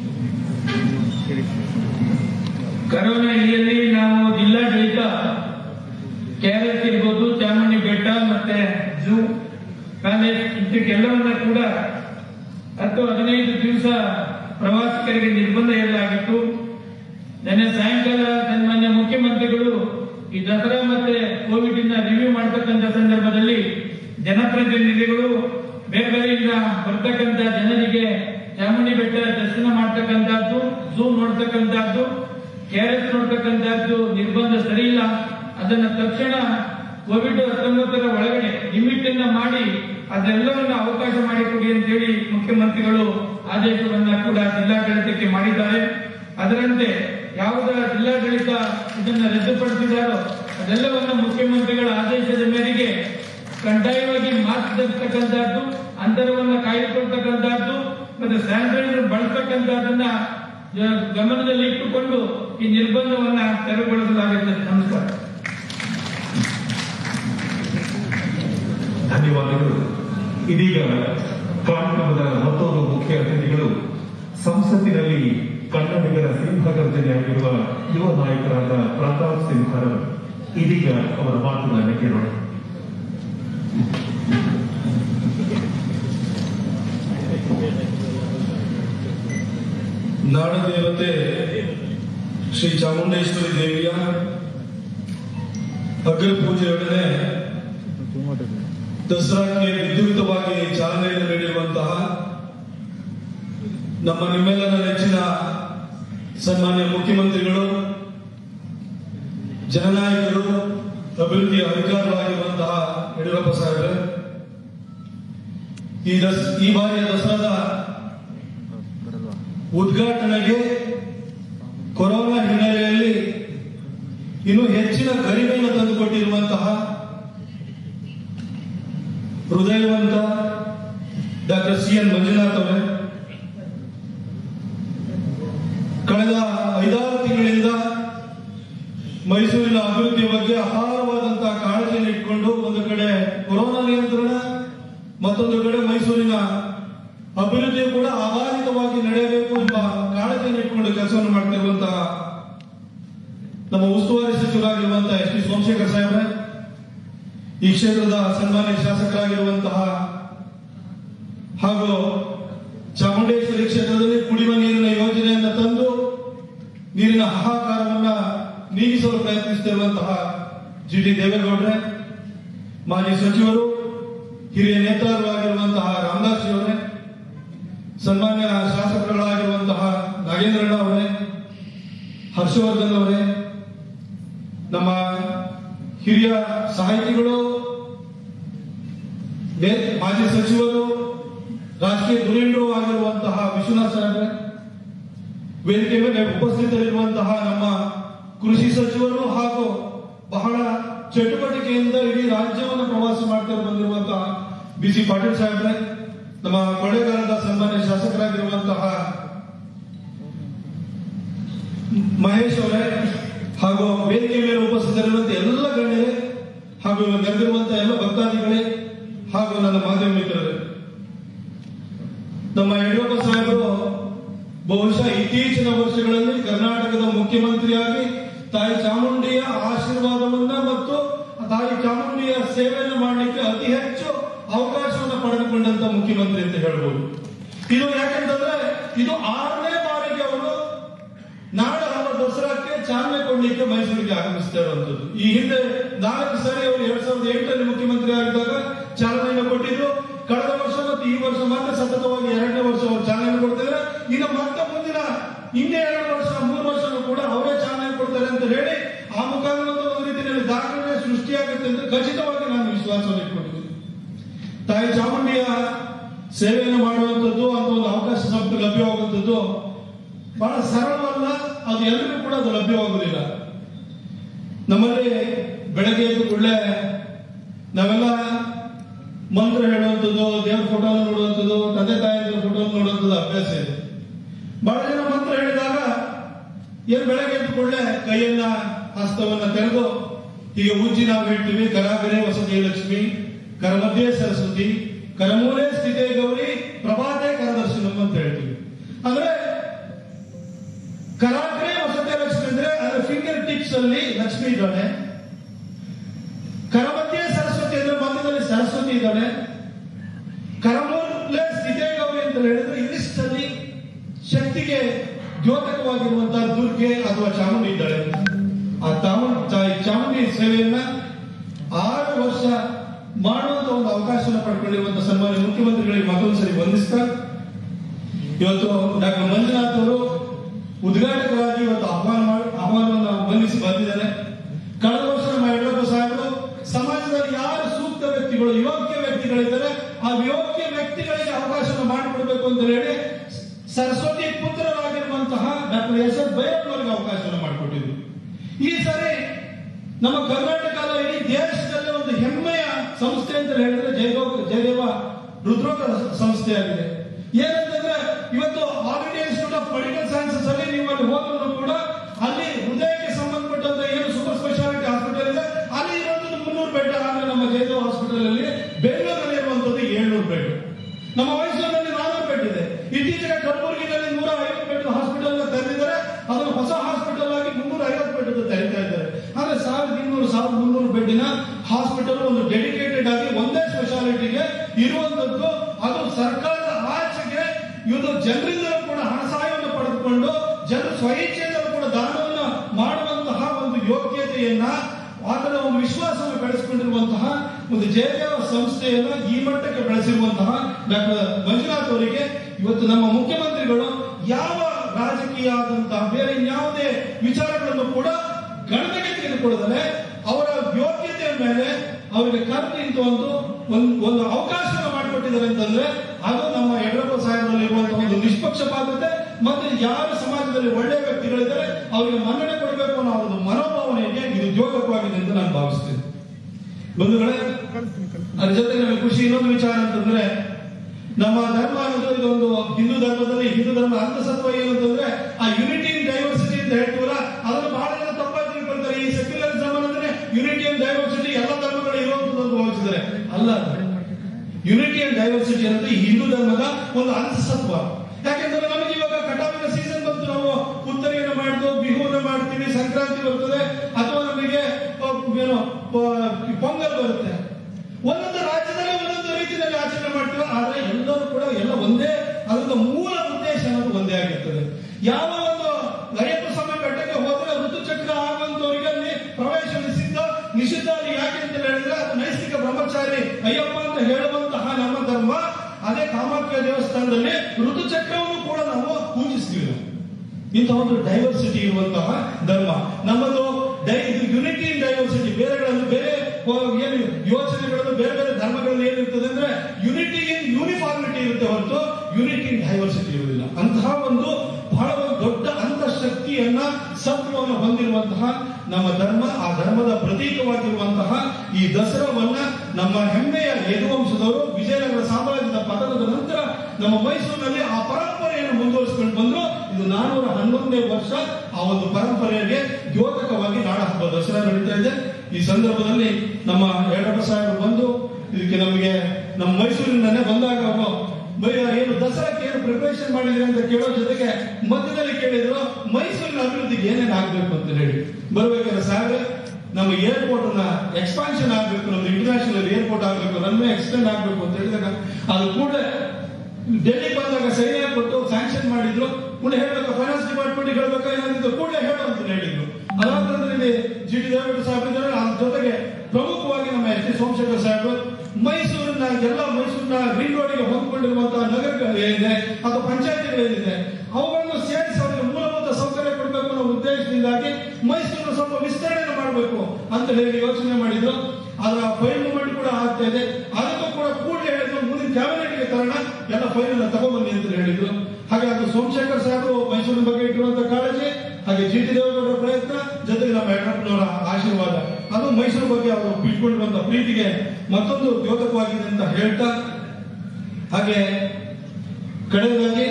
ಕರೋನಾ ಹಿನ್ನೆಲೆಯಲ್ಲಿ ನಾವು ಜಿಲ್ಲಾಡಳಿತ ಕೆಆರ್ಎಸ್ ಇರ್ಬೋದು ಚಾಮುಂಡಿ ಬೆಟ್ಟ ಮತ್ತೆ ಝೂ ಕಾಲೇಜ್ ಇಂಥಕ್ಕೆಲ್ಲವನ್ನ ಕೂಡ ಹತ್ತು ಹದಿನೈದು ದಿವಸ ಪ್ರವಾಸಿಗರಿಗೆ ನಿರ್ಬಂಧ ಇರಲಾಗಿತ್ತು ನಿನ್ನೆ ಸಾಯಂಕಾಲ ಸನ್ಮಾನ್ಯ ಮುಖ್ಯಮಂತ್ರಿಗಳು ಈ ದಸರಾ ಮತ್ತೆ ಕೋವಿಡ್ ಇಂದ ರಿವ್ಯೂ ಮಾಡತಕ್ಕಂತ ಸಂದರ್ಭದಲ್ಲಿ ಜನಪ್ರತಿನಿಧಿಗಳು ಬೇರೆ ಬೇರೆಯಿಂದ ಬರ್ತಕ್ಕಂತ ಜನರಿಗೆ ಚಾಮುಂಡಿ ಬೆಟ್ಟ ದರ್ಶನ ಮಾಡ್ತಕ್ಕಂಥದ್ದು ಝೂ ನೋಡ್ತಕ್ಕಂಥದ್ದು ಕೆಆರ್ಎಸ್ ನೋಡ್ತಕ್ಕಂಥದ್ದು ನಿರ್ಬಂಧ ಸರಿ ಇಲ್ಲ ಅದನ್ನ ತಕ್ಷಣ ಕೋವಿಡ್ ಹತ್ತೊಂಬತ್ತರ ಒಳಗಡೆ ಲಿಮಿಟ್ ಅನ್ನ ಮಾಡಿ ಅದೆಲ್ಲವನ್ನ ಅವಕಾಶ ಮಾಡಿಕೊಡಿ ಅಂತೇಳಿ ಮುಖ್ಯಮಂತ್ರಿಗಳು ಆದೇಶವನ್ನ ಕೂಡ ಜಿಲ್ಲಾಡಳಿತಕ್ಕೆ ಮಾಡಿದ್ದಾರೆ ಅದರಂತೆ ಯಾವುದ ಜಿಲ್ಲಾಡಳಿತ ಇದನ್ನ ರದ್ದುಪಡಿಸಿದಾರೋ ಅದೆಲ್ಲವನ್ನ ಮುಖ್ಯಮಂತ್ರಿಗಳ ಆದೇಶದ ಮೇರೆಗೆ ಕಡ್ಡಾಯವಾಗಿ ಮಾಸ್ಕ್ ಧರಿಸ್ತಕ್ಕಂಥದ್ದು ಅಂತರವನ್ನ ಕಾಯ್ದುಕೊಳ್ತಕ್ಕಂಥದ್ದು ಮತ್ತೆ ಸ್ಯಾನಿಟೈಸರ್ ಬಳಸ್ತಕ್ಕಂಥದ್ದನ್ನ ಜ- ಗಮನದಲ್ಲಿ ಇಟ್ಟುಕೊಂಡು ಈ ನಿರ್ಬಂಧವನ್ನ ತೆರವುಗೊಳಿಸಲಾಗುತ್ತದೆ ನಮಸ್ಕಾರ ಧನ್ಯವಾದಗಳು ಇದೀಗ ಕಾರ್ಯಕ್ರಮದ ಮತ್ತೊಂದು ಮುಖ್ಯ ಅತಿಥಿಗಳು ಸಂಸತ್ತಿನಲ್ಲಿ ಕನ್ನಡಿಗರ ಸಿಂಹಗರ್ಜನೆಯಾಗಿರುವ ಯುವ ನಾಯಕರಾದ ಪ್ರತಾಪ್ ಸಿಂಗ್ ಹರವ್ ಇದೀಗ ಅವರ ಮಾತುಗಳನ್ನು ಕೇಳೋಣ ನಾಡದೇವತೆ ಶ್ರೀ ಚಾಮುಂಡೇಶ್ವರಿ ದೇವಿಯ ಅಗ್ರ ಪೂಜೆಯೊಡನೆ ದಸರಾಕ್ಕೆ ವಿದ್ಯುಕ್ತವಾಗಿ ಚಾಲನೆಯನ್ನು ನೀಡಿರುವಂತಹ ನಮ್ಮ ನಿಮ್ಮೆಲ್ಲರ ನೆಚ್ಚಿನ ಸನ್ಮಾನ್ಯ ಮುಖ್ಯಮಂತ್ರಿಗಳು ಜನನಾಯಕರು ಅಭಿವೃದ್ಧಿಯ ಅಧಿಕಾರವಾಗಿರುವಂತಹ ಯಡಿಯೂರಪ್ಪ ಸಾಹೇಬರೇ ಈ ದಸ್ ಈ ಬಾರಿಯ ದಸರಾದ ಉದ್ಘಾಟನೆಗೆ ಕೊರೋನಾ ಹಿನ್ನೆಲೆಯಲ್ಲಿ ಇನ್ನು ಹೆಚ್ಚಿನ ಗರಿಮೆಯನ್ನು ತಂದುಕೊಟ್ಟಿರುವಂತಹ ಹೃದಯವಂತ ಡಾಕ್ಟರ್ ಸಿ ಎನ್ ಮಂಜುನಾಥ್ ಅವರೇ ಕಳೆದ ಐದಾರು ತಿಂಗಳಿಂದ ಮೈಸೂರಿನ ಅಭಿವೃದ್ಧಿಯ ಬಗ್ಗೆ ಅಪಾರವಾದಂತಹ ಕಾಳಜಿಯನ್ನು ಇಟ್ಕೊಂಡು ಒಂದು ಕಡೆ ಕೊರೋನಾ ನಿಯಂತ್ರಣ ಮತ್ತೊಂದು ಕಡೆ ಮೈಸೂರಿನ ಅಭಿವೃದ್ಧಿ ಕೂಡ ಅಬಾಧಿತವಾಗಿ ನಡೆಯಬೇಕು ಎಂಬ ಕಾಳಜಿಯನ್ನು ಇಟ್ಟುಕೊಂಡು ಕೆಲಸವನ್ನು ಮಾಡ್ತಿರುವಂತಹ ನಮ್ಮ ಉಸ್ತುವಾರಿ ಸಚಿವರಾಗಿರುವಂತಹ ಎಸ್ ಟಿ ಸೋಮಶೇಖರ್ ಸಾಹೇಬ್ರೆ ಈ ಕ್ಷೇತ್ರದ ಸನ್ಮಾನ್ಯ ಶಾಸಕರಾಗಿರುವಂತಹ ಹಾಗೂ ಚಾಮುಂಡೇಶ್ವರಿ ಕ್ಷೇತ್ರದಲ್ಲಿ ಕುಡಿಯುವ ನೀರಿನ ಯೋಜನೆಯನ್ನು ತಂದು ನೀರಿನ ಹಾಹಾಕಾರವನ್ನ ನೀಗಿಸಲು ಪ್ರಯತ್ನಿಸುತ್ತಿರುವಂತಹ ಜಿ ಟಿ ದೇವೇಗೌಡ್ರೆ ಮಾಜಿ ಸಚಿವರು ಹಿರಿಯ ನೇತಾರರು ಆಗಿರುವಂತಹ ರಾಮದಾಸ್ ಜಿ ಅವರೇ ಸನ್ಮಾನ್ಯ ಶಾಸಕರುಗಳಾಗಿರುವಂತಹ ನಾಗೇಂದ್ರಣ್ಣ ಅವರೇ ಹರ್ಷವರ್ಧನ್ ಅವರೇ ನಮ್ಮ ಹಿರಿಯ ಸಾಹಿತಿಗಳು ವೇ- ಮಾಜಿ ಸಚಿವರು ರಾಜಕೀಯ ಧುರೀಣರು ಆಗಿರುವಂತಹ ವಿಶ್ವನಾಥ್ ಸಾಹೇಬ್ರೆ ವೇದಿಕೆ ಮೇಲೆ ಉಪಸ್ಥಿತರಿರುವಂತಹ ನಮ್ಮ ಕೃಷಿ ಸಚಿವರು ಹಾಗೂ ಬಹಳ ಚಟುವಟಿಕೆಯಿಂದ ಇಡೀ ರಾಜ್ಯವನ್ನು ಪ್ರವಾಸ ಮಾಡ್ತಾ ಬಂದಿರುವಂತಹ ಬಿ ಸಿ ಪಾಟೀಲ್ ಸಾಹೇಬ್ರೆ ನಮ್ಮ ಕೊಳ್ಳೇಗಾಲದ ಸನ್ಮಾನ್ಯ ಶಾಸಕರಾಗಿರುವಂತಹ ಮಹೇಶ್ ಅವರೇ ಹಾಗೂ ವೇದಿಕೆ ಮೇಲೆ ಉಪಸ್ಥಿತರಿರುವಂತಹ ಎಲ್ಲ ಗಣ್ಯರೇ ಹಾಗೂ ನೆರೆದಿರುವಂತಹ ಎಲ್ಲ ಭಕ್ತಾದಿಗಳೇ ಹಾಗೂ ನನ್ನ ಮಾಧ್ಯಮ ಮಿತ್ರರೇ ನಮ್ಮ ಯಡಿಯೂರಪ್ಪ ಸಾಹೇಬರು ಬಹುಶಃ ಇತ್ತೀಚಿನ ವರ್ಷಗಳಲ್ಲಿ ಕರ್ನಾಟಕದ ಮುಖ್ಯಮಂತ್ರಿಯಾಗಿ ತಾಯಿ ಚಾಮುಂಡಿಯ ಆಶೀರ್ವಾದವನ್ನ ಮತ್ತು ತಾಯಿ ಚಾಮುಂಡಿಯ ಸೇವೆಯನ್ನು ಮಾಡಲಿಕ್ಕೆ ಅತಿ ಹೆಚ್ಚು ಅವಕಾಶವನ್ನು ಪಡೆದುಕೊಂಡಂತ ಮುಖ್ಯಮಂತ್ರಿ ಅಂತ ಹೇಳ್ಬೋದು ಇದು ಯಾಕಂತಂದ್ರೆ ಇದು ಆರನೇ ಬಾರಿಗೆ ಅವರು ನಾಡ ಹಬ್ಬ ದಸರಾಕ್ಕೆ ಚಾಲನೆ ಕೊಡ್ಲಿಕ್ಕೆ ಮೈಸೂರಿಗೆ ಆಗಮಿಸ್ತಾ ಇರುವಂತದ್ದು ಈ ಹಿಂದೆ ನಾಲ್ಕು ಸಾರಿ ಅವರು ಎರಡ್ ಸಾವಿರದ ಎಂಟರಲ್ಲಿ ಮುಖ್ಯಮಂತ್ರಿ ಆಗಿದ್ದಾಗ ಚಾಲನೆಯನ್ನು ಕೊಟ್ಟಿದ್ರು ಕಳೆದ ವರ್ಷ ಮತ್ತು ಈ ವರ್ಷ ಮಾತ್ರ ಸತತವಾಗಿ ಎರಡನೇ ವರ್ಷ ಅವರು ಚಾಲನೆ ಕೊಡ್ತಿದ್ದಾರೆ ಇನ್ನು ಮತ್ತೆ ಮುಂದಿನ ಇನ್ನೇ ಎರಡು ವರ್ಷ ಮೂರು ವರ್ಷನೂ ಕೂಡ ಅವರೇ ಚಾಲನೆ ಕೊಡ್ತಾರೆ ಅಂತ ಹೇಳಿ ಆ ಮುಖಾಂತರ ಒಂದು ರೀತಿಯಲ್ಲಿ ದಾಖಲೆ ಸೃಷ್ಟಿಯಾಗುತ್ತೆ ಅಂತ ಖಚಿತವಾಗಿ ನಾನು ವಿಶ್ವಾಸವನ್ನು ಇಟ್ಕೊಂಡಿದ್ದೀನಿ ತಾಯಿ ಚಾಮುಂಡಿಯ ಸೇವೆಯನ್ನು ಮಾಡುವಂಥದ್ದು ಅಂತ ಒಂದು ಅವಕಾಶ ನಮಗೆ ಲಭ್ಯವಾಗುವಂಥದ್ದು ಬಹಳ ಸರಳವಲ್ಲ ಅದು ಎಲ್ಲರಿಗೂ ಕೂಡ ಅದು ಲಭ್ಯವಾಗುವುದಿಲ್ಲ ನಮ್ಮಲ್ಲಿ ಬೆಳಗ್ಗೆ ಎದ್ದು ಕೂಡಲೇ ನಾವೆಲ್ಲ ಮಂತ್ರ ಹೇಳುವಂಥದ್ದು ದೇವ್ರ ಫೋಟೋ ನೋಡುವಂಥದ್ದು ತಂದೆ ತಾಯಿಯ ಫೋಟೋ ನೋಡುವಂಥದ್ದು ಅಭ್ಯಾಸ ಇದೆ ಬಹಳ ಜನ ಮಂತ್ರ ಹೇಳಿದಾಗ ಏನು ಬೆಳಗ್ಗೆ ಎದ್ದು ಕೂಡಲೇ ಕೈಯನ್ನ ಹಸ್ತವನ್ನ ತೆರೆದು ಹೀಗೆ ಉಜ್ಜಿ ನಾವು ಹೇಳ್ತೀವಿ ಕರಾಗರೆ ವಸತಿ ಲಕ್ಷ್ಮಿ ಕರಮಧ್ಯೆ ಸರಸ್ವತಿ ಕರಮೂಲೆ ಸ್ಥಿತೇ ಗೌರಿ ಪ್ರಭಾತೆ ಕರದರ್ಶನಂ ಅಂತ ಹೇಳ್ತೀವಿ ಅಂದ್ರೆ ಕರಾಗ್ರೆ ವಸತಿ ಲಕ್ಷ್ಮಿ ಅಂದ್ರೆ ಅದರ ಫಿಂಗರ್ ಟಿಪ್ಸ್ ಅಲ್ಲಿ ಲಕ್ಷ್ಮಿ ಇದ್ದಾಳೆ ಕರಮಧ್ಯೆ ಸರಸ್ವತಿ ಅಂದ್ರೆ ಮಧ್ಯದಲ್ಲಿ ಸರಸ್ವತಿ ಇದ್ದಾಳೆ ಕರಮೂಲೆ ಸ್ಥಿತೇ ಗೌರಿ ಅಂತ ಹೇಳಿದ್ರೆ ಇದಿಷ್ಟಲ್ಲಿ ಶಕ್ತಿಗೆ ದ್ಯೋತಕವಾಗಿರುವಂತಹ ದುರ್ಗೆ ಅಥವಾ ಚಾಮುಂಡಿ ಇದ್ದಾಳೆ ಆ ಚಾಮುಂಡಿ ತಾಯಿ ಚಾಮುಂಡಿ ಸೇವೆಯನ್ನ ಆರು ವರ್ಷ ಮಾಡುವಂತ ಒಂದು ಅವಕಾಶವನ್ನು ಪಡ್ಕೊಂಡಿರುವಂತಹ ಸನ್ಮಾನ್ಯ ಮುಖ್ಯಮಂತ್ರಿಗಳಿಗೆ ಮತ್ತೊಂದು ಸರಿ ವಂದಿಸ್ತಾ ಇವತ್ತು ಡಾಕ್ಟರ್ ಮಂಜುನಾಥ್ ಅವರು ಉದ್ಘಾಟಕರಾಗಿ ಇವತ್ತು ಆಹ್ವಾನ ಮಾಡಿ ಆಹ್ವಾನವನ್ನು ಬಂಧಿಸಿ ಬಂದಿದ್ದಾರೆ ಕಳೆದ ವರ್ಷ ನಮ್ಮ ಯಡಿಯೂರಪ್ಪ ಸಾಹೇಬರು ಸಮಾಜದಲ್ಲಿ ಯಾರು ಸೂಕ್ತ ವ್ಯಕ್ತಿಗಳು ಯೋಗ್ಯ ವ್ಯಕ್ತಿಗಳಿದ್ದಾರೆ ಆ ಯೋಗ್ಯ ವ್ಯಕ್ತಿಗಳಿಗೆ ಅವಕಾಶವನ್ನು ಮಾಡಿಕೊಡ್ಬೇಕು ಅಂತ ಹೇಳಿ ಸರಸ್ವತಿ ಪುತ್ರರಾಗಿರುವಂತಹ ಡಾಕ್ಟರ್ ಎಸ್ ಎಸ್ ಭೈರಪ್ಪನವರಿಗೆ ಅವಕಾಶವನ್ನು ಮಾಡಿಕೊಟ್ಟಿದ್ರು ಈ ಸರಿ ನಮ್ಮ ಕರ್ನಾಟಕ ಅಲ್ಲ ಇಡೀ ದೇಶದಲ್ಲೇ ಒಂದು ಹೆಮ್ಮೆಯ ಸಂಸ್ಥೆ ಅಂತ ಹೇಳಿದ್ರೆ ಜಯದೇವ ಜಯದೇವ ಹೃದ್ರೋಗ ಸಂಸ್ಥೆಯಾಗಿದೆ ಏನಂತಂದ್ರೆ ಇವತ್ತು All India Institute of Medical Sciences ಅಲ್ಲಿ ನೀವು ಅಲ್ಲಿ ಹೋದ್ರು ಕೂಡ ಅಲ್ಲಿ ಹೃದಯಕ್ಕೆ ಸಂಬಂಧಪಟ್ಟಂತ ಏನು ಸೂಪರ್ ಸ್ಪೆಷಾಲಿಟಿ ಹಾಸ್ಪಿಟಲ್ ಇದೆ ಅಲ್ಲಿ ಇರುವಂತದ್ದು ಮುನ್ನೂರು ಬೆಡ್ ಆದ್ರೆ ನಮ್ಮ ಜಯದೇವ ಹಾಸ್ಪಿಟಲ್ ಅಲ್ಲಿ ಬೆಂಗಳೂರಲ್ಲಿ ಇರುವಂತದ್ದು ಏಳ್ನೂರು ಬೆಡ್ ನಮ್ಮ ಮೈಸೂರಿನಲ್ಲಿ ನಾನೂರು ಬೆಡ್ ಇದೆ ಇತ್ತೀಚೆಗೆ ಕಲಬುರಗಿನಲ್ಲಿ ನೂರ ಐವತ್ತು ಬೆಡ್ ಹಾಸ್ಪಿಟಲ್ ತೆರೆದಿದ್ದಾರೆ ಅದನ್ನು ಹೊಸ ಹಾಸ್ಪಿಟಲ್ ಆಗಿ ಮುನ್ನೂರ ಐವತ್ತು ಬೆಡ್ ತೆರೀತಾ ಇದ್ದಾರೆ ಆದ್ರೆ ಸಾವಿರದ ಇನ್ನೂರು ಸಾವಿರದ ಮುನ್ನೂರು ಬೆಡ್ಡಿನ ಹಾಸ್ಪಿಟಲ್ ಒಂದು ಡೆಡಿಕೇಟೆಡ್ ಆಗಿ ಒಂದೇ ಸ್ಪೆಷಾಲಿಟಿಗೆ ಇರುವಂತದ್ದು ಅದು ಸರ್ಕಾರದ ಆಚೆಗೆ ಇದು ಜನರಿಂದ ಕೂಡ ಹಣ ಸಹಾಯವನ್ನು ಪಡೆದುಕೊಂಡು ಜನರು ಸ್ವಇಚ್ಛೆಯಿಂದ ಕೂಡ ದಾನವನ್ನ ಮಾಡುವಂತಹ ಒಂದು ಯೋಗ್ಯತೆಯನ್ನ ಅದರ ಒಂದು ವಿಶ್ವಾಸವನ್ನು ಬೆಳೆಸಿಕೊಂಡಿರುವಂತಹ ಒಂದು ಜಯದೇವ ಸಂಸ್ಥೆಯನ್ನ ಈ ಮಟ್ಟಕ್ಕೆ ಬೆಳೆಸಿರುವಂತಹ ಡಾಕ್ಟರ್ ಮಂಜುನಾಥ್ ಅವರಿಗೆ ಇವತ್ತು ನಮ್ಮ ಮುಖ್ಯಮಂತ್ರಿಗಳು ಯಾವ ರಾಜಕೀಯ ಆದಂತಹ ಬೇರೆ ಯಾವುದೇ ವಿಚಾರಗಳನ್ನು ಕೂಡ ಗಣನೆಗೆ ತೆಗೆದುಕೊಳ್ಳದಲೆ ಅವರ ಯೋಗ್ಯತೆಯ ಮೇಲೆ ಅವರಿಗೆ ಕರೆದು ನಿಂತು ಒಂದು ಒಂದು ಒಂದು ಅವಕಾಶವನ್ನು ಮಾಡಿಕೊಟ್ಟಿದ್ದಾರೆ ಅಂತಂದ್ರೆ ಅದು ನಮ್ಮ ಯಡಿಯೂರಪ್ಪ ಸಾಹೇಬರಲ್ಲಿ ಇರುವಂತಹ ಒಂದು ನಿಷ್ಪಕ್ಷಪಾತತೆ ಮತ್ತೆ ಯಾರು ಸಮಾಜದಲ್ಲಿ ಒಳ್ಳೆಯ ವ್ಯಕ್ತಿಗಳಿದ್ದಾರೆ ಅವರಿಗೆ ಮನ್ನಣೆ ಕೊಡಬೇಕು ಅನ್ನೋ ಒಂದು ಮನೋಭಾವನೆಗೆ ಇದು ದ್ಯೋತಕವಾಗಿದೆ ಅಂತ ನಾನು ಭಾವಿಸ್ತೇನೆ ಬಂಧುಗಳೇ ಅದ್ರ ಜೊತೆಗೆ ನಮಗೆ ಖುಷಿ ಇನ್ನೊಂದು ವಿಚಾರ ಅಂತಂದ್ರೆ ನಮ್ಮ ಧರ್ಮ ಅನ್ನೋದು ಇದೊಂದು ಹಿಂದೂ ಧರ್ಮದಲ್ಲಿ ಹಿಂದೂ ಧರ್ಮ ಅಂತಸತ್ವ ಏನು ಅಂತಂದ್ರೆ ಆ ಯುನಿಟಿ ಇನ್ ಡೈವರ್ಸಿಟಿ ಅಂತ ಹೇಳ್ತೀವಲ್ಲ ಅದನ್ನು ಬಹಳ ಜನ ತಪ್ಪಾಗಿ ತಿಳ್ಕೊಳ್ತಾರೆ ಈ ಸೆಕ್ಯುಲರಿಸಮ್ ಅಂದ್ರೆ ಯುನಿಟಿ ಅಂಡ್ ಡೈವರ್ಸಿಟಿ ಎಲ್ಲ ಧರ್ಮಗಳು ಇರುವಂತದ್ದು ಅಂತ ಭಾವಿಸಿದ್ದಾರೆ ಅಲ್ಲ ಯುನಿಟಿ ಅಂಡ್ ಇಂತಹ ಒಂದು ಡೈವರ್ಸಿಟಿ ಇರುವಂತಹ ಧರ್ಮ ನಮ್ಮದು ಯುನಿಟಿ ಇನ್ ಡೈವರ್ಸಿಟಿ ಬೇರೆಗಳನ್ನು ಬೇರೆ ಆ, ಏನು ಯೋಚನೆಗಳನ್ನು ಬೇರೆ ಬೇರೆ ಧರ್ಮಗಳಲ್ಲಿ ಏನಿರ್ತದೆ ಅಂದ್ರೆ ಯುನಿಟಿ ಇನ್ ಯೂನಿಫಾರ್ಮಿಟಿ ಇರುತ್ತೆ ಹೊರತು ಯುನಿಟಿ ಇನ್ ಡೈವರ್ಸಿಟಿ ಇರುವುದಿಲ್ಲ ಅಂತಹ ಒಂದು ಬಹಳ ಒಂದು ದೊಡ್ಡ ಅಂತಃಶಕ್ತಿಯನ್ನ ಸತ್ವವನ್ನು ಹೊಂದಿರುವಂತಹ ನಮ್ಮ ಧರ್ಮ ಆ ಧರ್ಮದ ಪ್ರತೀಕವಾಗಿರುವಂತಹ ಈ ದಸರಾವನ್ನ ನಮ್ಮ ಹೆಮ್ಮೆಯ ಯದುವಂಶದವರು ವಿಜಯನಗರ ಸಾಮ್ರಾಜ್ಯದ ಪತನದ ನಂತರ ನಮ್ಮ ಮೈಸೂರಿನಲ್ಲಿ ಆ ಪರಂಪರೆಯನ್ನು ಮುಂದುವರಿಸಿಕೊಂಡು ಬಂದ್ರು ಇದು ನಾನೂರ ಹನ್ನೊಂದನೇ ವರ್ಷ ಆ ಒಂದು ಪರಂಪರೆಗೆ ದ್ಯೋತಕವಾಗಿ ನಾಡ ಹಬ್ಬ ದಸರಾ ನಡೀತಾ ಇದೆ ಈ ಸಂದರ್ಭದಲ್ಲಿ ನಮ್ಮ ಯಡಿಯೂರಪ್ಪ ಸಾಹೇಬರು ಬಂದು ಇದಕ್ಕೆ ನಮಗೆ ನಮ್ಮ ಮೈಸೂರಿನಲ್ಲೇ ಬಂದಾಗ ಅವರು ಬೈ- ಏನು ದಸರಾಕ್ಕೆ ಏನು ಪ್ರಿಪರೇಷನ್ ಮಾಡಿದ್ರೆ ಅಂತ ಕೇಳೋ ಜೊತೆಗೆ ಮಧ್ಯದಲ್ಲಿ ಕೇಳಿದ್ರು ಮೈಸೂರಿನ ಅಭಿವೃದ್ಧಿಗೆ ಏನೇನು ಆಗ್ಬೇಕು ಅಂತ ಹೇಳಿ ಬರ್ಬೇಕಾದ್ರೆ ಸಾಹೇಬ್ರೆ ನಮ್ಮ ಏರ್ಪೋರ್ಟ್ ನ ಎಕ್ಸ್ಪಾನ್ಷನ್ ಆಗ್ಬೇಕು ನಮ್ದು ಇಂಟರ್ನ್ಯಾಷನಲ್ ಏರ್ಪೋರ್ಟ್ ಆಗ್ಬೇಕು ರನ್ವೇ ಎಕ್ಸ್ಟೆಂಡ್ ಆಗ್ಬೇಕು ಅಂತ ಹೇಳಿದಾಗ ಅದು ಕೂಡಲೇ ಡೆಲ್ಲಿ ಬಂದಾಗ ಸೈನ್ಯ ಕೊಟ್ಟು ಸ್ಯಾಂಕ್ಷನ್ ಮಾಡಿದ್ರು ಕೂಡಲೇ ಹೇಳ್ಬೇಕು ಫೈನಾನ್ಸ್ ಡಿಪಾರ್ಟ್ಮೆಂಟ್ ಹೇಳ್ಬೇಕು ಏನಾದ್ರು ಕೂಡಲೇ ಹೇಳು ಅಂತ ಹೇಳಿದ್ರು ಅದಾದ ನಂತರ ಇಲ್ಲಿ ಜಿ ಟಿ ದೇವೇಗೌಡ ಸಾಹೇಬ್ ಇದ್ದಾರೆ ಅದ್ರ ಜೊತೆಗೆ ಪ್ರಮುಖವಾಗಿ ನಮ್ಮ ಎಸ್ ಟಿ ಸೋಮಶೇಖರ್ ಸಾಹೇಬರು ಮೈಸೂರಿನ ಎಲ್ಲ ಮೈಸೂರಿನ ಗ್ರೀನ್ ರೋಡ್ಗೆ ಹೊಂದ್ಕೊಂಡಿರುವಂತಹ ನಗರಗಳು ಏನಿದೆ ಅಥವಾ ಪಂಚಾಯತಿಗಳು ಏನಿದೆ ಅವುಗಳನ್ನು ಸೇರಿಸಿ ಅವರಿಗೆ ಮೂಲಭೂತ ಸೌಕರ್ಯ ಕೊಡಬೇಕು ಅನ್ನೋ ಉದ್ದೇಶದಿಂದಾಗಿ ಮೈಸೂರನ್ನು ಸ್ವಲ್ಪ ವಿಸ್ತರಣೆ ಮಾಡಬೇಕು ಅಂತ ಹೇಳಿ ಯೋಚನೆ ಮಾಡಿದ್ರು ಅದರ ಫೈಲ್ ಮೂವ್ಮೆಂಟ್ ಕೂಡ ಆಗ್ತಾ ಇದೆ ಅದಕ್ಕೂ ಕೂಡ ಕೂಡಲೇ ಹೇಳಿದ್ರು ಮುಂದಿನ ಕ್ಯಾಬಿನೆಟ್ಗೆ ತರೋಣ ಎಲ್ಲ ಫೈಲ್ ಅನ್ನ ತಗೊಂಡ್ಬನ್ನಿ ಅಂತ ಹೇಳಿದ್ರು ಹಾಗೆ ಅದು ಸೋಮಶೇಖರ್ ಸಾಹೇಬರು ಮೈಸೂರಿನ ಬಗ್ಗೆ ಇಟ್ಟಿರುವಂತ ಕಾಳಜಿ ಹಾಗೆ ಜಿ ಟಿ ದೇವೇಗೌಡರ ಪ್ರಯತ್ನ ಜೊತೆಗೆ ನಮ್ಮ ಯಡಿಯೂರಪ್ಪನವರ ಆಶೀರ್ವಾದ ಅದು ಮೈಸೂರು ಬಗ್ಗೆ ಅವರು ಬಿಟ್ಕೊಂಡಿರುವಂತ ಪ್ರೀತಿಗೆ ಮತ್ತೊಂದು ದ್ಯೋತಕವಾಗಿದೆ ಅಂತ ಹೇಳ್ತಾ ಹಾಗೆ ಕಡೆಯದಾಗಿ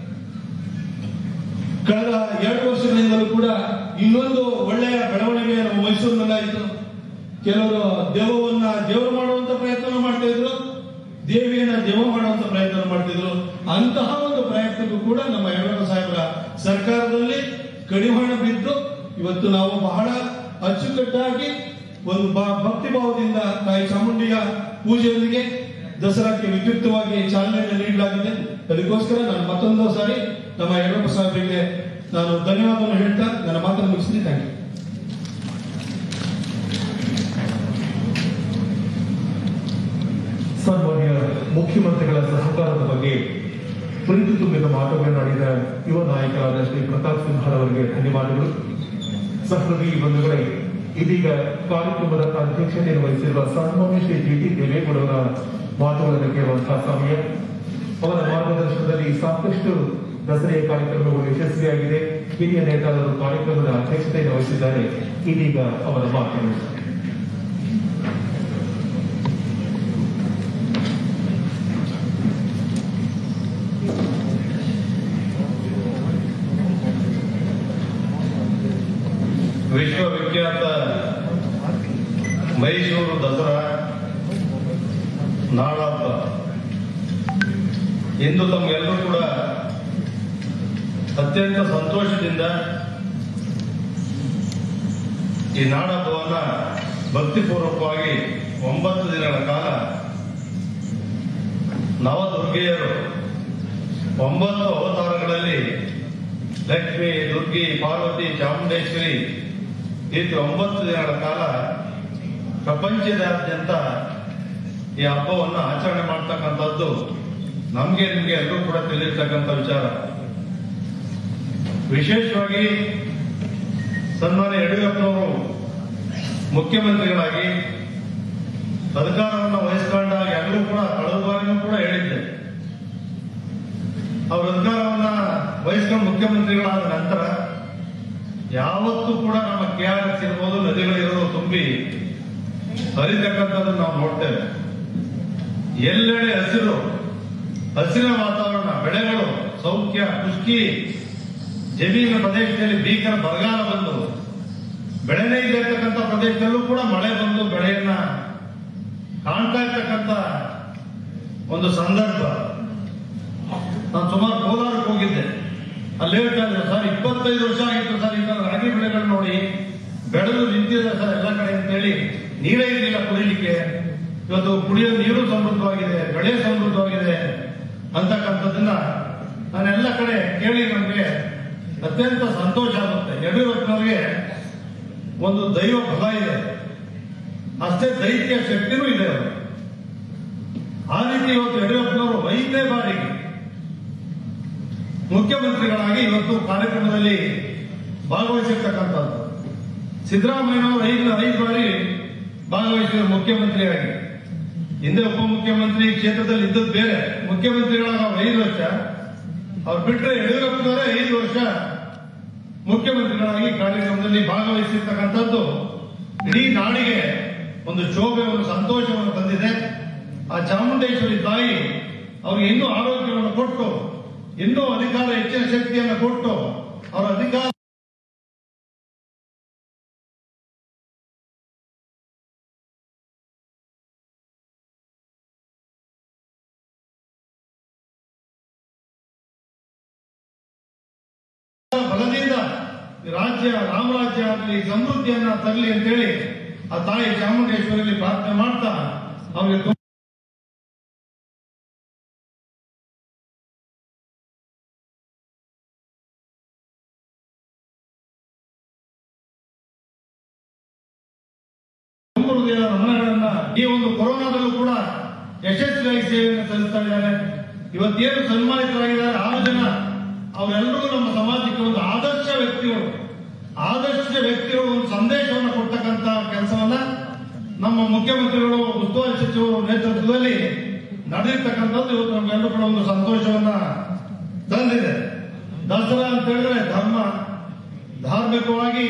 ಕಳೆದ ಎರಡು ವರ್ಷಗಳಿಂದಲೂ ಕೂಡ ಇನ್ನೊಂದು ಒಳ್ಳೆಯ ಬೆಳವಣಿಗೆ ನಮ್ಮ ಮೈಸೂರಿನಲ್ಲಾಯಿತು ಕೆಲವರು ದೇವವನ್ನ ದೇವರು ಮಾಡುವಂತ ಪ್ರಯತ್ನ ಮಾಡ್ತಾ ಇದ್ರು ದೇವಿಯನ್ನ ದೇವ ಮಾಡುವಂತ ಪ್ರಯತ್ನ ಮಾಡ್ತಿದ್ರು ಅಂತಹ ಒಂದು ಪ್ರಯತ್ನಕ್ಕೂ ಕೂಡ ನಮ್ಮ ಯಡಿಯೂರಪ್ಪ ಸಾಹೇಬರ ಸರ್ಕಾರದಲ್ಲಿ ಕಡಿವಾಣ ಬಿದ್ದು ಇವತ್ತು ನಾವು ಬಹಳ ಅಚ್ಚುಕಟ್ಟಾಗಿ ಒಂದು ಬ- ಭಕ್ತಿ ಭಾವದಿಂದ ತಾಯಿ ಚಾಮುಂಡಿಯ ಪೂಜೆಯೊಂದಿಗೆ ದಸರಾಕ್ಕೆ ವಿದ್ಯುಕ್ತವಾಗಿ ಚಾಲನೆಯನ್ನು ನೀಡಲಾಗಿದೆ ಅದಕ್ಕೋಸ್ಕರ ನಾನು ಮತ್ತೊಂದು ಸಾರಿ ನಮ್ಮ ಯಡಿಯೂರಪ್ಪ ಸಾಹೇಬರಿಗೆ ನಾನು ಧನ್ಯವಾದವನ್ನು ಹೇಳ್ತಾ ನನ್ನ ಮಾತನ್ನು ಮುಗಿಸ್ತೀನಿ ಥ್ಯಾಂಕ್ ಯು ಸನ್ಮಾನ್ಯ ಮುಖ್ಯಮಂತ್ರಿಗಳ ಸಹಕಾರದ ಬಗ್ಗೆ ಪ್ರೀತಿ ತುಂಬಿದ ಮಾತುಗಳನ್ನಾಡಿದ ಯುವ ನಾಯಕರಾದ ಶ್ರೀ ಪ್ರತಾಪ್ ಸಿಂಹರ್ ಅವರಿಗೆ ಧನ್ಯವಾದಗಳು ಸಹೃದಿ ಬಂಧುಗಳೇ ಇದೀಗ ಕಾರ್ಯಕ್ರಮದ ಅಧ್ಯಕ್ಷತೆಯನ್ನು ವಹಿಸಿರುವ ಸನ್ಮಾನ್ಯ ಶ್ರೀ ಜಿ ಟಿ ದೇವೇಗೌಡರ ಮಾತುಗಳನ್ನು ಕೇಳುವಂತಹ ಸಮಯ ಅವರ ಮಾರ್ಗದರ್ಶನದಲ್ಲಿ ಸಾಕಷ್ಟು ದಸರೆಯ ಕಾರ್ಯಕ್ರಮಗಳು ಯಶಸ್ವಿಯಾಗಿದೆ ಹಿರಿಯ ನೇತಾರರು ಕಾರ್ಯಕ್ರಮದ ಅಧ್ಯಕ್ಷತೆಯನ್ನು ವಹಿಸಿದ್ದಾರೆ ಇದೀಗ ಅವರ ಮಾತುಗಳು ವಿಶ್ವವಿಖ್ಯಾತ ಮೈಸೂರು ದಸರಾ ನಾಡಹಬ್ಬ ಇಂದು ತಮಗೆಲ್ಲರೂ ಕೂಡ ಅತ್ಯಂತ ಸಂತೋಷದಿಂದ ಈ ನಾಡಹಬ್ಬವನ್ನ ಭಕ್ತಿಪೂರ್ವಕವಾಗಿ ಒಂಬತ್ತು ದಿನಗಳ ಕಾಲ ನವದುರ್ಗೆಯರು ಒಂಬತ್ತು ಅವತಾರಗಳಲ್ಲಿ ಲಕ್ಷ್ಮಿ ದುರ್ಗಿ ಪಾರ್ವತಿ ಚಾಮುಂಡೇಶ್ವರಿ ಇದು ಒಂಬತ್ತು ದಿನಗಳ ಕಾಲ ಪ್ರಪಂಚದಾದ್ಯಂತ ಈ ಹಬ್ಬವನ್ನು ಆಚರಣೆ ಮಾಡ್ತಕ್ಕಂಥದ್ದು ನಮ್ಗೆ ನಿಮ್ಗೆ ಎಲ್ಲರೂ ಕೂಡ ತಿಳಿರ್ತಕ್ಕಂಥ ವಿಚಾರ ವಿಶೇಷವಾಗಿ ಸನ್ಮಾನ್ಯ ಯಡಿಯೂರಪ್ಪನವರು ಮುಖ್ಯಮಂತ್ರಿಗಳಾಗಿ ಅಧಿಕಾರವನ್ನು ವಹಿಸಿಕೊಂಡಾಗ ಎಲ್ಲರೂ ಕೂಡ ಕಳೆದ ಬಾರಿನೂ ಕೂಡ ಹೇಳಿದ್ದೆ ಅವ್ರ ಅಧಿಕಾರವನ್ನ ವಹಿಸ್ಕೊಂಡು ಮುಖ್ಯಮಂತ್ರಿಗಳಾದ ನಂತರ ಯಾವತ್ತೂ ಕೂಡ ನಮ್ಮ ಕೆ ಆರ್ ಎಸ್ ಇರ್ಬೋದು ನದಿಗಳಿರೋದು ತುಂಬಿ ಹರಿತಕ್ಕಂಥದ್ದನ್ನು ನಾವು ನೋಡ್ತೇವೆ ಎಲ್ಲೆಡೆ ಹಸಿರು ಹಸಿರಿನ ವಾತಾವರಣ ಬೆಳೆಗಳು ಸೌಖ್ಯ ಪುಷ್ಟಿ ಜಮೀನಿನ ಪ್ರದೇಶದಲ್ಲಿ ಭೀಕರ ಬರಗಾಲ ಬಂದು ಬೆಳೆನೇ ಇರ್ತಕ್ಕಂಥ ಪ್ರದೇಶದಲ್ಲೂ ಕೂಡ ಮಳೆ ಬಂದು ಬೆಳೆಯನ್ನ ಕಾಣ್ತಾ ಇರ್ತಕ್ಕಂಥ ಒಂದು ಸಂದರ್ಭ ನಾನು ಸುಮಾರು ಕೋಲಾರಕ್ಕೆ ಹೋಗಿದ್ದೆ ಅಲ್ಲಿ ಹೇಳ್ತಾ ಇದ್ರು ಸರ್ ಇಪ್ಪತ್ತೈದು ವರ್ಷ ಆಗಿತ್ತು ಸರ್ ಈಗ ರಾಗಿ ಬೆಳೆಗಳು ನೋಡಿ ಬೆಳೆದು ನಿಂತಿದೆ ಸರ್ ಎಲ್ಲ ಕಡೆ ಅಂತೇಳಿ ನೀರೇ ಇರಲಿಲ್ಲ ಕುಡಿಲಿಕ್ಕೆ ಇವತ್ತು ಕುಡಿಯೋ ನೀರು ಸಮೃದ್ಧವಾಗಿದೆ ಬೆಳೆ ಸಮೃದ್ಧವಾಗಿದೆ ಅಂತಕ್ಕಂಥದ್ದನ್ನ ನಾನೆಲ್ಲ ಕಡೆ ಕೇಳಿ ನಮಗೆ ಅತ್ಯಂತ ಸಂತೋಷ ಆಗುತ್ತೆ ಯಡಿಯೂರಪ್ಪನವರಿಗೆ ಒಂದು ದೈವ ಫಲ ಇದೆ ಅಷ್ಟೇ ದೈತ್ಯ ಶಕ್ತಿನೂ ಇದೆ ಅವರು ಆ ರೀತಿ ಇವತ್ತು ಯಡಿಯೂರಪ್ಪನವರು ಐದನೇ ಬಾರಿಗೆ ಮುಖ್ಯಮಂತ್ರಿಗಳಾಗಿ ಇವತ್ತು ಕಾರ್ಯಕ್ರಮದಲ್ಲಿ ಭಾಗವಹಿಸಿರ್ತಕ್ಕಂಥದ್ದು ಸಿದ್ದರಾಮಯ್ಯನವರು ಐದು ಐದು ಬಾರಿ ಭಾಗವಹಿಸಿದ ಮುಖ್ಯಮಂತ್ರಿಯಾಗಿ ಹಿಂದೆ ಉಪಮುಖ್ಯಮಂತ್ರಿ ಕ್ಷೇತ್ರದಲ್ಲಿ ಇದ್ದದ್ದು ಬೇರೆ ಮುಖ್ಯಮಂತ್ರಿಗಳಾಗ ಅವ್ರು ಐದು ವರ್ಷ ಅವ್ರು ಬಿಟ್ಟರೆ ಯಡಿಯೂರಪ್ಪನವರೇ ಐದು ವರ್ಷ ಮುಖ್ಯಮಂತ್ರಿಗಳಾಗಿ ಕಾರ್ಯಕ್ರಮದಲ್ಲಿ ಭಾಗವಹಿಸಿರ್ತಕ್ಕಂಥದ್ದು ಇಡೀ ನಾಡಿಗೆ ಒಂದು ಶೋಭೆ ಒಂದು ಸಂತೋಷವನ್ನು ತಂದಿದೆ ಆ ಚಾಮುಂಡೇಶ್ವರಿ ತಾಯಿ ಅವ್ರಿಗೆ ಇನ್ನೂ ಆರೋಗ್ಯವನ್ನು ಕೊಟ್ಟು ಇನ್ನೂ ಅಧಿಕಾರ ಹೆಚ್ಚಿನ ಶಕ್ತಿಯನ್ನು ಕೊಟ್ಟು ಅವರ ಅಧಿಕಾರ ಬಲದಿಂದ ಈ ರಾಜ್ಯ ರಾಮರಾಜ್ಯ ಆಗಲಿ ಸಮೃದ್ಧಿಯನ್ನ ತರಲಿ ಅಂತೇಳಿ ಆ ತಾಯಿ ಚಾಮುಂಡೇಶ್ವರಿಯಲ್ಲಿ ಪ್ರಾರ್ಥನೆ ಮಾಡ್ತಾ ಅವರಿಗೆ ತುಂಬ ತುಂಬ ಹೃದಯದ ನಮನಗಳನ್ನ ಈ ಒಂದು ಕೊರೋನಾದಲ್ಲೂ ಕೂಡ ಯಶಸ್ವಿಯಾಗಿ ಸೇವೆಯನ್ನು ಸಲ್ಲಿಸ್ತಾ ಇದ್ದಾರೆ ಇವತ್ತೇನು ಸನ್ಮಾನಿತರಾಗಿದ್ದಾರೆ ಆರು ಜನ ಅವರೆಲ್ಲರಿಗೂ ನಮ್ಮ ಸಮಾಜಕ್ಕೆ ಒಂದು ಆದರ್ಶ ವ್ಯಕ್ತಿಗಳು ಆದರ್ಶ ವ್ಯಕ್ತಿಗಳು ಒಂದು ಸಂದೇಶವನ್ನು ಕೊಡ್ತಕ್ಕಂತ ಕೆಲಸವನ್ನ ನಮ್ಮ ಮುಖ್ಯಮಂತ್ರಿಗಳು ಉಸ್ತುವಾರಿ ಸಚಿವರು ನೇತೃತ್ವದಲ್ಲಿ ನಡೆದಿರ್ತಕ್ಕಂಥದ್ದು ಇವತ್ತು ನಮ್ಗೆಲ್ಲರೂ ಕೂಡ ಒಂದು ಸಂತೋಷವನ್ನ ತಂದಿದೆ ದಸರಾ ಅಂತ ಹೇಳಿದ್ರೆ ಧರ್ಮ ಧಾರ್ಮಿಕವಾಗಿ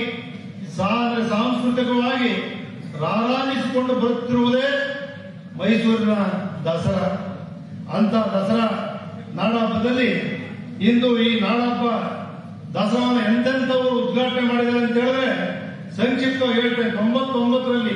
ಸಾ- ಸಾಂಸ್ಕೃತಿಕವಾಗಿ ರಾರಾಜಿಸಿಕೊಂಡು ಬರುತ್ತಿರುವುದೇ ಮೈಸೂರಿನ ದಸರಾ ಅಂತ ದಸರಾ ನಾಡಹಬ್ಬದಲ್ಲಿ ಇಂದು ಈ ನಾಡಹಬ್ಬ ದಸರಾವನ್ನು ಎಂತೆಂಥವರು ಉದ್ಘಾಟನೆ ಮಾಡಿದ್ದಾರೆ ಅಂತ ಹೇಳಿದ್ರೆ ಸಂಕ್ಷಿಪ್ತವಾಗಿ ಹೇಳ್ತೇನೆ ತೊಂಬತ್ತೊಂಬತ್ತರಲ್ಲಿ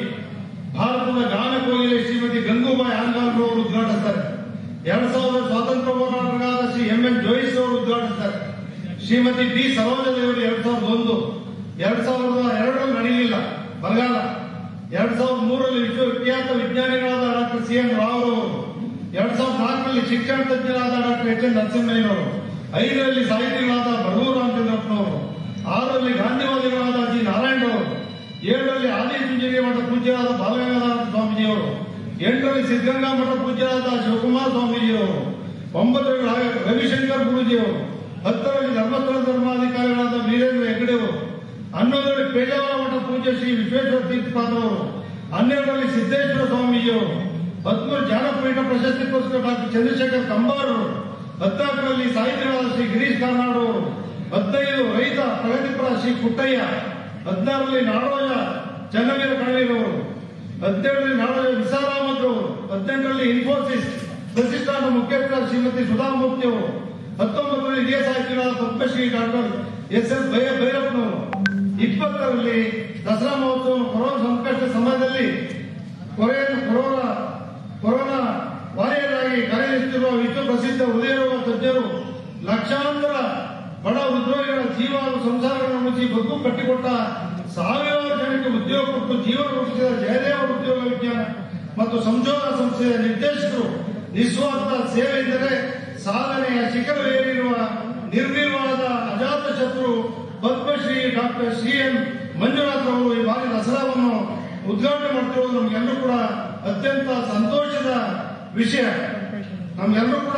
ಭಾರತದ ಗಾನ ಕೋಗಿಲೆ ಶ್ರೀಮತಿ ಗಂಗೂಬಾಯಿ ಆಂಗಾರ್ ಅವರು ಉದ್ಘಾಟಿಸ್ತಾರೆ ಎರಡ್ ಸಾವಿರದ ಸ್ವಾತಂತ್ರ್ಯ ಹೋರಾಟಗಾರ ಶ್ರೀ ಎಂ ಎನ್ ಜೋಯಿಸ್ ಅವರು ಉದ್ಘಾಟಿಸ್ತಾರೆ ಶ್ರೀಮತಿ ಡಿ ಸರೋಜದೇವರು ಎರಡ್ ಸಾವಿರದ ಒಂದು ಎರಡ್ ಸಾವಿರದ ಎರಡರಲ್ಲಿ ನಡೆಯಲಿಲ್ಲ ಬರಗಾಲ ಎರಡ್ ಸಾವಿರದ ಮೂರರಲ್ಲಿ ವಿಶ್ವವಿಖ್ಯಾತ ವಿಜ್ಞಾನಿಗಳಾದ ಡಾಕ್ಟರ್ ಸಿ ಎಂ ರಾವ್ ಅವರು ಎರಡ್ ಸಾವಿರದ ನಾಲ್ಕರಲ್ಲಿ ಶಿಕ್ಷಣ ತಜ್ಞರಾದ ಡಾಕ್ಟರ್ ಎಚ್ ಎನ್ ನರಸಿಂಹಯ್ಯನವರು ಐದರಲ್ಲಿ ಸಾಹಿತಿಗಳಾದ ಬಡಗೂರು ರಾಮಚಂದ್ರಪ್ಪನವರು ಆರರಲ್ಲಿ ಗಾಂಧಿವಾದಿಗಳಾದ ಜಿ ನಾರಾಯಣರವರು ಏಳರಲ್ಲಿ ಆದಿಚುಂಚನಗಿರಿ ಮಠ ಪೂಜ್ಯರಾದ ಬಾಲಗಂಗಾಧರ ಸ್ವಾಮೀಜಿಯವರು ಎಂಟರಲ್ಲಿ ಸಿದ್ಧಗಂಗಾ ಮಠ ಪೂಜ್ಯರಾದ ಶಿವಕುಮಾರ ಸ್ವಾಮೀಜಿಯವರು ಒಂಬತ್ತರಲ್ಲಿ ರಾ- ರವಿಶಂಕರ್ ಗುರೂಜಿಯವರು ಹತ್ತರಲ್ಲಿ ಧರ್ಮಸ್ಥಳ ಧರ್ಮಾಧಿಕಾರಿಗಳಾದ ವೀರೇಂದ್ರ ಹೆಗ್ಗಡೆಯವರು ಹನ್ನೊಂದರಲ್ಲಿ ಪೇಜಾವರ ಮಠ ಪೂಜ್ಯ ಶ್ರೀ ವಿಶ್ವೇಶ್ವರ ತೀರ್ಥಪಾದರವರು ಹನ್ನೆರಡರಲ್ಲಿ ಸಿದ್ದೇಶ್ವರ ಸ್ವಾಮೀಜಿಯವರು ಹದಿಮೂರು ಜ್ಞಾನಪೀಠ ಪ್ರಶಸ್ತಿ ಪುರಸ್ಕೃತ ಡಾಕ್ಟರ್ ಚಂದ್ರಶೇಖರ್ ಕಂಬಾರವರು ಹದಿನಾಲ್ಕರಲ್ಲಿ ಸಾಹಿತ್ಯಗಳಾದ ಶ್ರೀ ಗಿರೀಶ್ ಕಾರ್ನಾಡ್ ಅವರು ಹದಿನೈದು ರೈತ ಪ್ರಗತಿಪರ ಶ್ರೀ ಪುಟ್ಟಯ್ಯ ಹದಿನಾರರಲ್ಲಿ ನಾಡೋಜ ಚನ್ನವೀರ ಕಣವೀರವರು ಹದಿನೇಳರಲ್ಲಿ ನಾಡೋಜ ವಿಸಾರಾಮತ್ರವರು ಹದಿನೆಂಟರಲ್ಲಿ ಇನ್ಫೋಸಿಸ್ ಪ್ರತಿಷ್ಠಾನ ಮುಖ್ಯಸ್ಥ ಶ್ರೀಮತಿ ಸುಧಾಮೂರ್ತಿ ಅವರು ಹತ್ತೊಂಬತ್ತರಲ್ಲಿ ಹಿರಿಯ ಸಾಹಿತಿಗಳಾದ ಪದ್ಮಶ್ರೀ ಡಾಕ್ಟರ್ ಎಸ್ ಎಸ್ ಭಯ ಭೈರಪ್ಪನವರು ಇಪ್ಪತ್ತರಲ್ಲಿ ದಸರಾ ಮಹೋತ್ಸವ ಕೊರೋನಾ ಸಂಕಷ್ಟ ಸಮಯದಲ್ಲಿ ಕೊರೆಯನ್ನು ಕೊರೋನಾ ಕೊರೋನಾ ವಾರಿಯರಾಗಿ ಕಾರ್ಯನಿರ್ವಹಿಸುತ್ತಿರುವ ವಿಶ್ವ ಪ್ರಸಿದ್ಧ ಹೃದಯರೋಗ ತಜ್ಞರು ಲಕ್ಷಾಂತರ ಬಡ ಉದ್ಯೋಗಿಗಳ ಜೀವ ಹಾಗೂ ಸಂಸಾರಗಳನ್ನು ಉಳಿಸಿ ಬದುಕು ಕಟ್ಟಿಕೊಟ್ಟ ಸಾವಿರಾರು ಜನಕ್ಕೆ ಉದ್ಯೋಗ ಕೊಟ್ಟು ಜೀವನ ರೂಪಿಸಿದ ಜಯದೇವ ಉದ್ಯೋಗ ವಿಜ್ಞಾನ ಮತ್ತು ಸಂಶೋಧನಾ ಸಂಸ್ಥೆಯ ನಿರ್ದೇಶಕರು ನಿಸ್ವಾರ್ಥ ಸೇವೆ ಎಂದರೆ ಸಾಧನೆಯ ಶಿಖರವೇರಿರುವ ನಿರ್ವೀರ್ಯವಾದ ಅಜಾತ ಶತ್ರು Padmashri doctor C M Manjunath ಅವರು ಈ ಬಾರಿ ದಸರಾವನ್ನು ಉದ್ಘಾಟನೆ ಮಾಡ್ತಿರುವುದು ನಮಗೆಲ್ಲರೂ ಕೂಡ ಅತ್ಯಂತ ಸಂತೋಷದ ವಿಷಯ ನಮಗೆಲ್ಲರೂ ಕೂಡ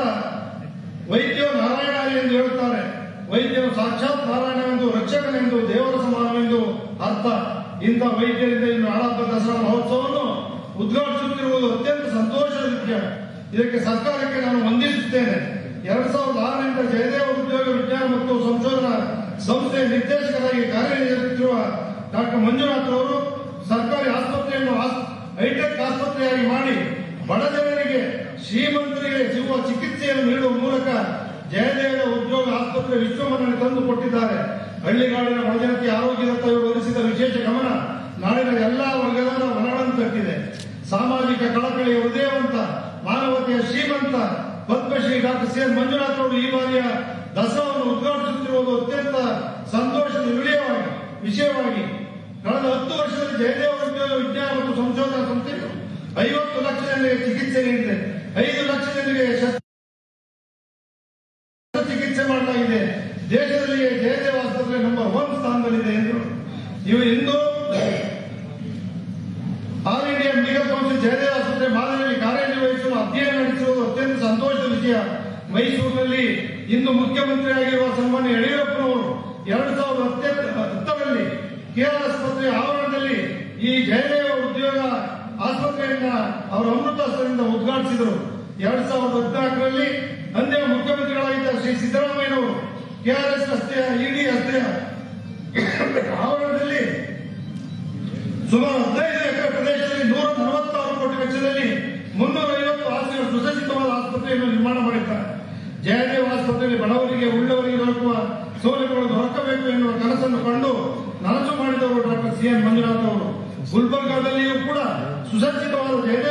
ವೈದ್ಯೋ ನಾರಾಯಣ ಎಂದು ಹೇಳುತ್ತಾರೆ ವೈದ್ಯನು ಸಾಕ್ಷಾತ್ ನಾರಾಯಣವೆಂದು ರಕ್ಷಕನೆಂದು ದೇವರ ಸಮಾನವೆಂದು ಅರ್ಥ ಇಂಥ ವೈದ್ಯರಿಂದ ಇನ್ನು ಆಳಪ್ಪ ದಸರಾ ಮಹೋತ್ಸವವನ್ನು ಉದ್ಘಾಟಿಸುತ್ತಿರುವುದು ಅತ್ಯಂತ ಸಂತೋಷದ ವಿಷಯ ಇದಕ್ಕೆ ಸರ್ಕಾರಕ್ಕೆ ನಾನು ವಂದಿಸುತ್ತೇನೆ ಎರಡ್ ಸಾವಿರದ ಆರರಿಂದ ಜಯದೇವ ಉದ್ಯೋಗ ವಿಜ್ಞಾನ ಮತ್ತು ಸಂಶೋಧನಾ ಸಂಸ್ಥೆಯ ನಿರ್ದೇಶಕರಾಗಿ ಕಾರ್ಯನಿರ್ವಹಿಸುತ್ತಿರುವ ಡಾಕ್ಟರ್ ಮಂಜುನಾಥ್ ಅವರು ಸರ್ಕಾರಿ ಆಸ್ಪತ್ರೆಯನ್ನು ಆಸ್- ಹೈಟೆಕ್ ಆಸ್ಪತ್ರೆಯಾಗಿ ಮಾಡಿ ಬಡ ಜನರಿಗೆ ಶ್ರೀಮಂತರಿಗೆ ಸಿಗುವ ಚಿಕಿತ್ಸೆಯನ್ನು ನೀಡುವ ಮೂಲಕ ಜಯದೇವ ಉದ್ಯೋಗ ಆಸ್ಪತ್ರೆ ವಿಶ್ವಮನ್ನಣೆ ತಂದು ಕೊಟ್ಟಿದ್ದಾರೆ ಹಳ್ಳಿಗಾಡಿನ ಬಡಜನತೆ ಆರೋಗ್ಯದತ್ತ ಇವರು ವಹಿಸಿದ ವಿಶೇಷ ಗಮನ ನಾಡಿನ ಎಲ್ಲಾ ವರ್ಗದವರ ಮನಗಳನ್ನು ತಟ್ಟಿದೆ ಸಾಮಾಜಿಕ ಕಳಕಳಿಯ ಹೃದಯವಂತ ಮಾನವತೆಯ ಶ್ರೀಮಂತ Padmashri doctor C N Manjunath ಅವರು ಈ ಬಾರಿಯ ದಸರಾವನ್ನು ಉದ್ಘಾಟಿಸುತ್ತಿರುವುದು ಅತ್ಯಂತ ಸಂತೋಷದ ವಿಷಯವಾಗಿ ವಿಷಯವಾಗಿ ಕಳೆದ ಹತ್ತು ವರ್ಷದಲ್ಲಿ ಜಯದೇವ ಉದ್ಯೋಗ ವಿಜ್ಞಾನ ಮತ್ತು ಸಂಶೋಧನಾ ಸಂಸ್ಥೆಯು ಐವತ್ತು ಲಕ್ಷ ಜನರಿಗೆ ಚಿಕಿತ್ಸೆ ನೀಡಿದೆ ಐದು ಲಕ್ಷ ಜನರಿಗೆ ಶಸ್ತ್ರ ಚಿಕಿತ್ಸೆ ಮಾಡಲಾಗಿದೆ ದೇಶದಲ್ಲಿಯೇ ಜಯದೇವ ಆಸ್ಪತ್ರೆ ನಂಬರ್ ಒನ್ ಸ್ಥಾನದಲ್ಲಿದೆ ಎಂದು ಇವು ಇಂದು All India Medical Council Jayadeva ಆಸ್ಪತ್ರೆ ಮಾದರಿಯಲ್ಲಿ ಕಾರ್ಯನಿರ್ವಹಿಸಲು ಅಧ್ಯಯನ ನಡೆಸಿರುವುದು ಅತ್ಯಂತ ಸಂತೋಷದ ವಿಷಯ ಮೈಸೂರಿನಲ್ಲಿ ಇಂದು ಮುಖ್ಯಮಂತ್ರಿಯಾಗಿರುವ ಸನ್ಮಾನ್ಯ ಯಡಿಯೂರಪ್ಪನವರು ಎರಡ್ ಸಾವಿರದ ಹತ್ತನೇ- ಹತ್ತರಲ್ಲಿ ಕೆಆರ್ ಆಸ್ಪತ್ರೆ ಆವರಣದಲ್ಲಿ ಈ ಜಯದೇವ ಉದ್ಯೋಗ ಆಸ್ಪತ್ರೆಯನ್ನ ಅವರ ಅಮೃತಾಸ್ತ್ರದಿಂದ ಉದ್ಘಾಟಿಸಿದರು ಎರಡ್ ಸಾವಿರದ ಹದಿನಾಲ್ಕರಲ್ಲಿ ಅಂದೇ ಮುಖ್ಯಮಂತ್ರಿಗಳಾಗಿದ್ದ ಶ್ರೀ ಸಿದ್ದರಾಮಯ್ಯನವರು ಕೆಆರ್ಎಸ್ ರಸ್ತೆಯ ಇಡಿ ರಸ್ತೆಯ ಆವರಣದಲ್ಲಿ ಸುಮಾರು ಹದಿನೈದು ಎಕರೆ ಪ್ರದೇಶದಲ್ಲಿ ನೂರ ನಲವತ್ತಾರು ಕೋಟಿ ವೆಚ್ಚದಲ್ಲಿ ಮುನ್ನೂರ ಐವತ್ತು ಹಾಸಿಗೆ ಸುಸಜ್ಜಿತವಾದ ಆಸ್ಪತ್ರೆಯನ್ನು ನಿರ್ಮಾಣ ಮಾಡಿದ್ದಾರೆ ಜಯದೇವ ಆಸ್ಪತ್ರೆಯಲ್ಲಿ ಬಡವರಿಗೆ ಉಳ್ಳವರಿಗೆ ದೊರಕುವ ಸೌಲಭ್ಯಗಳು ದೊರಕಬೇಕು ಎನ್ನುವ ಕನಸನ್ನು ಕಂಡು ನನಸು ಮಾಡಿದವರು ಡಾಕ್ಟರ್ ಸಿ ಎನ್ ಮಂಜುನಾಥ್ ಅವರು ಗುಲ್ಬರ್ಗಾದಲ್ಲಿಯೂ ಕೂಡ ಸುಸಜ್ಜಿತವಾದ ಜಯದೇವ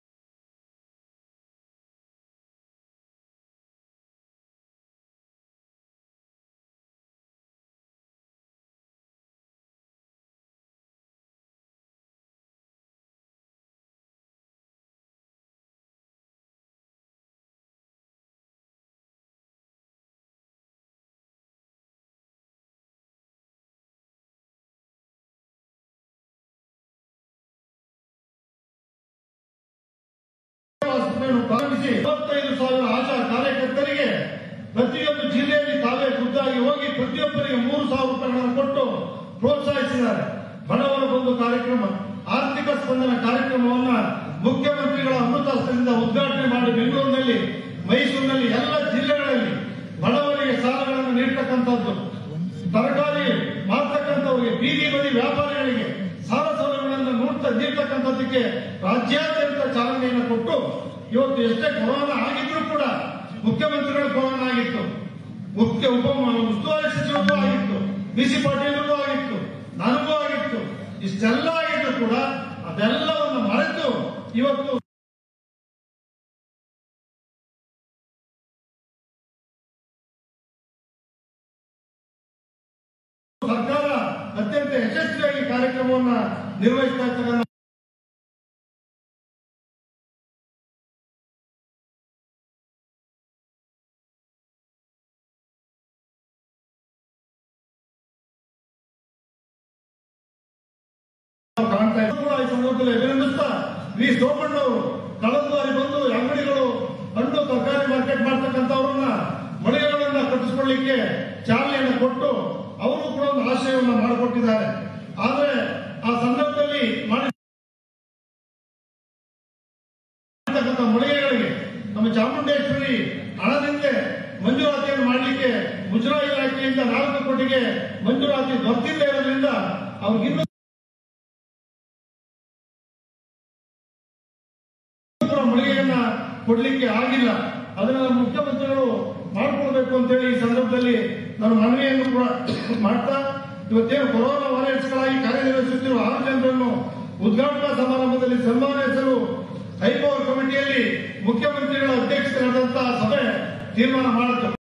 ಆಸ್ಪತ್ರೆಯನ್ನು ಪ್ರಾರಂಭಿಸಿ ಇಪ್ಪತ್ತೈದು ಸಾವಿರ ಆಶಾ ಕಾರ್ಯಕರ್ತರಿಗೆ ಪ್ರತಿಯೊಂದು ಜಿಲ್ಲೆಯಲ್ಲಿ ತಾವೇ ಖುದ್ದಾಗಿ ಹೋಗಿ ಪ್ರತಿಯೊಬ್ಬರಿಗೆ ಮೂರು ಸಾವಿರ ರೂಪಾಯಿಗಳನ್ನು ಕೊಟ್ಟು ಪ್ರೋತ್ಸಾಹಿಸಿದ್ದಾರೆ ಬಡವರ ಬಂಧು ಕಾರ್ಯಕ್ರಮ ಆರ್ಥಿಕ ಸ್ಪಂದನ ಕಾರ್ಯಕ್ರಮವನ್ನ ಮುಖ್ಯಮಂತ್ರಿಗಳ ಅಮೃತಾಸ್ತ್ರದಿಂದ ಉದ್ಘಾಟನೆ ಮಾಡಿ ಬೆಂಗಳೂರಿನಲ್ಲಿ ಮೈಸೂರಿನಲ್ಲಿ ಎಲ್ಲ ಜಿಲ್ಲೆಗಳಲ್ಲಿ ಬಡವರಿಗೆ ಸಾಲಗಳನ್ನು ನೀಡತಕ್ಕಂಥದ್ದು ತರಕಾರಿ ಮಾರ್ತಕ್ಕಂಥವರಿಗೆ ಬೀದಿ ಬದಿ ವ್ಯಾಪಾರಿಗಳಿಗೆ ಸಾಲ ಸೌಲಭ್ಯಗಳನ್ನು ನೋಡ್ತಾ ನೀಡ್ತಕ್ಕಂಥದ್ದಕ್ಕೆ ರಾಜ್ಯಾದ್ಯಂತ ಚಾಲನೆಯನ್ನು ಕೊಟ್ಟು ಇವತ್ತು ಎಷ್ಟೇ ಕೊರೋನಾ ಆಗಿದ್ರು ಕೂಡ ಮುಖ್ಯಮಂತ್ರಿಗಳು ಕೊರೋನಾ ಆಗಿತ್ತು ಮುಖ್ಯ ಉಪ ಉಸ್ತುವಾರಿ ಸಚಿವರಿಗೂ ಆಗಿತ್ತು ಬಿ ಸಿ ಪಾಟೀಲ್ರಿಗೂ ಆಗಿತ್ತು ನನಗೂ ಆಗಿತ್ತು ಇಷ್ಟೆಲ್ಲ ಆಗಿದ್ರು ಕೂಡ ಅದೆಲ್ಲವನ್ನು ಮರೆತು ಇವತ್ತು ಸರ್ಕಾರ ಅತ್ಯಂತ ಯಶಸ್ವಿಯಾಗಿ ಕಾರ್ಯಕ್ರಮವನ್ನ ನಿರ್ವಹಿಸ್ತಾ ಇರ್ತಕ್ಕಂಥ ಕಾಣ್ತಾ ಇದ್ದೀವಿ. ಕೂಡ ಈ ಸಂದರ್ಭದಲ್ಲಿ ಅಭಿನಂದಿಸ್ತಾ ವಿ ಸೋಮಣ್ಣವರು ಕಳೆದ ಬಾರಿ ಬಂದು ಅಂಗಡಿಗಳು ಹಣ್ಣು ತರಕಾರಿ ಮಾರ್ಕೆಟ್ ಮಾಡ್ತಕ್ಕಂಥವ್ರನ್ನ ಮಳಿಗೆಗಳನ್ನ ಕಟ್ಟಿಸ್ಕೊಳ್ಳಿಕ್ಕೆ ಚಾಲನೆಯನ್ನು ಕೊಟ್ಟು ಅವರು ಕೂಡ ಒಂದು ಆಶಯವನ್ನ ಮಾಡಿಕೊಟ್ಟಿದ್ದಾರೆ ಆದ್ರೆ ಆ ಸಂದರ್ಭದಲ್ಲಿ ಮಾಡಿ ಮಾಡ್ತಕ್ಕಂಥ ಮಳಿಗೆಗಳಿಗೆ ನಮ್ಮ ಚಾಮುಂಡೇಶ್ವರಿ ಹಣದಿಂದ ಮಂಜೂರಾತಿಯನ್ನು ಮಾಡಲಿಕ್ಕೆ ಮುಜರಾಯಿ ಇಲಾಖೆಯಿಂದ ನಾಲ್ಕು ಕೋಟಿಗೆ ಮಂಜೂರಾತಿ ದೊರೆತಿಲ್ಲದೆ ಇರೋದ್ರಿಂದ ಅವ್ರಿಗಿನ್ನೂ ಕೂಡ ಮಳಿಗೆಯನ್ನ ಕೊಡ್ಲಿಕ್ಕೆ ಆಗಿಲ್ಲ ಅದನ್ನ ನಮ್ಮ ಮುಖ್ಯಮಂತ್ರಿಗಳು ಮಾಡಿಕೊಡ್ಬೇಕು ಅಂತೇಳಿ ಈ ಸಂದರ್ಭದಲ್ಲಿ ನಾನು ಮನವಿಯನ್ನು ಕೂಡ ಮಾಡ್ತಾ ಇವತ್ತೇನು ಕೊರೋನಾ ವಾರಿಯರ್ಸ್ಗಳಾಗಿ ಕಾರ್ಯನಿರ್ವಹಿಸುತ್ತಿರುವ ಆರು ಜನರನ್ನು ಉದ್ಘಾಟನಾ ಸಮಾರಂಭದಲ್ಲಿ ಸನ್ಮಾನಿಸಲು ಹೈಪವರ್ ಕಮಿಟಿಯಲ್ಲಿ ಮುಖ್ಯಮಂತ್ರಿಗಳ ಅಧ್ಯಕ್ಷತೆ ನಡೆದಂತಹ ಸಭೆ ತೀರ್ಮಾನ ಮಾಡಿತು